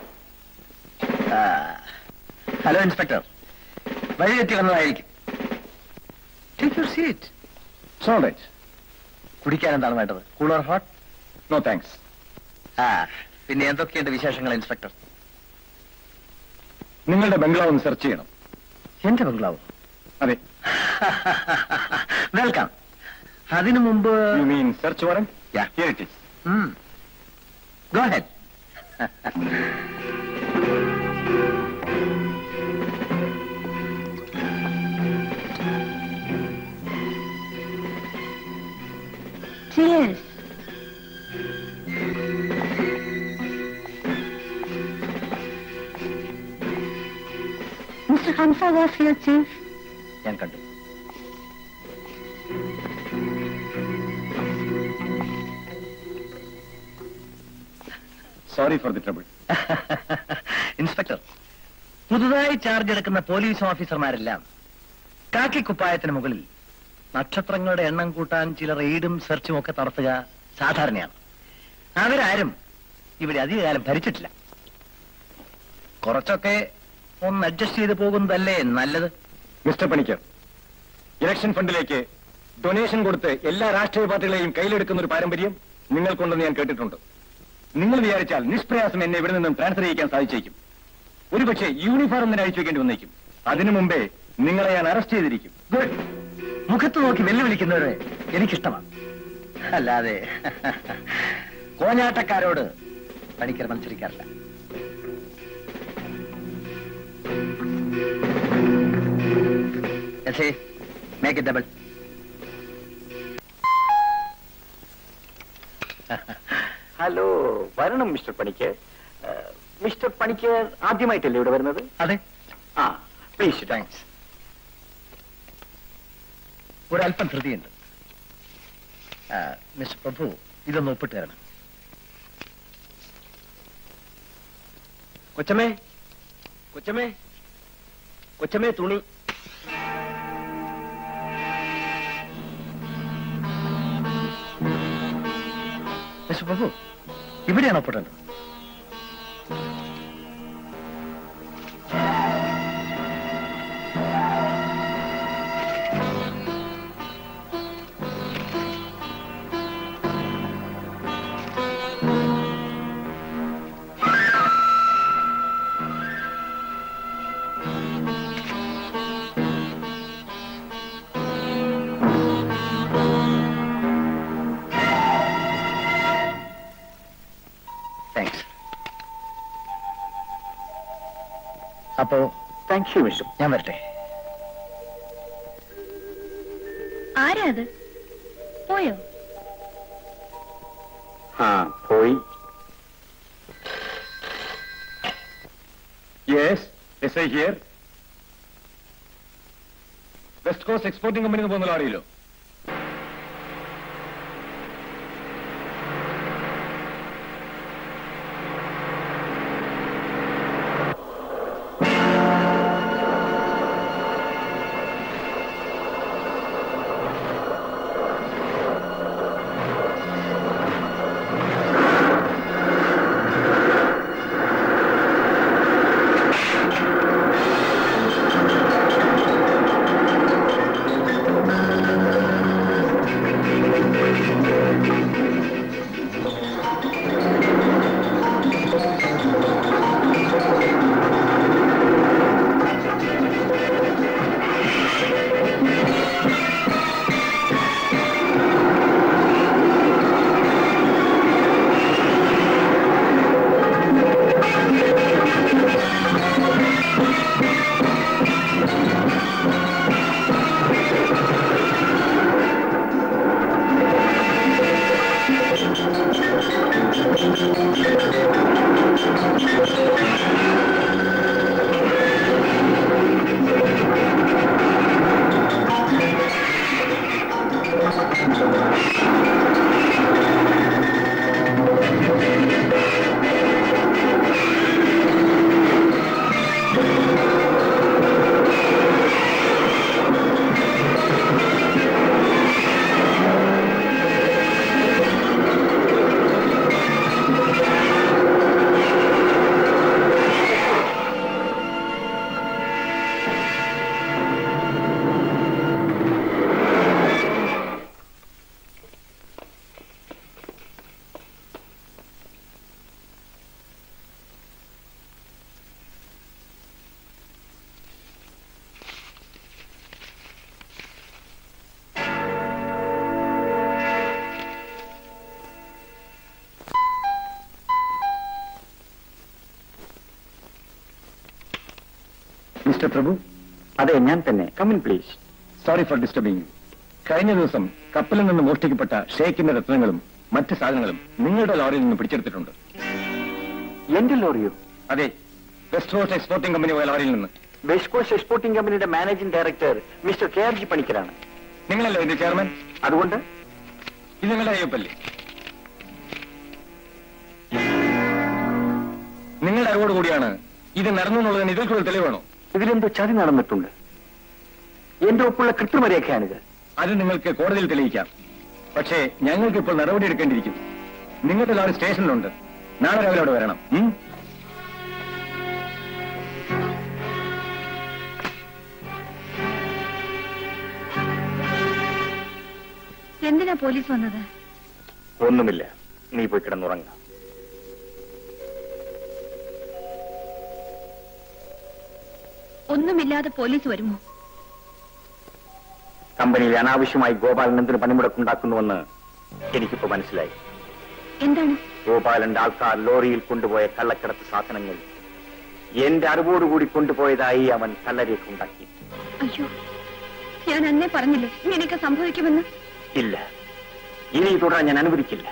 ഹലോ ഇൻസ്പെക്ടർ വഴി തെറ്റി വന്നതായിരിക്കും ടേക്ക് യുവർ സീറ്റ് സോളേറ്റ് കുടിക്കാൻ എന്താണ് വേണ്ടത് കൂളർ ഹോട്ട് നോ താങ്ക്സ് ആ പിന്നെ എന്തൊക്കെയുണ്ട് വിശേഷങ്ങൾ ഇൻസ്പെക്ടർ നിങ്ങളുടെ ബംഗ്ലാവ് ഒന്ന് സെർച്ച് ചെയ്യണം എന്റെ ബംഗ്ലാവ് അതെ വെൽക്കം അതിനു മുമ്പ് you mean search warrant here it is go ahead Cheers. Mr. Hamza was here, Chief. ഞാൻ കണ്ടു sorry for the trouble inspector പുതുതായി ചാർജ് എടുക്കുന്ന പോലീസ് ഓഫീസർമാരെല്ലാം കാക്കി കുപ്പായത്തിന് മുകളിൽ നക്ഷത്രങ്ങളുടെ എണ്ണം കൂട്ടാൻ ചില റെയ്ഡും സെർച്ചും ഒക്കെ നടത്തുക സാധാരണയാണ് അവരാരും ഇവിടെ അധികകാലം ഭരിച്ചിട്ടില്ല കുറച്ചൊക്കെ ഒന്ന് അഡ്ജസ്റ്റ് ചെയ്ത് പോകുന്നതല്ലേ നല്ലത് മിസ്റ്റർ പണിക്കർ ഇലക്ഷൻ ഫണ്ടിലേക്ക് ഡൊനേഷൻ കൊടുത്ത് എല്ലാ രാഷ്ട്രീയ പാർട്ടികളെയും കയ്യിലെടുക്കുന്ന ഒരു പാരമ്പര്യം നിങ്ങൾക്കുണ്ടെന്ന് ഞാൻ കേട്ടിട്ടുണ്ട് നിങ്ങൾ വിചാരിച്ചാൽ നിഷ്പ്രയാസം എന്നെ ഇവിടെ നിന്നും ട്രാൻസ്ഫർ ചെയ്യിക്കാൻ സാധിച്ചേക്കും ഒരുപക്ഷെ യൂണിഫോം തന്നെ അഴിച്ചു വെക്കേണ്ടി വന്നേക്കും അതിനു മുമ്പേ നിങ്ങളെ ഞാൻ അറസ്റ്റ് ചെയ്തിരിക്കും ഗുഡ് മുഖത്ത് നോക്കി വെല്ലുവിളിക്കുന്നവരെ എനിക്കിഷ്ടമാണ് അല്ലാതെ കോഞ്ഞാട്ടക്കാരോട് പണിക്കർ മത്സരിക്കാറില്ല മേക്ക് ഇറ്റ് ഡബിൾ ഹലോ വരണം മിസ്റ്റർ പണിക്കർ മിസ്റ്റർ പണിക്കർ ആദ്യമായിട്ടല്ലേ ഇവിടെ വരുന്നത് അതെ ആ പ്ലീസ് താങ്ക്സ് ഒരല്പം ധൃതിയുണ്ട് ആ, മിസ്റ്റർ പ്രഭു ഇതൊന്ന് ഒപ്പിട്ട് തരണം കൊച്ചമ്മേ കൊച്ചമ്മേ കൊച്ചമ്മേ തുണി മിസ്റ്റർ പ്രഭു ഇവിടെയാണ് ഒപ്പിടേണ്ടത് താങ്ക്സ് അപ്പോ താങ്ക് യു മിസ്റ്റർ ഞാൻ വരട്ടെ ആരാ അത് പോയോ ആ പോയി S I here west coast exporting company പോകുന്ന ലോറിയിലോ മിസ്റ്റർ പ്രഭു അതെ ഞാൻ തന്നെ come in please sorry for disturbing കഴിഞ്ഞ ദിവസം കപ്പലിൽ നിന്ന് മോഷ്ടിക്കപ്പെട്ട ഷേക്കിന്റെ രത്നങ്ങളും മറ്റ് സാധനങ്ങളും നിങ്ങളുടെ ലോറിയിൽ നിന്ന് പിടിച്ചെടുത്തിട്ടുണ്ട് എന്റെ ലോറിയോ അതെ വെസ്റ്റ് കോസ്റ്റ് എക്സ്പോർട്ടിംഗ് കമ്പനി പോയ ലോറിയിൽ നിന്ന് വെസ്റ്റ് കോസ്റ്റ് എക്സ്പോർട്ടിംഗ് കമ്പനിയുടെ managing director mister K R G പണിക്കരാണ് നിങ്ങളല്ലേ ഇതിന്റെ ചെയർമാൻ അതുകൊണ്ട് ഇത് നിങ്ങളുടെ അയ്യപ്പല്ലേ നിങ്ങളുടെ അറിവോട് കൂടിയാണ് ഇത് നടന്നു എന്നുള്ളതിന് ഇതിൽ കൂടുതൽ തെളിവാണോ ഇതിലെന്തോ ചതി നടന്നിട്ടുണ്ട് എന്റെ ഒപ്പുള്ള കൃത്രിമരേഖയാണിത് അത് നിങ്ങൾക്ക് കോടതിയിൽ തെളിയിക്കാം പക്ഷേ ഞങ്ങൾക്ക് ഇപ്പോൾ നടപടി എടുക്കേണ്ടിയിരിക്കും നിങ്ങളുടെ ലോറി സ്റ്റേഷനിലുണ്ട് നാളെ രാവിലെ അവിടെ വരണം ഉം? എന്തിനാ പോലീസ് വന്നത് ഒന്നുമില്ല നീ പോയി കിടന്നുറങ്ങ ഒന്നുമില്ലാതെ പോലീസ് വരുമോ കമ്പനിയിൽ അനാവശ്യമായി ഗോപാലൻ എന്തിന് പണിമുടക്കുണ്ടാക്കുന്നുവെന്ന് എനിക്കിപ്പോ മനസ്സിലായി എന്താണ് ഗോപാലന്റെ ആൾക്കാർ ലോറിയിൽ കൊണ്ടുപോയ കള്ളക്കടത്ത് സാധനങ്ങൾ എന്റെ അറിവോടുകൂടി കൊണ്ടുപോയതായി അവൻ കള്ളരേഖ ഉണ്ടാക്കി അയ്യോ ഞാൻ അന്നേ പറഞ്ഞില്ലേ ഇങ്ങനെയൊക്കെ സംഭവിക്കുമെന്ന് ഇല്ല ഇനി തുടരാൻ ഞാൻ അനുവദിക്കില്ല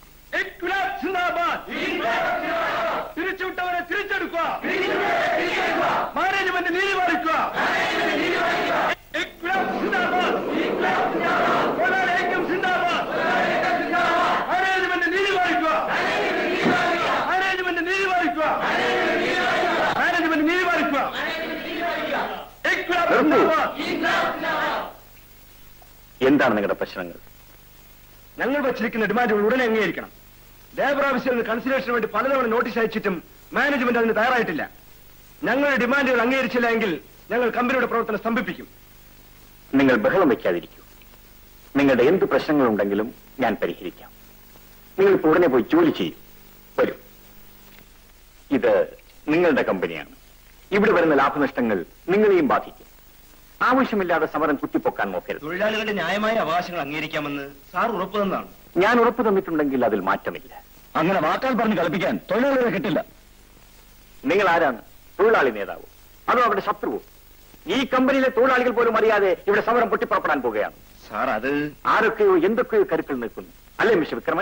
തിരിച്ചുവിട്ടവരെ തിരിച്ചെടുക്കുക മാനേജ്മെന്റ് നീതി പാലിക്കുക ഇൻക്ലാബ് സിന്ദാബാദ്. കൊലാൻ ഏക്യം സിന്ദാബാദ്. മാനേജ്മെന്റ് നീതി പാലിക്കുക മാനേജ്മെന്റ് നീതി പാലിക്കുക മാനേജ്മെന്റ് നീതി പാലിക്കുക ഇൻക്ലാബ് നിർത്തൂ. സിന്ദാബാദ്. എന്താണ് നിങ്ങളുടെ പ്രശ്നങ്ങൾ ഞങ്ങൾ വച്ചിരിക്കുന്ന ഡിമാൻഡുകൾ ഉടനെ അംഗീകരിക്കണം ലേബർ ഓഫീസിൽ നിന്ന് കൺസിഡറേഷന് വേണ്ടി പലതവണ നോട്ടീസ് അയച്ചിട്ടും മാനേജ്മെന്റ് അതിന് തയ്യാറായിട്ടില്ല ഞങ്ങളുടെ ഡിമാൻഡുകൾ അംഗീകരിച്ചില്ല എങ്കിൽ ഞങ്ങൾ കമ്പനിയുടെ പ്രവർത്തനം സ്തംഭിപ്പിക്കും നിങ്ങൾ ബഹളം വയ്ക്കാതിരിക്കൂ നിങ്ങളുടെ എന്ത് പ്രശ്നങ്ങളുണ്ടെങ്കിലും ഞാൻ പരിഹരിക്കാം നിങ്ങൾ ഇപ്പോൾ ഉടനെ പോയി ജോലി ചെയ്യും വരൂ ഇത് നിങ്ങളുടെ കമ്പനിയാണ് ഇവിടെ വരുന്ന ലാഭനഷ്ടങ്ങൾ നിങ്ങളെയും ബാധിക്കും ആവശ്യമില്ലാതെ സമരം കുത്തിപ്പൊക്കാൻ നോക്കരുത് തൊഴിലാളികളുടെ ന്യായമായ അവകാശങ്ങൾ അംഗീകരിക്കാമെന്ന് സാർ ഉറപ്പു തന്നാണ് ഞാൻ ഉറപ്പ് തന്നിട്ടുണ്ടെങ്കിൽ അതിൽ മാറ്റമില്ല അങ്ങനെ വാക്കാൽ പറഞ്ഞ് കളിപ്പിക്കാൻ തൊഴിലാളികളെ കിട്ടില്ല നിങ്ങൾ ആരാണ് തൊഴിലാളി നേതാവ് അതോ അവരുടെ ശത്രുവോ ഈ കമ്പനിയിലെ തൊഴിലാളികൾ പോലും അറിയാതെ ഇവിടെ സമരം പൊട്ടിപ്പുറപ്പെടാൻ പോകുകയാണ് സാർ അത് ആരൊക്കെയോ എന്തൊക്കെയോ കരുക്കൾ നിൽക്കുന്നു അല്ലേ മിസ്റ്റർ വിക്രമൻ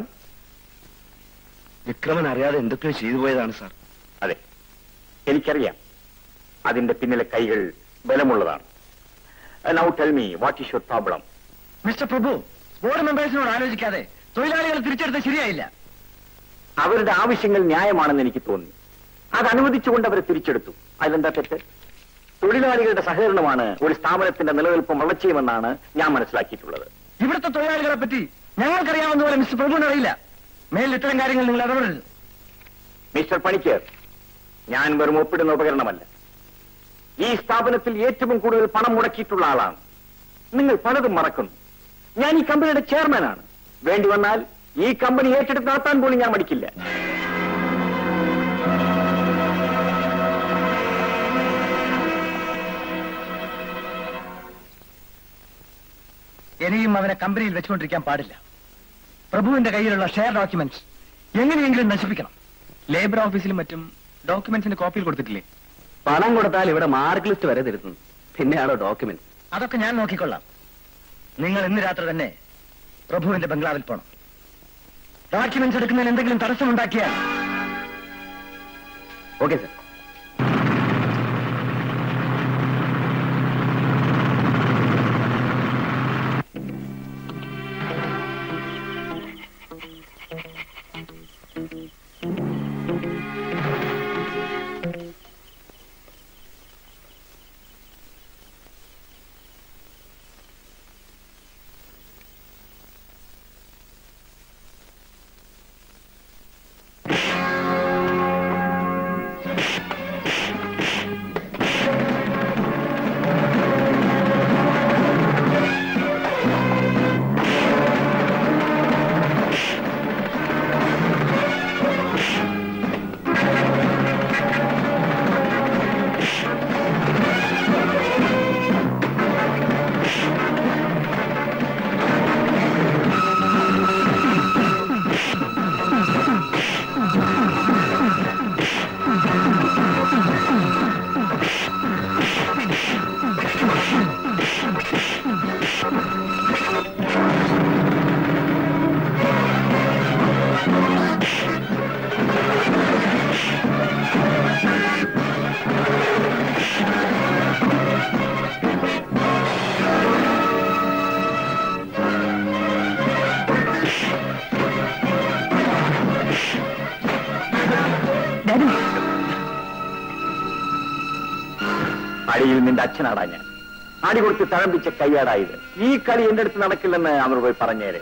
വിക്രമൻ അറിയാതെ എന്തൊക്കെയോ ചെയ്തു പോയതാണ് സാർ അതെ എനിക്കറിയാം അതിന്റെ പിന്നിലെ കൈകൾ ബലമുള്ളതാണ് now tell me what is your problem mister Prabhu board മെമ്പേഴ്സിനോട് ആലോചിക്കാതെ തൊഴിലാളികൾ തിരിച്ചെടുത്ത് ശരിയായില്ല അവരുടെ ആവശ്യങ്ങൾ ന്യായമാണെന്ന് എനിക്ക് തോന്നി അത് അനുവദിച്ചുകൊണ്ട് അവരെ തിരിച്ചെടുത്തു അതിലെന്താ തെറ്റ് തൊഴിലാളികളുടെ സഹകരണമാണ് ഒരു സ്ഥാപനത്തിന്റെ നിലനിൽപ്പും വളർച്ചയുമെന്നാണ് ഞാൻ മനസ്സിലാക്കിയിട്ടുള്ളത് ഇവിടുത്തെ തൊഴിലാളികളെ പറ്റി ഞങ്ങൾക്കറിയാവുന്ന പോലെ മിസ്റ്റർ പ്രഭുവിന് അറിയില്ല മേലിൽ ഇത്തരം കാര്യങ്ങൾ നിങ്ങൾ ഇടപെടരുത് മിസ്റ്റർ പണിക്കർ ഞാൻ വെറും ഒപ്പിടുന്ന ഉപകരണമല്ല ഈ സ്ഥാപനത്തിൽ ഏറ്റവും കൂടുതൽ പണം മുടക്കിയിട്ടുള്ള ആളാണ് നിങ്ങൾ പലതും മറക്കുന്നു ഞാൻ ഈ കമ്പനിയുടെ ചെയർമാനാണ് വേണ്ടി വന്നാൽ ഈ കമ്പനി ഏറ്റെടുത്ത് നടത്താൻ പോലും ഞാൻ മടിക്കില്ല ഇനിയും അവനെ കമ്പനിയിൽ വെച്ചുകൊണ്ടിരിക്കാൻ പാടില്ല പ്രഭുവിന്റെ കയ്യിലുള്ള ഷെയർ ഡോക്യുമെന്റ്സ് എങ്ങനെയെങ്കിലും നശിപ്പിക്കണം ലേബർ ഓഫീസിലും മറ്റും ഡോക്യുമെന്റ്സിന്റെ കോപ്പിയിൽ കൊടുത്തിട്ടില്ലേ പണം കൊടുത്താൽ ഇവിടെ മാർക്ക് ലിസ്റ്റ് വരെ തരുന്നു പിന്നെയാണോ ഡോക്യുമെന്റ് അതൊക്കെ ഞാൻ നോക്കിക്കൊള്ളാം നിങ്ങൾ ഇന്ന് രാത്രി തന്നെ പ്രഭുവിന്റെ ബംഗ്ലാവിൽ പോണം ഡോക്യുമെന്റ്സ് എടുക്കുന്നതിന് എന്തെങ്കിലും തടസ്സമുണ്ടാക്കിയാൽ ഓക്കെ സർ അടിയിൽ നിന്റെ അച്ഛനാടാ ഞാൻ അടി കൊടുത്ത് തഴമ്പിച്ച കൈയാടായത് ഈ കളി എന്റെ അടുത്ത് നടക്കില്ലെന്ന് അവർ പോയി പറഞ്ഞേരെ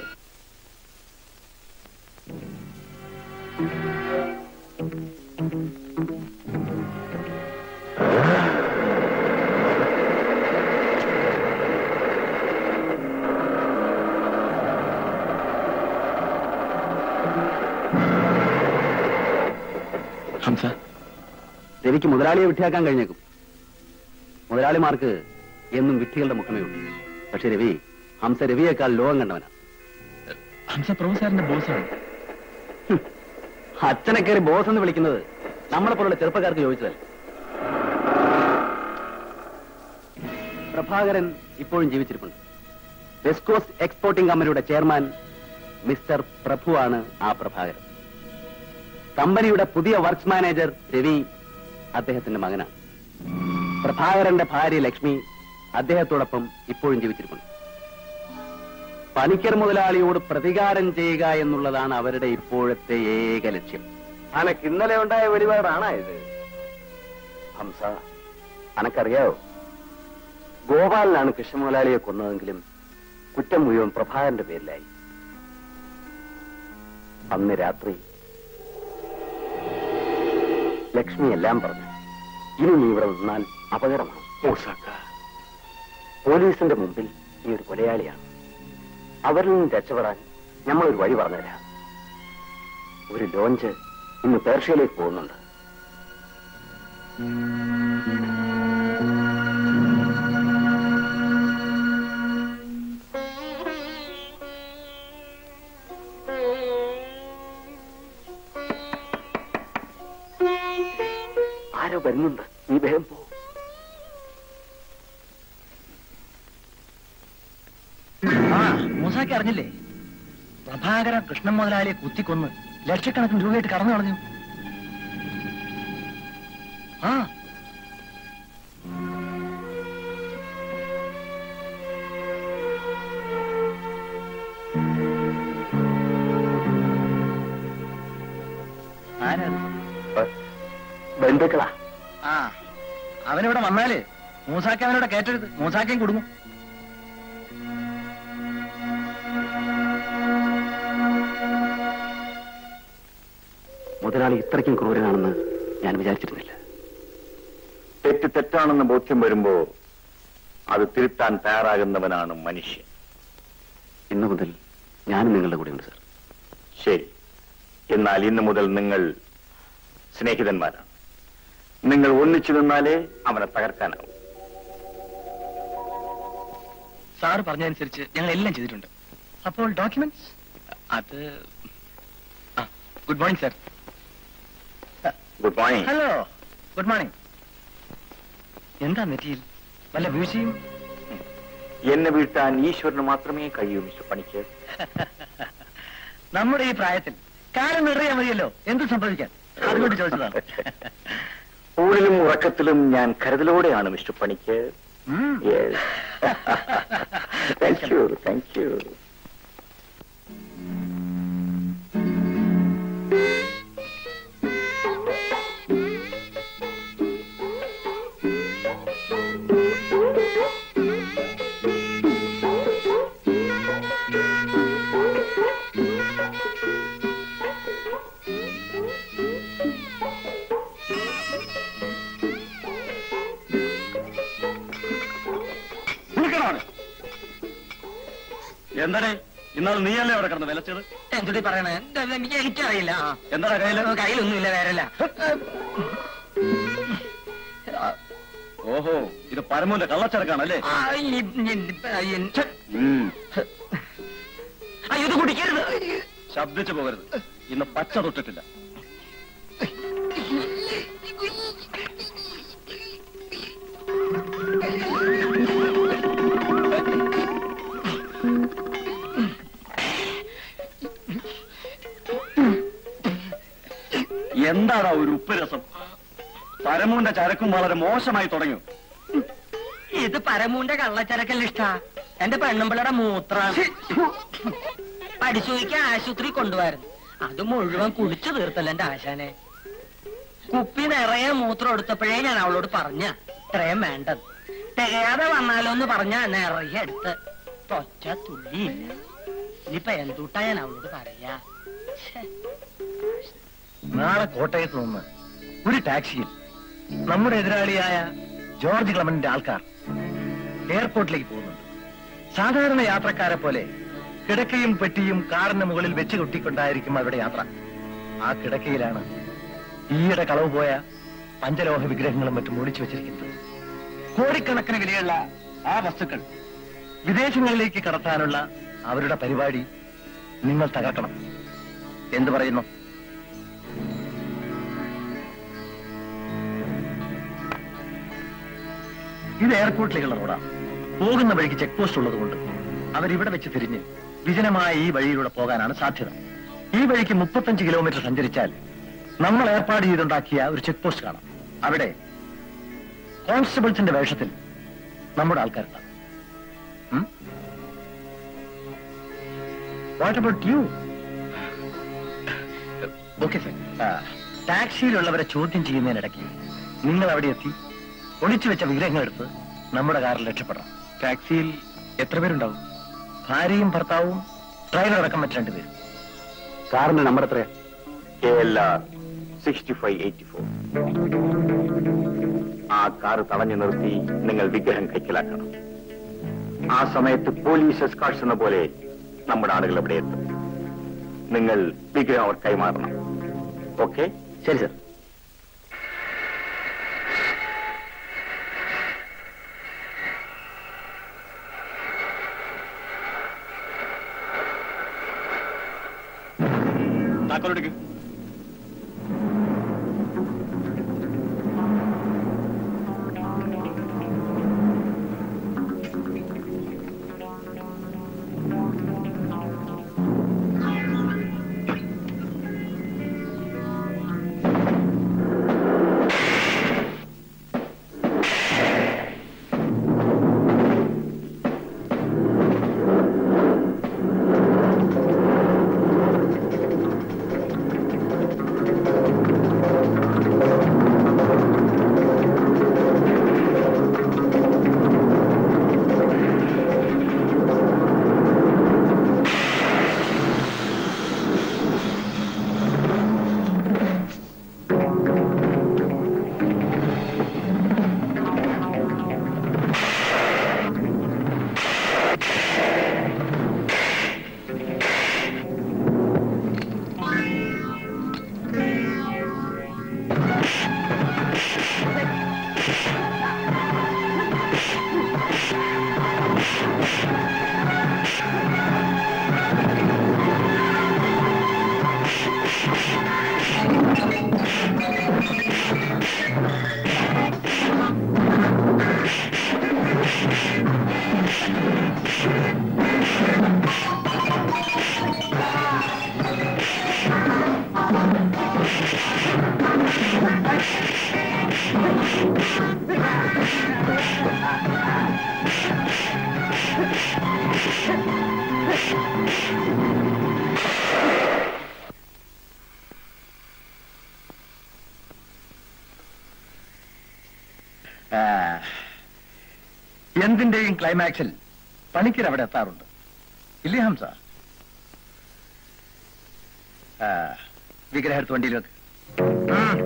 ഹംസ രവിക്ക് മുതലാളിയെ വിട്ടിയാക്കാൻ കഴിഞ്ഞേക്കും മുതലാളിമാർക്ക് എന്നും വിട്ടികളുടെ മുഖമേ ഉള്ളൂ പക്ഷെ രവി ഹംസ രവിയേക്കാൾ ലോകം കണ്ടവനാ ഹംസ പ്രഭു സാറിന്റെ ബോസാണ് അച്ഛനെ കയറി ബോസ് എന്ന് വിളിക്കുന്നത് നമ്മളെ പോലുള്ള ചെറുപ്പക്കാർക്ക് ചോദിച്ചതല്ല പ്രഭാകരൻ ഇപ്പോഴും ജീവിച്ചിരിപ്പുണ്ട് വെസ്റ്റ് കോസ്റ്റ് എക്സ്പോർട്ടിംഗ് കമ്പനിയുടെ ചെയർമാൻ മിസ്റ്റർ പ്രഭു ആണ് ആ പ്രഭാകരൻ കമ്പനിയുടെ പുതിയ വർക്ക്സ് മാനേജർ രവി അദ്ദേഹത്തിന്റെ മകനാണ് പ്രഭാകരന്റെ ഭാര്യ ലക്ഷ്മി അദ്ദേഹത്തോടൊപ്പം ഇപ്പോഴും ജീവിച്ചിരിപ്പുണ്ട് പണിക്കർ മുതലാളിയോട് പ്രതികാരം ചെയ്യുക എന്നുള്ളതാണ് അവരുടെ ഇപ്പോഴത്തെ ഏക ലക്ഷ്യം അനക്ക് ഇന്നലെ ഉണ്ടായ വെളിപാടാണാ ഇത് ഹംസ അനക്കറിയാവോ ഗോപാലനാണ് കൃഷ്ണമുതലാളിയെ കൊന്നതെങ്കിലും കുറ്റം മുഴുവൻ പ്രഭാകരന്റെ പേരിലായി അന്ന് രാത്രി ലക്ഷ്മി എല്ലാം പറഞ്ഞു ഇനി നീ ഇവിടെ നിന്നാൽ അപകടമാണ് പോലീസിന്റെ മുമ്പിൽ നീ ഒരു കൊലയാളിയാണ് അവരിൽ നിന്ന് രക്ഷപ്പെടാൻ നമ്മൾ ഒരു വഴി പറഞ്ഞുതരാം ഒരു ലോഞ്ച് ഇന്ന് പേർഷ്യയിലേക്ക് പോകുന്നുണ്ട് ആരോ വരുന്നുണ്ട് നീ വേഗം പോ ആ മൂസാക്കി അറിഞ്ഞില്ലേ പ്രഭാകര കൃഷ്ണൻ മുതലാളിയെ കുത്തിക്കൊന്ന് ലക്ഷക്കണക്കിന് രൂപയായിട്ട് കടന്നു കളഞ്ഞു ആ ആരാണ് ബന്ധുക്കളാ ആ അവനിവിടെ വന്നാല് മൂസാക്ക അവനോട് കേറ്റരുത് മൂസാക്കയും കുടുങ്ങും മുതലാളി ഇത്രയ്ക്കും ക്രൂരനാണെന്ന് ഞാൻ വിചാരിച്ചിരുന്നില്ല തെറ്റ് തെറ്റാണെന്ന് ബോധ്യം വരുമ്പോ അത് തിരുത്താൻ തയ്യാറാകുന്നവനാണ് മനുഷ്യൻ ഇന്നു മുതൽ ഞാനും നിങ്ങളുടെ കൂടെയുണ്ട് സാർ ശരി എന്നാൽ ഇന്നു മുതൽ നിങ്ങൾ സ്നേഹിതന്മാരാണ് നിങ്ങൾ ഒന്നിച്ചു നിന്നാലേ അവനെ തകർക്കാനാവും സാറ് പറഞ്ഞതനുസരിച്ച് ഞങ്ങൾ എല്ലാം ചെയ്തിട്ടുണ്ട് അപ്പോൾ ഡോക്യുമെന്റ്സ് അത് good morning sir good morning hello good morning എന്താ നെറ്റിയിൽ വല്ല വീഴ്ചയും എന്നെ വീഴ്ത്താൻ ഈശ്വരന് മാത്രമേ കഴിയൂ മിസ്റ്റർ പണിക്ക് നമ്മുടെ ഈ പ്രായത്തിൽ കാലം നിറയാൻ മതിയല്ലോ എന്ത് സംഭവിക്കാൻ അതുകൊണ്ട് ചോദിച്ചതാണ് ഊഴിലും ഉറക്കത്തിലും ഞാൻ കരുതലോടെയാണ് മിസ്റ്റർ പണിക്ക് ഉം. താങ്ക് യു താങ്ക് യു എന്താണ് ഇന്നാൾ നീയല്ലേ അവിടെ കിടന്ന് വിലച്ചത് എന്തുടി പറയണേ ഇത് എനിക്ക് എനിക്കറിയില്ല ആ. എന്താടാ കയ്യില് കയ്യിലൊന്നുമില്ല വേറല്ല ഓഹോ ഇത് പരമൂന്റെ കള്ളച്ചരക്കാണല്ലേ ആ, ഈ- ഈ- ഈ- ഛെ, ഉം. അയ്യോ ഇത് കുടിക്കരുത് ശബ്ദിച്ചു പോകരുത് ഇന്ന് പച്ച തൊട്ടിട്ടില്ല എന്താടാ ഒരു ഉപ്പ് രസം പരമൂന്റെ ചരക്കും വളരെ മോശമായി തുടങ്ങി ഇത് പരമൂന്റെ കള്ളച്ചരക്കല്ല ഇഷ്ട എന്റെ പെണ്ണുമ്പിളയുടെ മൂത്രാണ് പരിശോധിക്കാൻ ആശുപത്രി കൊണ്ടുപോയിരുന്നു അത് മുഴുവൻ കുടിച്ചു തീർത്തല്ല എന്റെ ആശാനെ കുപ്പി നിറയെ മൂത്രം എടുത്തപ്പോഴേ ഞാൻ അവളോട് പറഞ്ഞ ഇത്രയും വേണ്ടത് തികയാതെ വന്നാലോ എന്ന് പറഞ്ഞ നിറയെ എടുത്ത് തൊച്ച തുള്ളിയില്ല ഇനിയിപ്പൊ എന്തുട്ടാ ഞാൻ അവളോട് പറയാ ഛെ. നാളെ കോട്ടയത്ത് നിന്ന് ഒരു ടാക്സിയിൽ നമ്മുടെ എതിരാളിയായ ജോർജ് ക്ലമന്റിന്റെ ആൾക്കാർ എയർപോർട്ടിലേക്ക് പോകുന്നുണ്ട് സാധാരണ യാത്രക്കാരെ പോലെ കിടക്കയും പെട്ടിയും കാറിന് മുകളിൽ വെച്ച് കൊട്ടിക്കൊണ്ടായിരിക്കും അവരുടെ യാത്ര ആ കിടക്കയിലാണ് ഈയിടെ കളവ് പോയ പഞ്ചലോഹ വിഗ്രഹങ്ങളും മറ്റും ഒളിച്ചു വെച്ചിരിക്കുന്നത് കോടിക്കണക്കിന് വിലയുള്ള ആ വസ്തുക്കൾ വിദേശങ്ങളിലേക്ക് കടത്താനുള്ള അവരുടെ പരിപാടി നിങ്ങൾ തകർക്കണം എന്തു പറയുന്നു ഇത് എയർപോർട്ടിലേക്കുള്ള റോഡാണ് പോകുന്ന വഴിക്ക് ചെക്ക് പോസ്റ്റ് ഉള്ളതുകൊണ്ട് അവരിവിടെ വെച്ച് തിരിഞ്ഞ് വിജനമായ ഈ വഴിയിലൂടെ പോകാനാണ് സാധ്യത ഈ വഴിക്ക് മുപ്പത്തഞ്ച് കിലോമീറ്റർ സഞ്ചരിച്ചാൽ നമ്മൾ ഏർപ്പാട് ചെയ്തുണ്ടാക്കിയ ഒരു ചെക്ക് പോസ്റ്റ് കാണാം അവിടെ കോൺസ്റ്റബിൾസിന്റെ വേഷത്തിൽ നമ്മുടെ ആൾക്കാരുണ്ടാവും what about you okay sir ടാക്സിയിലുള്ളവരെ ചോദ്യം ചെയ്യുന്നതിനിടയ്ക്ക് നിങ്ങൾ അവിടെ എത്തി ഒളിച്ചു വെച്ച വിഗ്രഹങ്ങൾ എടുത്ത് നമ്മുടെ കാറിൽ രക്ഷപ്പെടാം ടാക്സിയിൽ എത്ര പേരുണ്ടാവും ഭാര്യയും ഭർത്താവും ഡ്രൈവർ അടക്കം മറ്റു രണ്ടുപേരും കാറിന്റെ നമ്പർ എത്രയാ K L R sixty five eighty four ആ കാർ തടഞ്ഞു നിർത്തി നിങ്ങൾ വിഗ്രഹം കൈക്കലാക്കണം ആ സമയത്ത് പോലീസ് എസ്കാർട്സ് എന്ന പോലെ നമ്മുടെ ആളുകൾ ഇവിടെ എത്തും നിങ്ങൾ വിഗ്രഹം അവർ കൈമാറണം ഓക്കെ ശരി സർ താക്കോലെടുക്ക് ആ, എന്തിന്റെയും ക്ലൈമാക്സിൽ പണിക്കർ അവിടെ എത്താറുണ്ട് ഇല്ലേ ഹംസ ആ, വിഗ്രഹം എടുത്ത് വണ്ടിയിൽ വെക്ക് ഉം.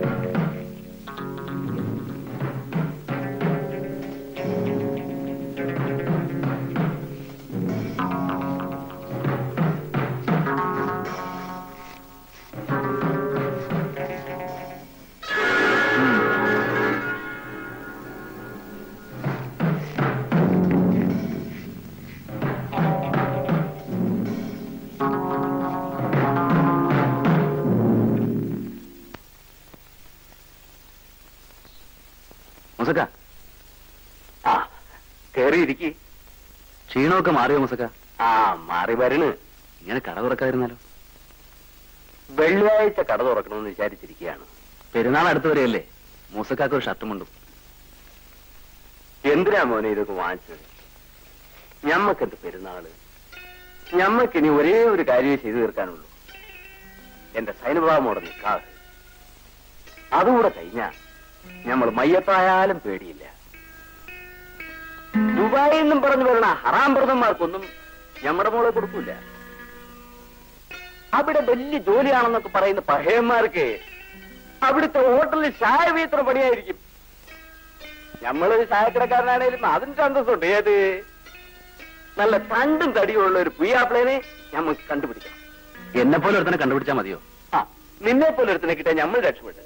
മുസക്ക ആ കേറിയിരിക്കി ക്ഷീണമൊക്കെ മാറിയോ മുസക്ക ആ മാറി വരണ് ഇങ്ങനെ കട തുറക്കാതിരുന്നാലോ വെള്ളിയാഴ്ച കട തുറക്കണമെന്ന് വിചാരിച്ചിരിക്കുകയാണ് പെരുന്നാൾ അടുത്ത് വരെയല്ലേ മൂസക്കാക്ക് ഒരു ഷർട്ടും മുണ്ടും എന്തിനാ മോനെ ഇതൊക്കെ വാങ്ങിച്ചത് ഞമ്മക്കെന്ത് പെരുന്നാള് ഞമ്മക്കിനി ഒരേ ഒരു കാര്യമേ ചെയ്തു തീർക്കാനുള്ളൂ എന്റെ സൈനഭാവമോടെ നിൽക്കാതെ അതുകൂടെ കഴിഞ്ഞാ നമ്മൾ മയ്യത്തായാലും പേടിയില്ല ദുബായിൽ നിന്നും പറഞ്ഞു വരണ ഹറാം വ്രതന്മാർക്കൊന്നും നമ്മുടെ മോളെ കൊടുക്കൂല അവിടെ വലിയ ജോലിയാണെന്നൊക്കെ പറയുന്ന പഹയന്മാർക്ക് അവിടുത്തെ ഹോട്ടലിൽ ചായ വീത്ര പണിയായിരിക്കും നമ്മളൊരു ചായക്കടക്കാരനാണേലും അതിന് സന്തോഷമുണ്ട് ഏത് നല്ല തണ്ടും തടിയുള്ള ഒരു പുയ്യാപ്പിളേനെ നമുക്ക് കണ്ടുപിടിക്കണം എന്നെ പോലെ ഒരുത്തനെ കണ്ടുപിടിച്ചാൽ മതിയോ ആ നിന്നെ പോലെ ഒരുത്തനെ കിട്ടാൻ നമ്മൾ രക്ഷപ്പെട്ടു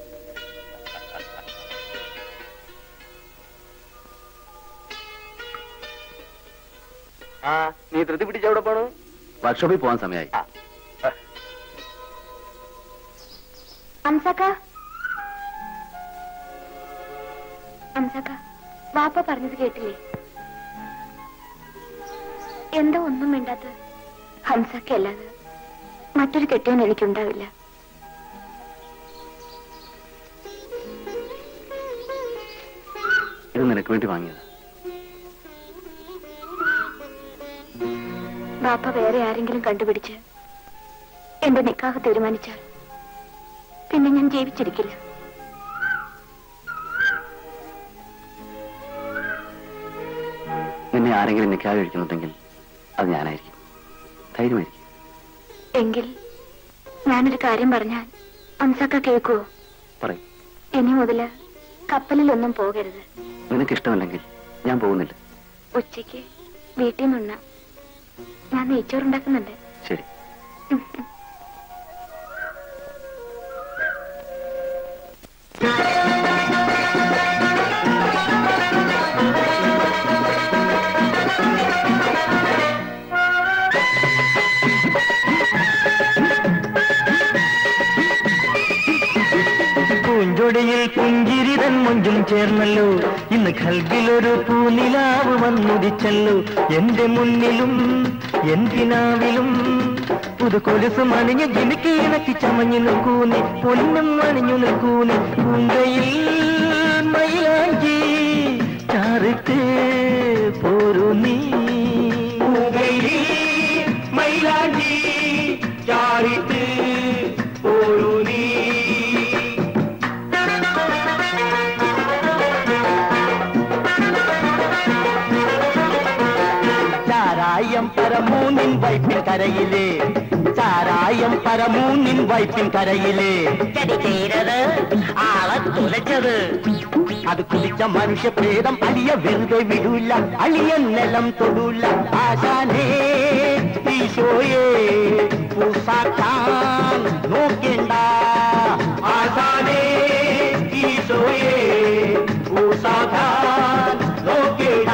ആ നീ ധൃതി പിടിച്ച് എവിടെ പോണു വർക്ക്ഷോപ്പിൽ പോകാൻ സമയമായി അംസക്ക അംസക്ക വാപ്പ പറഞ്ഞത് കേട്ടില്ലേ എന്താ ഒന്നും വേണ്ടാത്ത ഹംസക്ക അല്ലാതെ മറ്റൊരു കെട്ടിയവൻ എനിക്കുണ്ടാവില്ല ഇത് നിനക്ക് വേണ്ടി വാങ്ങിയത് ബാപ്പ വേറെ ആരെങ്കിലും കണ്ടുപിടിച്ച് എന്റെ നിക്കാഹ് തീരുമാനിച്ചാൽ പിന്നെ ഞാൻ ജീവിച്ചിരിക്കില്ല നിന്നെ ആരെങ്കിലും നിൽക്കാതെ കഴിക്കുന്നുണ്ടെങ്കിൽ അത് ഞാനായിരിക്കും ധൈര്യമായിരിക്കും എങ്കിൽ ഞാനൊരു കാര്യം പറഞ്ഞാൽ അംസക്ക കേൾക്കുവോ പറയും ഇനി മുതല് കപ്പലിലൊന്നും പോകരുത് നിനക്ക് ഇഷ്ടമല്ലെങ്കിൽ ഞാൻ പോകുന്നില്ല ഉച്ചയ്ക്ക് വീട്ടിൽ നിന്നുണ്ണ ഞാൻ നെയ്ച്ചോറുണ്ടാക്കുന്നുണ്ട് ശരി പൂഞ്ചൊടിയിൽ പുഞ്ചിരിതൻ മൊഞ്ചും ചേർന്നല്ലോ ഇന്ന് ഖൽബിലൊരു പൂനിലാവ് വന്നുദിച്ചല്ലോ എന്റെ മുന്നിലും എന്തിനാവിലും പുതു കൊലുസ് മണിഞ്ഞ് ജിനുക്കി ഇണക്കി ചമഞ്ഞു നിൽക്കൂനി പൊന്നും മണിഞ്ഞു നിൽക്കൂനി പൂങ്കയിൽ മയിലാഞ്ചി ചാറിട്ട് പോരു നീ പൂങ്കയിൽ മയിലാഞ്ചി ചാറിട്ട് പോരു നീ ചാരായം പരമൂന്നിൻ വൈപ്പിൻ കരയിലേ ചാരായം പരമൂന്നിൻ വൈപ്പിൻ കരയിലേ ചെയ്തത് ആളെ തുലച്ചത് അത് കുളിച്ച മനുഷ്യ പ്രേതം അലിയ വെറുതെ വിടൂല അളിയൻ നിലം തൊടൂല ആശാനേ ഈശോയെ പൂസാക്കാൻ നോക്കേണ്ട ആശാനേ ഈശോയെ പൂസാക്കാൻ നോക്കേണ്ട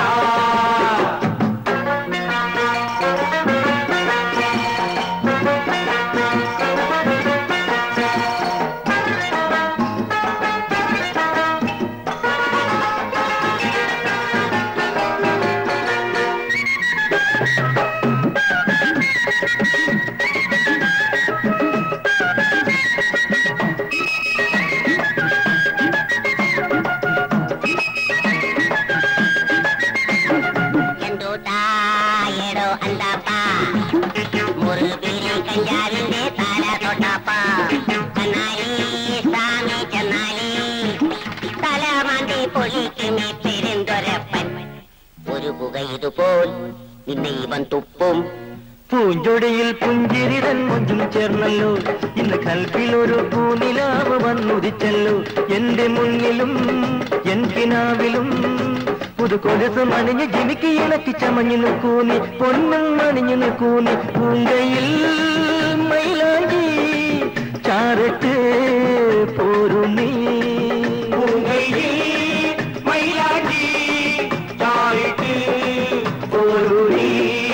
കാപ്പ ചെന്നാലി സ്വാമി ചെന്നാലി തലമാന്തി പൊളിക്കുമേ പെരുന്തൊരപ്പൻ ഒരു പുക ഇതുപോൽ നിന്നെ ഇവൻ തുപ്പും പൂഞ്ചൊടിയിൽ പുഞ്ചിരിതൻ മൊഞ്ചും ചേർന്നല്ലോ ഇന്ന് കൽപ്പിലൊരു പൂനിലാവ് വന്നുദിച്ചല്ലോ എന്റെ മുന്നിലും എൻ കിനാവിലും പുതുകൊലസ് മണിഞ്ഞ് ജിമിക്ക് ഇളക്കി ചമഞ്ഞു നിൽക്കൂനി പൊന്നും മണിഞ്ഞു നിൽക്കൂനി പൂങ്കയിൽ മൈലാഞ്ചി ചാരട്ട് പോരു നീ പൂങ്കയിൽ മൈലാഞ്ചി ചാരട്ട് പോരു നീ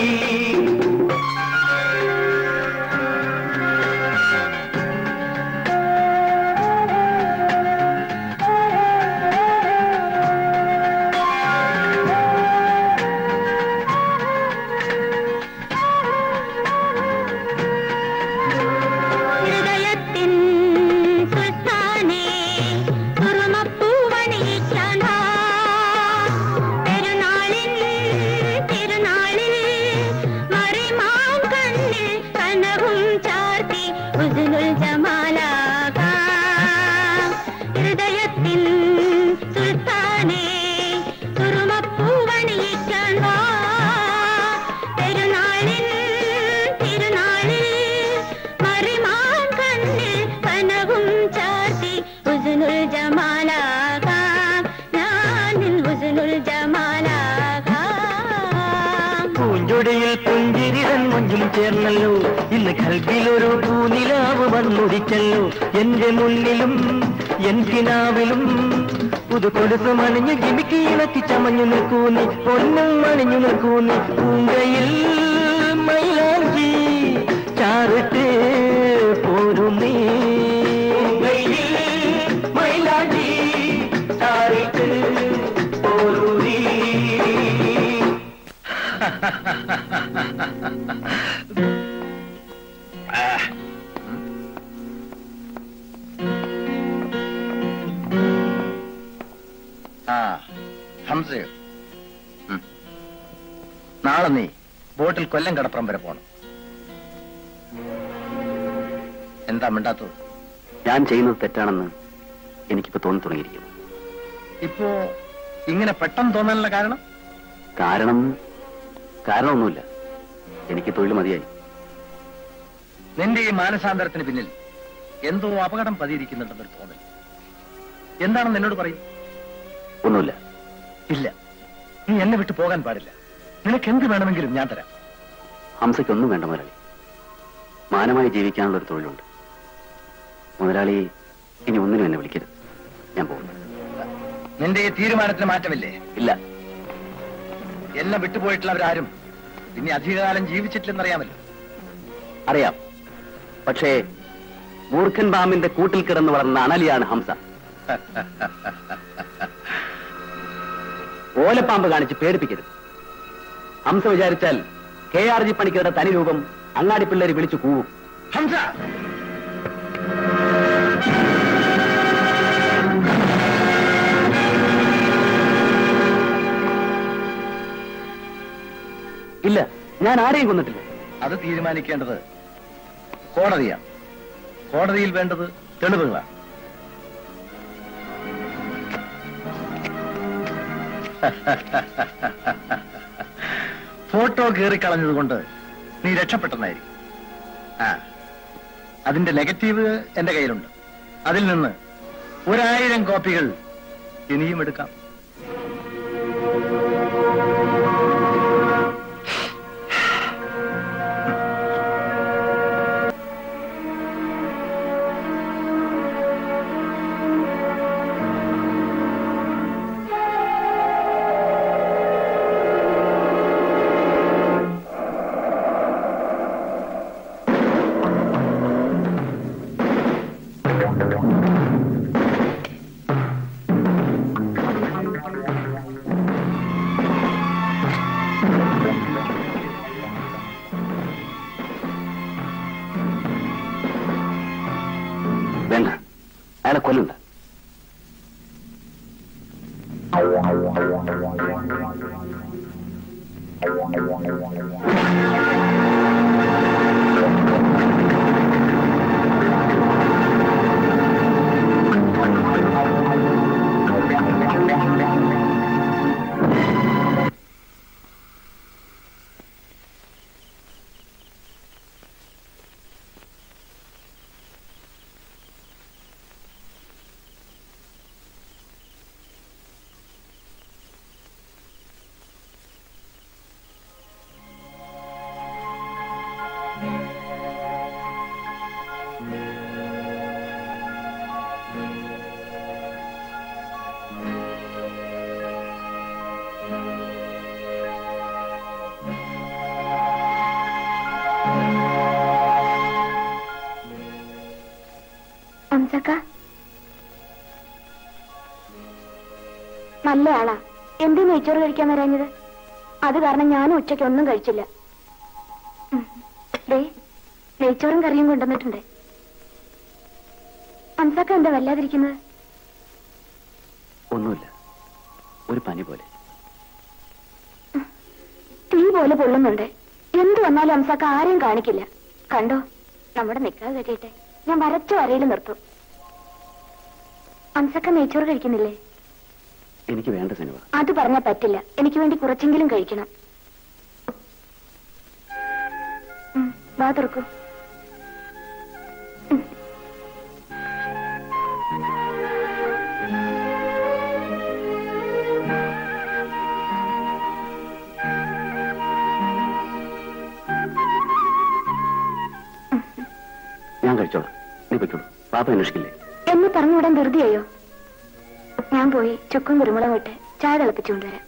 ഹൃദയത്തിൻ സുൽത്താനേ തുറമപ്പൂവണിയിക്കാൻ വാ. പെരുന്നാളിൻ തിരുനാളിൽ മറിമാം കണ്ണിൽ കനവും ചാർത്തി ഉസ്നുൽ ജമാലാകാം. ഹൃദയത്തിൻ സുൽത്താനേ തുറമപ്പൂവണിയിക്കാൻ വാ. പെരുന്നാളിൻ തിരുനാളിൽ മറിമാൻ കണ്ണിൽ കനവും ചാർത്തി ഉസ്നുൽ ജമാലാകാം ഞാൻ നിൻ ഉസ്നുൽ ജമാലാകാം പൂഞ്ചൊടിയിൽ പുഞ്ചിരിതൻ മൊഞ്ചും ചേർന്നല്ലോ ഇന്ന് കൽവിലൊരു പൂനിലാവ് വന്നുദിച്ചല്ലോ എന്റെ മുന്നിലും എൻ കിനാവിലും പുതുകൊടുത്ത് മണിഞ്ഞ് ജിമിക്ക് ഇളക്കി ചമഞ്ഞു നിൽക്കൂനി പൊന്നും മണിഞ്ഞു നിൽക്കൂനി പൂങ്കയിൽ മൈലാഞ്ചി ചാറിട്ട് പോരും നീ മൈലാഞ്ചി ചാറിട്ട് പോരും നീ ആ ഹംസയോ ഉം. നാളെ നീ ബോട്ടിൽ കൊല്ലം കടപ്പുറം വരെ പോണം എന്താ മിണ്ടാത്തത് ഞാൻ ചെയ്യുന്നത് തെറ്റാണെന്ന് എനിക്കിപ്പോ തോന്നി തുടങ്ങിയിരിക്കുന്നു ഇപ്പോ ഇങ്ങനെ പെട്ടെന്ന് തോന്നാനുള്ള കാരണം കാരണം കാരണമൊന്നുമില്ല എനിക്ക് തൊഴിൽ മതിയായി നിന്റെ ഈ മാനസാന്തരത്തിന് പിന്നിൽ എന്തോ അപകടം പതിയിരിക്കുന്നുണ്ടെന്നൊരു തോന്നൽ എന്താണെന്ന് എന്നോട് പറയും ഒന്നുമില്ല ഇല്ല നീ എന്നെ വിട്ടു പോകാൻ പാടില്ല നിനക്ക് എന്ത് വേണമെങ്കിലും ഞാൻ തരാം ഹംസയ്ക്കൊന്നും വേണ്ട മുതലാളി മാനമായി ജീവിക്കാനുള്ള ഒരു തൊഴിലുണ്ട് മുതലാളി ഇനി ഒന്നിനും എന്നെ വിളിക്കരുത് ഞാൻ പോകുന്നു നിന്റെ ഈ തീരുമാനത്തിന് മാറ്റമില്ലേ ഇല്ല എന്നെ വിട്ടുപോയിട്ടുള്ളവരാരും ഇനി അധികകാലം ജീവിച്ചിട്ടില്ലെന്നറിയാമല്ലോ അറിയാം പക്ഷേ മൂർഖൻ പാമ്പിന്റെ കൂട്ടിൽ കിടന്ന് വളർന്ന അണലിയാണ് ഹംസ ഓലപ്പാമ്പ് കാണിച്ച് പേടിപ്പിക്കരുത് ഹംസ വിചാരിച്ചാൽ കെ ആർ ജി പണിക്കരുടെ തനി രൂപം അങ്ങാടി പിള്ളേര് വിളിച്ചു കൂവും ഹംസ ഇല്ല ഞാൻ ആരെയും കൊന്നിട്ടില്ല അത് തീരുമാനിക്കേണ്ടത് കോടതിയാണ് കോടതിയിൽ വേണ്ടത് തെളിവുകളാണ് ഫോട്ടോ കീറിക്കളഞ്ഞതുകൊണ്ട് നീ രക്ഷപ്പെട്ടെന്നായിരിക്കും ആ അതിന്റെ നെഗറ്റീവ് എന്റെ കയ്യിലുണ്ട് അതിൽ നിന്ന് ഒരായിരം കോപ്പികൾ ഇനിയും എടുക്കാം വേണ്ട അയാളെ കൊല്ലണ്ട ഹംസക്ക നല്ല ആളാ എന്തേ നെയ്ച്ചോറ് കഴിക്കാൻ വരാഞ്ഞത് അത് കാരണം ഞാനും ഉച്ചയ്ക്ക് ഒന്നും കഴിച്ചില്ല ഉം. ദേ നെയ്ച്ചോറും കറിയും കൊണ്ടുവന്നിട്ടുണ്ട് ഹംസക്ക എന്താ വല്ലാതിരിക്കുന്നത് ഒന്നുമില്ല ഒരു പനി പോലെ തീ പോലെ പൊള്ളുന്നുണ്ട് എന്ത് വന്നാലും ഹംസക്ക ആരെയും കാണിക്കില്ല കണ്ടോ നമ്മുടെ നിക്കാതെ കെട്ടിയിട്ടെ ഞാൻ വരച്ച വരയിൽ നിർത്തും ഹംസക്ക നെയ്ച്ചോറ് കഴിക്കുന്നില്ലേ എനിക്ക് വേണ്ട സിനിമ അത് പറഞ്ഞാൽ പറ്റില്ല എനിക്ക് വേണ്ടി കുറച്ചെങ്കിലും കഴിക്കണം ഉം, വാ തുറക്കൂ ഉം. ഞാൻ കഴിച്ചോളാം നീ പൊയ്ക്കോളൂ പാപ്പ അന്വേഷിക്കില്ലേ എന്നെ പറഞ്ഞുവിടാൻ ധൃതിയായോ ഞാൻ പോയി ചുക്കും കുരുമുളകും ഇട്ട് ചായ തിളപ്പിച്ചുകൊണ്ടുവരാം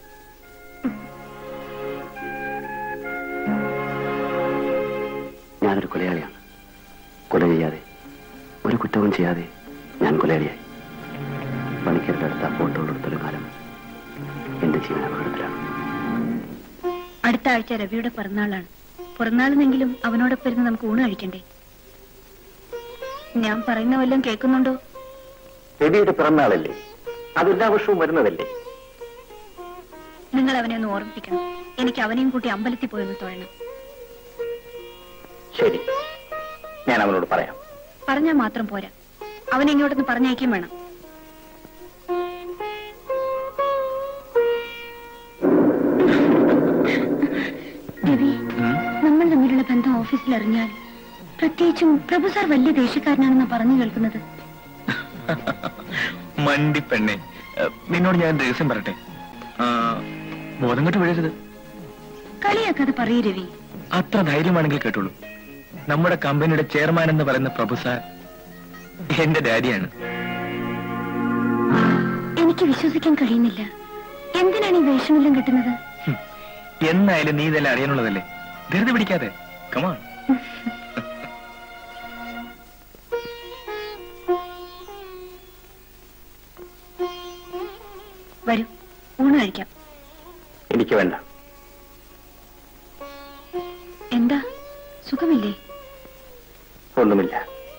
ഞാനൊരു കൊലയാളിയാണ് കൊല ചെയ്യാതെ ഒരു കുറ്റവും ചെയ്യാതെ ഞാൻ കൊലയാളിയായി പണിക്കരുടെ അടുത്ത ഫോട്ടോ എടുത്തൊരു കാലം എന്റെ ജീവൻ അപകടത്തിലാണ് അടുത്ത ആഴ്ച രവിയുടെ പിറന്നാളാണ് പിറന്നാളിനെങ്കിലും അവനോടൊപ്പം ഇരുന്ന് നമുക്ക് ഊണ് കഴിക്കണ്ടേ ഞാൻ പറയുന്ന വല്ലതും കേൾക്കുന്നുണ്ടോ രവിയുടെ പിറന്നാളല്ലേ അതെല്ലാ വർഷവും വരുന്നതല്ലേ നിങ്ങൾ അവനെ ഒന്ന് ഓർമ്മിപ്പിക്കണം എനിക്ക് അവനെയും കൂട്ടി അമ്പലത്തിൽ പോയി ഒന്ന് തൊഴണം ശരി ഞാൻ അവനോട് പറയാം പറഞ്ഞാൽ മാത്രം പോരാ അവനെ ഇങ്ങോട്ടൊന്ന് പറഞ്ഞയക്കും വേണം രവി നമ്മൾ തമ്മിലുള്ള ബന്ധം ഓഫീസിൽ അറിഞ്ഞാൽ പ്രത്യേകിച്ചും പ്രഭു സാർ വലിയ ദേഷ്യക്കാരനാണെന്ന് പറഞ്ഞു കേൾക്കുന്നത് മണ്ടി പെണ്ണെ ഏഹ്, നിന്നോട് ഞാൻ രഹസ്യം പറയട്ടെ ആ, ബോധം കെട്ട് വീഴരുത് കളിയാക്കാതെ പറയൂ രവി അത്ര ധൈര്യമാണെങ്കിൽ കേട്ടോളൂ നമ്മുടെ കമ്പനിയുടെ ചെയർമാൻ എന്ന് പറയുന്ന പ്രഭു സാർ എന്റെ ഡാഡിയാണ് എനിക്ക് വിശ്വസിക്കാൻ കഴിയുന്നില്ല എന്തിനാണ് ഈ വേഷമെല്ലാം കിട്ടുന്നത് എന്നായാലും നീ ഇതെല്ലാം അറിയാനുള്ളതല്ലേ ധൃതി പിടിക്കാതെ കമാ വരൂ ഊണ് കഴിക്കാം എനിക്ക് വേണ്ട എന്താ സുഖമില്ലേ ഒന്നുമില്ല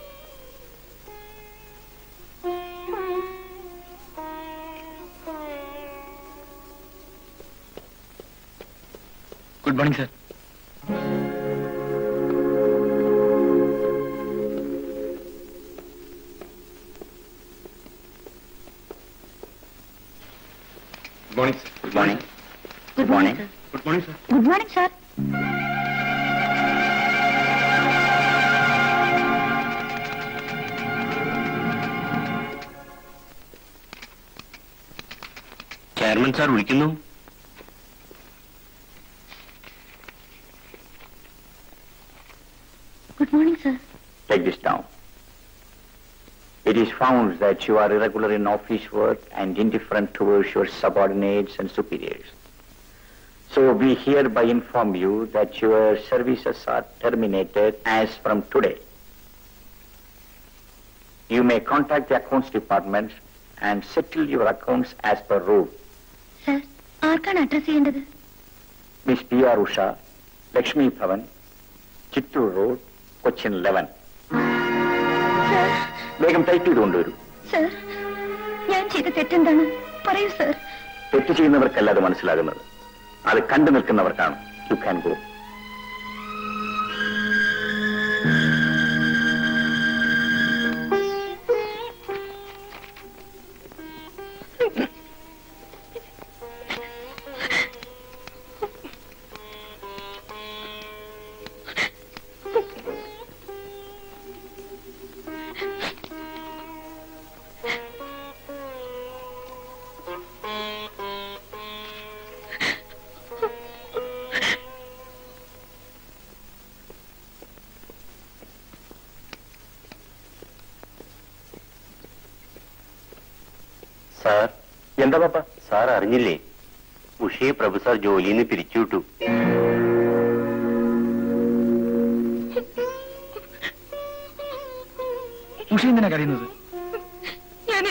good morning sir good morning good morning good morning sir good morning sir good morning sir chairman sir വിളിക്കുന്നു good morning sir Take this down. It is found that you are irregular in office work and indifferent towards your subordinates and superiors. So we hereby inform you that your services are terminated as from today. You may contact the accounts department and settle your accounts as per rule. Sir ആർക്കാണ് അഡ്രസ് ചെയ്യേണ്ടത് Miss P.R. Usha, Lakshmi Bhavan, Chittur Road, Cochin 11. Sir വേഗം ടൈപ്പ് ചെയ്ത് കൊണ്ടുവരൂ സർ ഞാൻ ചെയ്ത തെറ്റെന്താണ് പറയൂ സർ തെറ്റ് ചെയ്യുന്നവർക്കല്ല അത് മനസ്സിലാകുന്നത് അത് കണ്ടു നിൽക്കുന്നവർക്കാണ് യു ക്യാൻ ഗോ സാർ എന്താ പാപ്പ സാർ അറിഞ്ഞില്ലേ ഉഷയെ പ്രഭു സാർ ജോലിയിൽ നിന്ന് പിരിച്ചുവിട്ടു ഉഷ എന്തിനാ കരയുന്നത്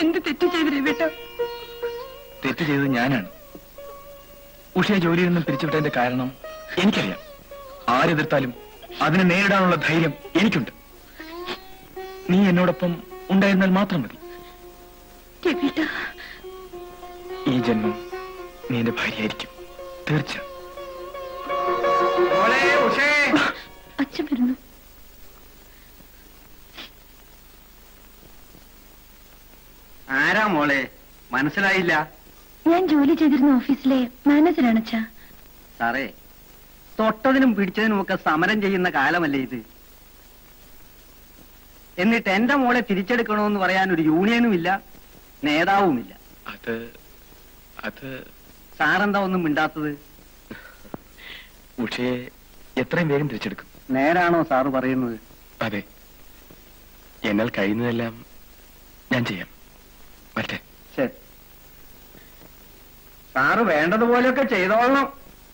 എന്ത് തെറ്റ് ചെയ്തു രവിട്ട തെറ്റ് ചെയ്തത് ഞാനാണ് ഉഷയെ ജോലിയിൽ നിന്നും പിരിച്ചുവിട്ടതിന്റെ കാരണം എനിക്കറിയാം ആരെതിർത്താലും അതിനെ നേരിടാനുള്ള ധൈര്യം എനിക്കുണ്ട് നീ എന്നോടൊപ്പം ഉണ്ടായിരുന്നാൽ മാത്രം മതി രവിട്ട ഈ ജന്മം നീ എന്റെ ഭാര്യയായിരിക്കും തീർച്ച അച്ഛൻ വരുന്നു ആരാ മോളെ മനസ്സിലായില്ല ഞാൻ ജോലി ചെയ്തിരുന്ന ഓഫീസിലെ മാനേജറാണ് അച്ഛാ സാറേ തൊട്ടതിനും പിടിച്ചതിനും ഒക്കെ സമരം ചെയ്യുന്ന കാലമല്ലേ ഇത് എന്നിട്ട് എന്റെ മോളെ തിരിച്ചെടുക്കണമെന്ന് പറയാൻ ഒരു യൂണിയനും ഇല്ല നേതാവുമില്ല അത് അത് സാറെന്താ ഒന്നും മിണ്ടാത്തത് ഉഷയെ എത്രയും വേഗം തിരിച്ചെടുക്കും നേരാണോ സാറ് പറയുന്നത് അതെ എന്നാൽ കഴിയുന്നതെല്ലാം ഞാൻ ചെയ്യാം വരട്ടെ ശരി സാറ് വേണ്ടതുപോലെയൊക്കെ ചെയ്തോളണം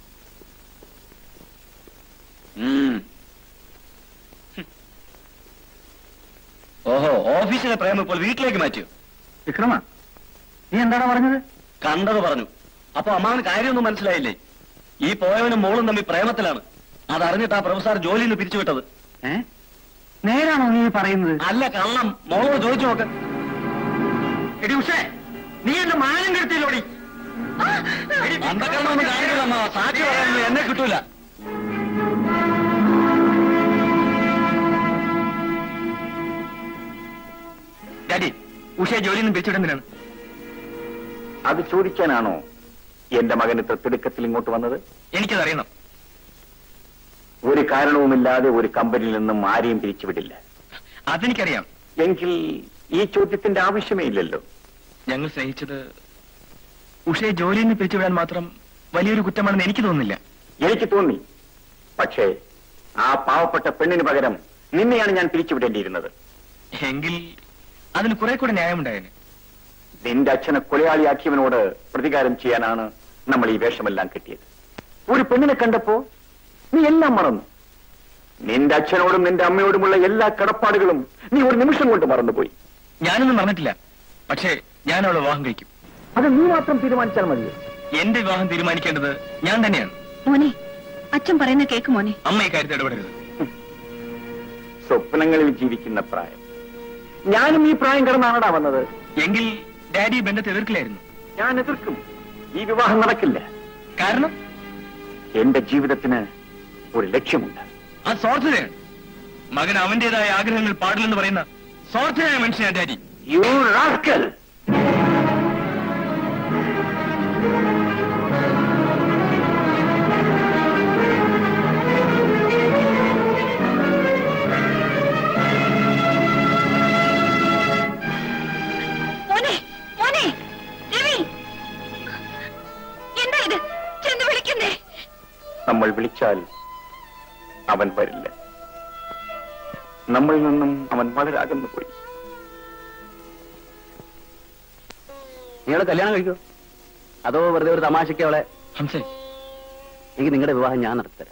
ഓഹോ ഓഫീസിലെ പ്രേമം ഇപ്പോൾ വീട്ടിലേക്ക് മാറ്റിയോ വിക്രമ നീ എന്താടാ പറഞ്ഞത് കണ്ടത് പറഞ്ഞു അപ്പൊ അമ്മാവന് കാര്യമൊന്നും മനസ്സിലായില്ലേ ഈ പോയവനും മോളും തമ്മിൽ പ്രേമത്തിലാണ് അതറിഞ്ഞിട്ട് ആ പ്രൊഫസർ ജോലിയിൽ നിന്ന് പിരിച്ചുവിട്ടത് ഏ നേരാണോ നീ പറയുന്നത് അല്ല കള്ളം മോളോട് ചോദിച്ചു നോക്ക് എടി ഉഷേ നീ എന്റെ മാനം കെടുത്തില്ലോടി അന്തക്കരണമൊന്നും കാണിക്കില്ല അമ്മ സാക്ഷി പറയാനൊന്നും എന്നെ കിട്ടൂല ഡാഡി ഉഷയെ ജോലിയിൽ നിന്നും പിരിച്ചുവിടുന്നതിനാണ് അത് ചോദിക്കാനാണോ എന്റെ മകൻ ഇത്ര തിടുക്കത്തിൽ ഇങ്ങോട്ട് വന്നത് എനിക്കതറിയണം ഒരു കാരണവുമില്ലാതെ ഒരു കമ്പനിയിൽ നിന്നും ആരെയും പിരിച്ചുവിടില്ല അതെനിക്കറിയാം എങ്കിൽ ഈ ചോദ്യത്തിന്റെ ആവശ്യമേ ഇല്ലല്ലോ ഞങ്ങൾ സ്നേഹിച്ചത് ഉഷയെ ജോലിയിൽ നിന്ന് പിരിച്ചുവിടാൻ മാത്രം വലിയൊരു കുറ്റമാണെന്ന് എനിക്ക് തോന്നുന്നില്ല എനിക്ക് തോന്നി പക്ഷേ ആ പാവപ്പെട്ട പെണ്ണിന് പകരം നിന്നെയാണ് ഞാൻ പിരിച്ചുവിടേണ്ടിയിരുന്നത് എങ്കിൽ അതിന് കുറെ കൂടെ ന്യായമുണ്ടായേനെ നിന്റെ അച്ഛനെ കൊലയാളിയാക്കിയവനോട് പ്രതികാരം ചെയ്യാനാണ് നമ്മൾ ഈ വേഷമെല്ലാം കെട്ടിയത് ഒരു പെണ്ണിനെ കണ്ടപ്പോ നീ എല്ലാം മറന്നു നിന്റെ അച്ഛനോടും നിന്റെ അമ്മയോടുമുള്ള എല്ലാ കടപ്പാടുകളും നീ ഒരു നിമിഷം കൊണ്ട് മറന്നുപോയി ഞാനൊന്നും പറഞ്ഞിട്ടില്ല പക്ഷേ ഞാൻ അവളെ വിവാഹം കഴിക്കും അത് നീ മാത്രം തീരുമാനിച്ചാൽ മതിയോ എന്റെ വിവാഹം തീരുമാനിക്കേണ്ടത് ഞാൻ തന്നെയാണ് മോനെ അച്ഛൻ പറയുന്ന കേക്ക് മോനെ അമ്മ ഇക്കാര്യത്തിൽ ഇടപെടരുത് സ്വപ്നങ്ങളിൽ ജീവിക്കുന്ന പ്രായം ഞാനും ഈ പ്രായം കടന്നാണടാ വന്നത് എങ്കിൽ ഡാഡി ബന്ധത്തെ എതിർക്കില്ലായിരുന്നു ഞാൻ എതിർക്കും ഈ വിവാഹം നടക്കില്ല കാരണം എന്റെ ജീവിതത്തിന് ഒരു ലക്ഷ്യമുണ്ട് ആ സ്വാർത്ഥതയാണ് മകൻ അവന്റേതായ ആഗ്രഹങ്ങൾ പാടില്ലെന്ന് പറയുന്ന സ്വാർത്ഥനായ മനുഷ്യനാണ് ഡാഡി യു റാസ്കൽ മോനെ മോനെ രവി എന്താ ഇത് ചെന്ന് വിളിക്കുന്നേ നമ്മൾ വിളിച്ചാൽ അവൻ വരില്ല നമ്മളിൽ നിന്നും അവൻ വളരെ അകന്നു പോയി നിങ്ങളെ കല്യാണം കഴിക്കോ അതോ വെറുതെ ഒരു തമാശയ്ക്ക് അവളെ ഹംസേ എനിക്ക് നിങ്ങളുടെ വിവാഹം ഞാൻ നടത്തിത്തരാം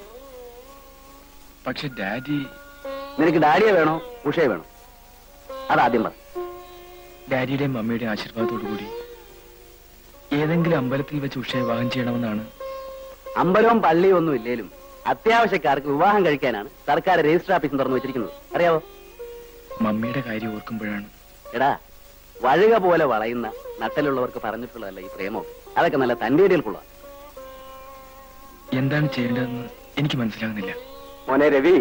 പക്ഷെ ഡാഡി നിനക്ക് ഡാഡിയെ വേണോ ഉഷയെ വേണോ അതാദ്യം പറ ഡാഡിയുടെയും മമ്മിയുടെയും ആശീർവാദത്തോടു കൂടി ഏതെങ്കിലും അമ്പലത്തിൽ വെച്ച് ഉഷയെ വിവാഹം ചെയ്യണമെന്നാണ് അമ്പലവും പള്ളിയും ഒന്നും ഇല്ലേലും അത്യാവശ്യക്കാർക്ക് വിവാഹം കഴിക്കാനാണ് സർക്കാർ രജിസ്റ്റർ ഓഫീസും തുറന്നു വെച്ചിരിക്കുന്നത് അറിയാവോ മമ്മിയുടെ കാര്യം ഓർക്കുമ്പോഴാണ് എടാ വഴുക പോലെ വളയുന്ന നട്ടലുള്ളവർക്ക് പറഞ്ഞിട്ടുള്ളതല്ല ഈ പ്രേമം അതൊക്കെ നല്ല തന്റെ ഇടയിൽക്കുള്ള എന്താണ് ചെയ്യേണ്ടതെന്ന് എനിക്ക് മനസ്സിലാകുന്നില്ല മോനെ രവി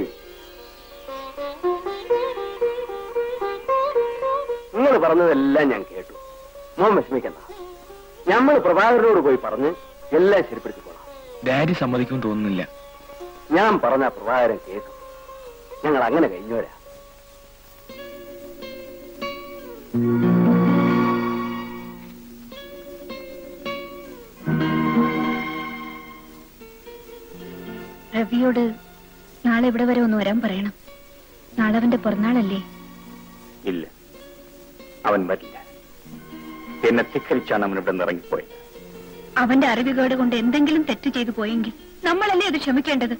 നിങ്ങൾ പറഞ്ഞതെല്ലാം ഞാൻ കേട്ടു മോൻ വിഷമിക്കണ്ട നമ്മൾ പ്രഭാകരനോട് പോയി പറഞ്ഞ് എല്ലാം ശരിപ്പെടുത്തിക്കോളാം ഡാഡി സമ്മതിക്കുമെന്ന് തോന്നുന്നില്ല ഞാൻ പറഞ്ഞ പ്രഭാകരൻ കേൾക്കും ഞങ്ങൾ അങ്ങനെ കഴിഞ്ഞോരാ രവിയോട് നാളെ ഇവിടെ വരെ ഒന്ന് വരാൻ പറയണം നാളെ അവന്റെ പിറന്നാളല്ലേ ഇല്ല അവൻ വരില്ല എന്നെ ധിക്കരിച്ചാണ് അവൻ ഇവിടെ നിന്ന് ഇറങ്ങിപ്പോയത് അവന്റെ അറിവുകേട് കൊണ്ട് എന്തെങ്കിലും തെറ്റ് ചെയ്തു പോയെങ്കിൽ നമ്മളല്ലേ അത് ക്ഷമിക്കേണ്ടത്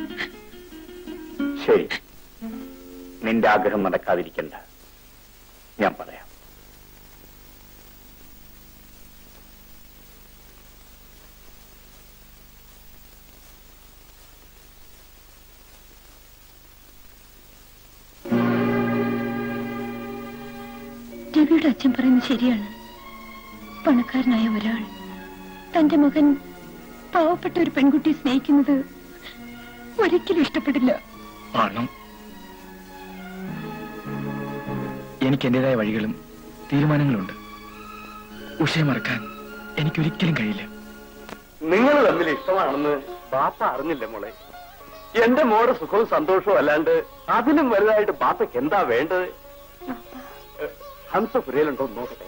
ശരി നിന്റെ ആഗ്രഹം നടക്കാതിരിക്കണ്ട ഞാൻ പറയാം രവിയുടെ അച്ഛൻ പറയുന്നത് ശരിയാണ് പണക്കാരനായ ഒരാൾ തന്റെ മകൻ പാവപ്പെട്ട ഒരു പെൺകുട്ടിയെ സ്നേഹിക്കുന്നത് ഒരിക്കലും ഇഷ്ടപ്പെടില്ല പണം എനിക്ക് എന്റേതായ വഴികളും തീരുമാനങ്ങളുണ്ട് ഉഷയെ മറക്കാൻ എനിക്കൊരിക്കലും കഴിയില്ല നിങ്ങൾ തമ്മിൽ ഇഷ്ടമാണെന്ന് ബാപ്പ അറിഞ്ഞില്ല മോളെ എന്റെ മോടെ സുഖവും സന്തോഷവും അല്ലാണ്ട് അതിലും വലുതായിട്ട് ബാപ്പയ്ക്ക് എന്താ വേണ്ടത് ഏ, ഹംസ പുരയിലുണ്ടോ എന്ന് നോക്കട്ടെ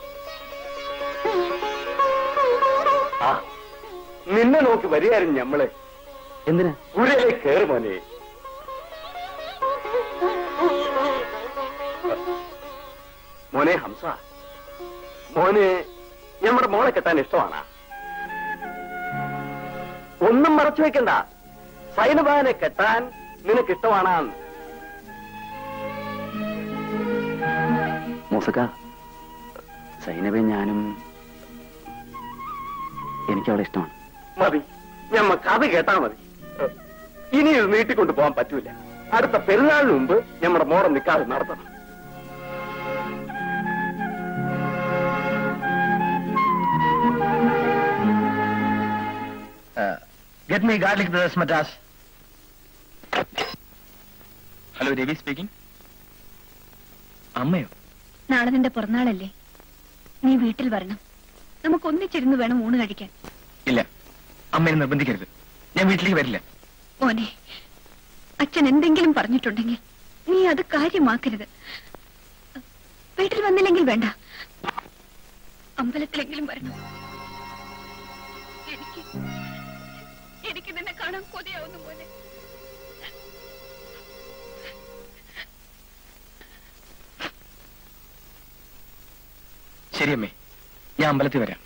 ആ നിന്നെ നോക്കി വരികയായിരുന്നു ഞമ്മള് എന്തിനാ പുരയിലേക്ക് കയറി മോനെ മോനെ ഹംസ മോനെ നമ്മുടെ മോളെ കെട്ടാൻ ഇഷ്ടമാണാ ഒന്നും മറച്ചു വെക്കണ്ട സൈനബാനെ കെട്ടാൻ നിനക്ക് ഇഷ്ടമാണാന്ന് മൂസക്ക സൈനബെ ഞാനും എനിക്ക് അവളെ ഇഷ്ടമാണ് മതി ഞമ്മ കഥ കേട്ടാ മതി ഇനി ഇത് നീട്ടിക്കൊണ്ടു പോകാൻ പറ്റൂല അടുത്ത പെരുന്നാളിന് മുമ്പ് നമ്മുടെ മോടെ നിക്കാതെ നടത്തണം ഗെറ്റ് മീ ഗാർലിക് ബ്രദേഴ്സ് മറ്റാസ് ഹലോ രവി സ്പീക്കിംഗ് അമ്മയോ നാളെ നിന്റെ പിറന്നാളല്ലേ നീ വീട്ടിൽ വരണം നമുക്ക് ഒന്നിച്ചിരുന്ന് വേണം ഊണ് കഴിക്കാൻ ഇല്ല അമ്മയെ നിർബന്ധിക്കരുത് ഞാൻ വീട്ടിലേക്ക് വരില്ല മോനെ അച്ഛൻ എന്തെങ്കിലും പറഞ്ഞിട്ടുണ്ടെങ്കിൽ നീ അത് കാര്യമാക്കരുത് വീട്ടിൽ വന്നില്ലെങ്കിൽ വേണ്ട അമ്പലത്തിലെങ്കിലും വരണം എനിക്ക് എനിക്ക് നിന്നെ കാണാൻ കൊതിയാവുന്നു മോനെ ശരി അമ്മേ ഞാൻ അമ്പലത്തിൽ വരാം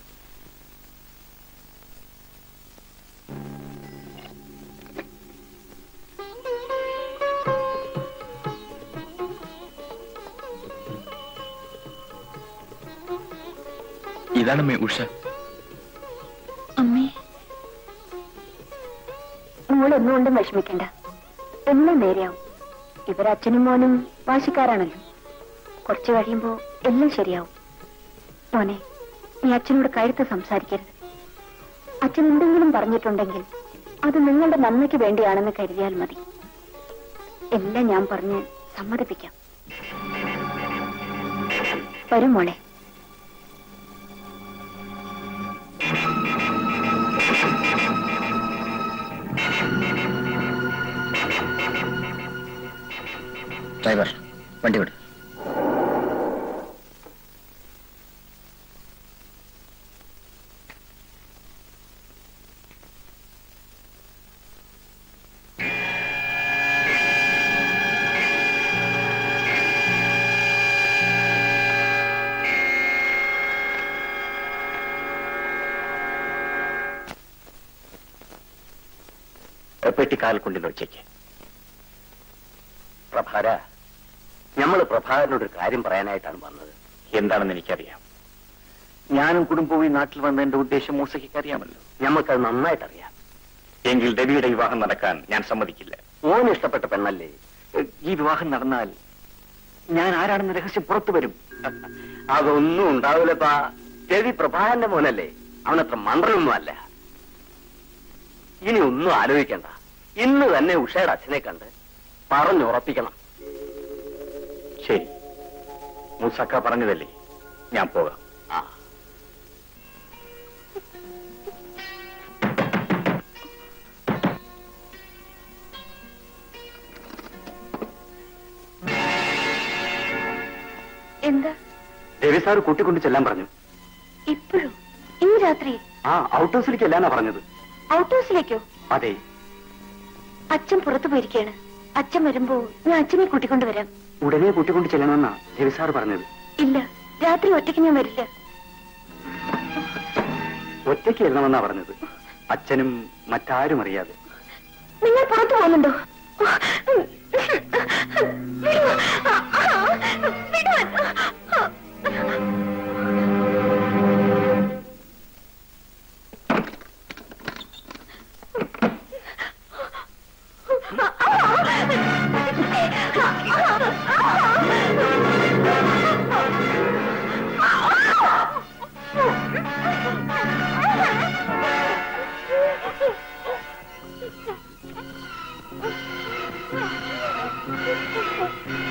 ഇതാണമ്മേ ഉഷ അമ്മേ മോൾ ഒന്നുകൊണ്ടും വിഷമിക്കണ്ട എല്ലാം നേരെയാവും ഇവരച്ഛനും മോനും വാശിക്കാരാണല്ലോ കുറച്ചു കഴിയുമ്പോ എല്ലാം ശരിയാവും മോനെ നീ അച്ഛനോട് കഴുത്ത് സംസാരിക്കരുത് അച്ഛൻ എന്തെങ്കിലും പറഞ്ഞിട്ടുണ്ടെങ്കിൽ അത് നിങ്ങളുടെ നന്മയ്ക്ക് വേണ്ടിയാണെന്ന് കരുതിയാൽ മതി എല്ലാം ഞാൻ പറഞ്ഞ് സമ്മതിപ്പിക്കാം വരും മോളെ ഡ്രൈവർ വണ്ടി വിട് പെട്ടിക്കാൽ കൊണ്ടിന്ന് വെച്ചേക്ക് പ്രഭാര ഞമ്മള് പ്രഭാകരനോട് ഒരു കാര്യം പറയാനായിട്ടാണ് വന്നത് എന്താണെന്ന് എനിക്കറിയാം ഞാനും കുടുംബവും ഈ നാട്ടിൽ വന്ന എന്റെ ഉദ്ദേശം മൂസയ്ക്ക് അറിയാമല്ലോ ഞമ്മക്കത് നന്നായിട്ട് അറിയാം എങ്കിൽ രവിയുടെ വിവാഹം നടക്കാൻ ഞാൻ സമ്മതിക്കില്ല ഓന് ഇഷ്ടപ്പെട്ട പെണ്ണല്ലേ ഈ വിവാഹം നടന്നാൽ ഞാൻ ആരാണെന്ന രഹസ്യം പുറത്തു വരും അതൊന്നും ഉണ്ടാവില്ലപ്പാ രവി പ്രഭാകരന്റെ മോനല്ലേ അവനത്ര മന്ത്രമൊന്നും അല്ല ഇനി ഒന്നും ആലോചിക്കണ്ട ഇന്ന് തന്നെ ഉഷയുടെ അച്ഛനെ കണ്ട് പറഞ്ഞുറപ്പിക്കണം ശരി മൂസക്ക പറഞ്ഞതല്ലേ ഞാൻ പോകാം ആ എന്താ രവി സാർ കൂട്ടിക്കൊണ്ട് ചെല്ലാൻ പറഞ്ഞു ഇപ്പോഴും ഈ രാത്രി ആ ഔട്ട് ഹൗസിലേക്ക് അല്ലാന്നാ പറഞ്ഞത് ഔട്ട് ഹൗസിലേക്കോ അതെ അച്ഛൻ പുറത്തു പോയിരിക്കുകയാണ് അച്ഛൻ വരുമ്പോ ഞാൻ അച്ഛനെ കൂട്ടിക്കൊണ്ട് വരാം ഉടനെ കൂട്ടിക്കൊണ്ട് ചെല്ലണമെന്നാ രവി സാർ പറഞ്ഞത് ഇല്ല രാത്രി ഒറ്റയ്ക്ക് ഞാൻ വരില്ല ഒറ്റയ്ക്ക് എഴുതണമെന്നാ പറഞ്ഞത് അച്ഛനും മറ്റാരും അറിയാതെ നിങ്ങൾ പുറത്തു പോകുന്നുണ്ടോ വിടുവാ. വിടുവാൻ. ആ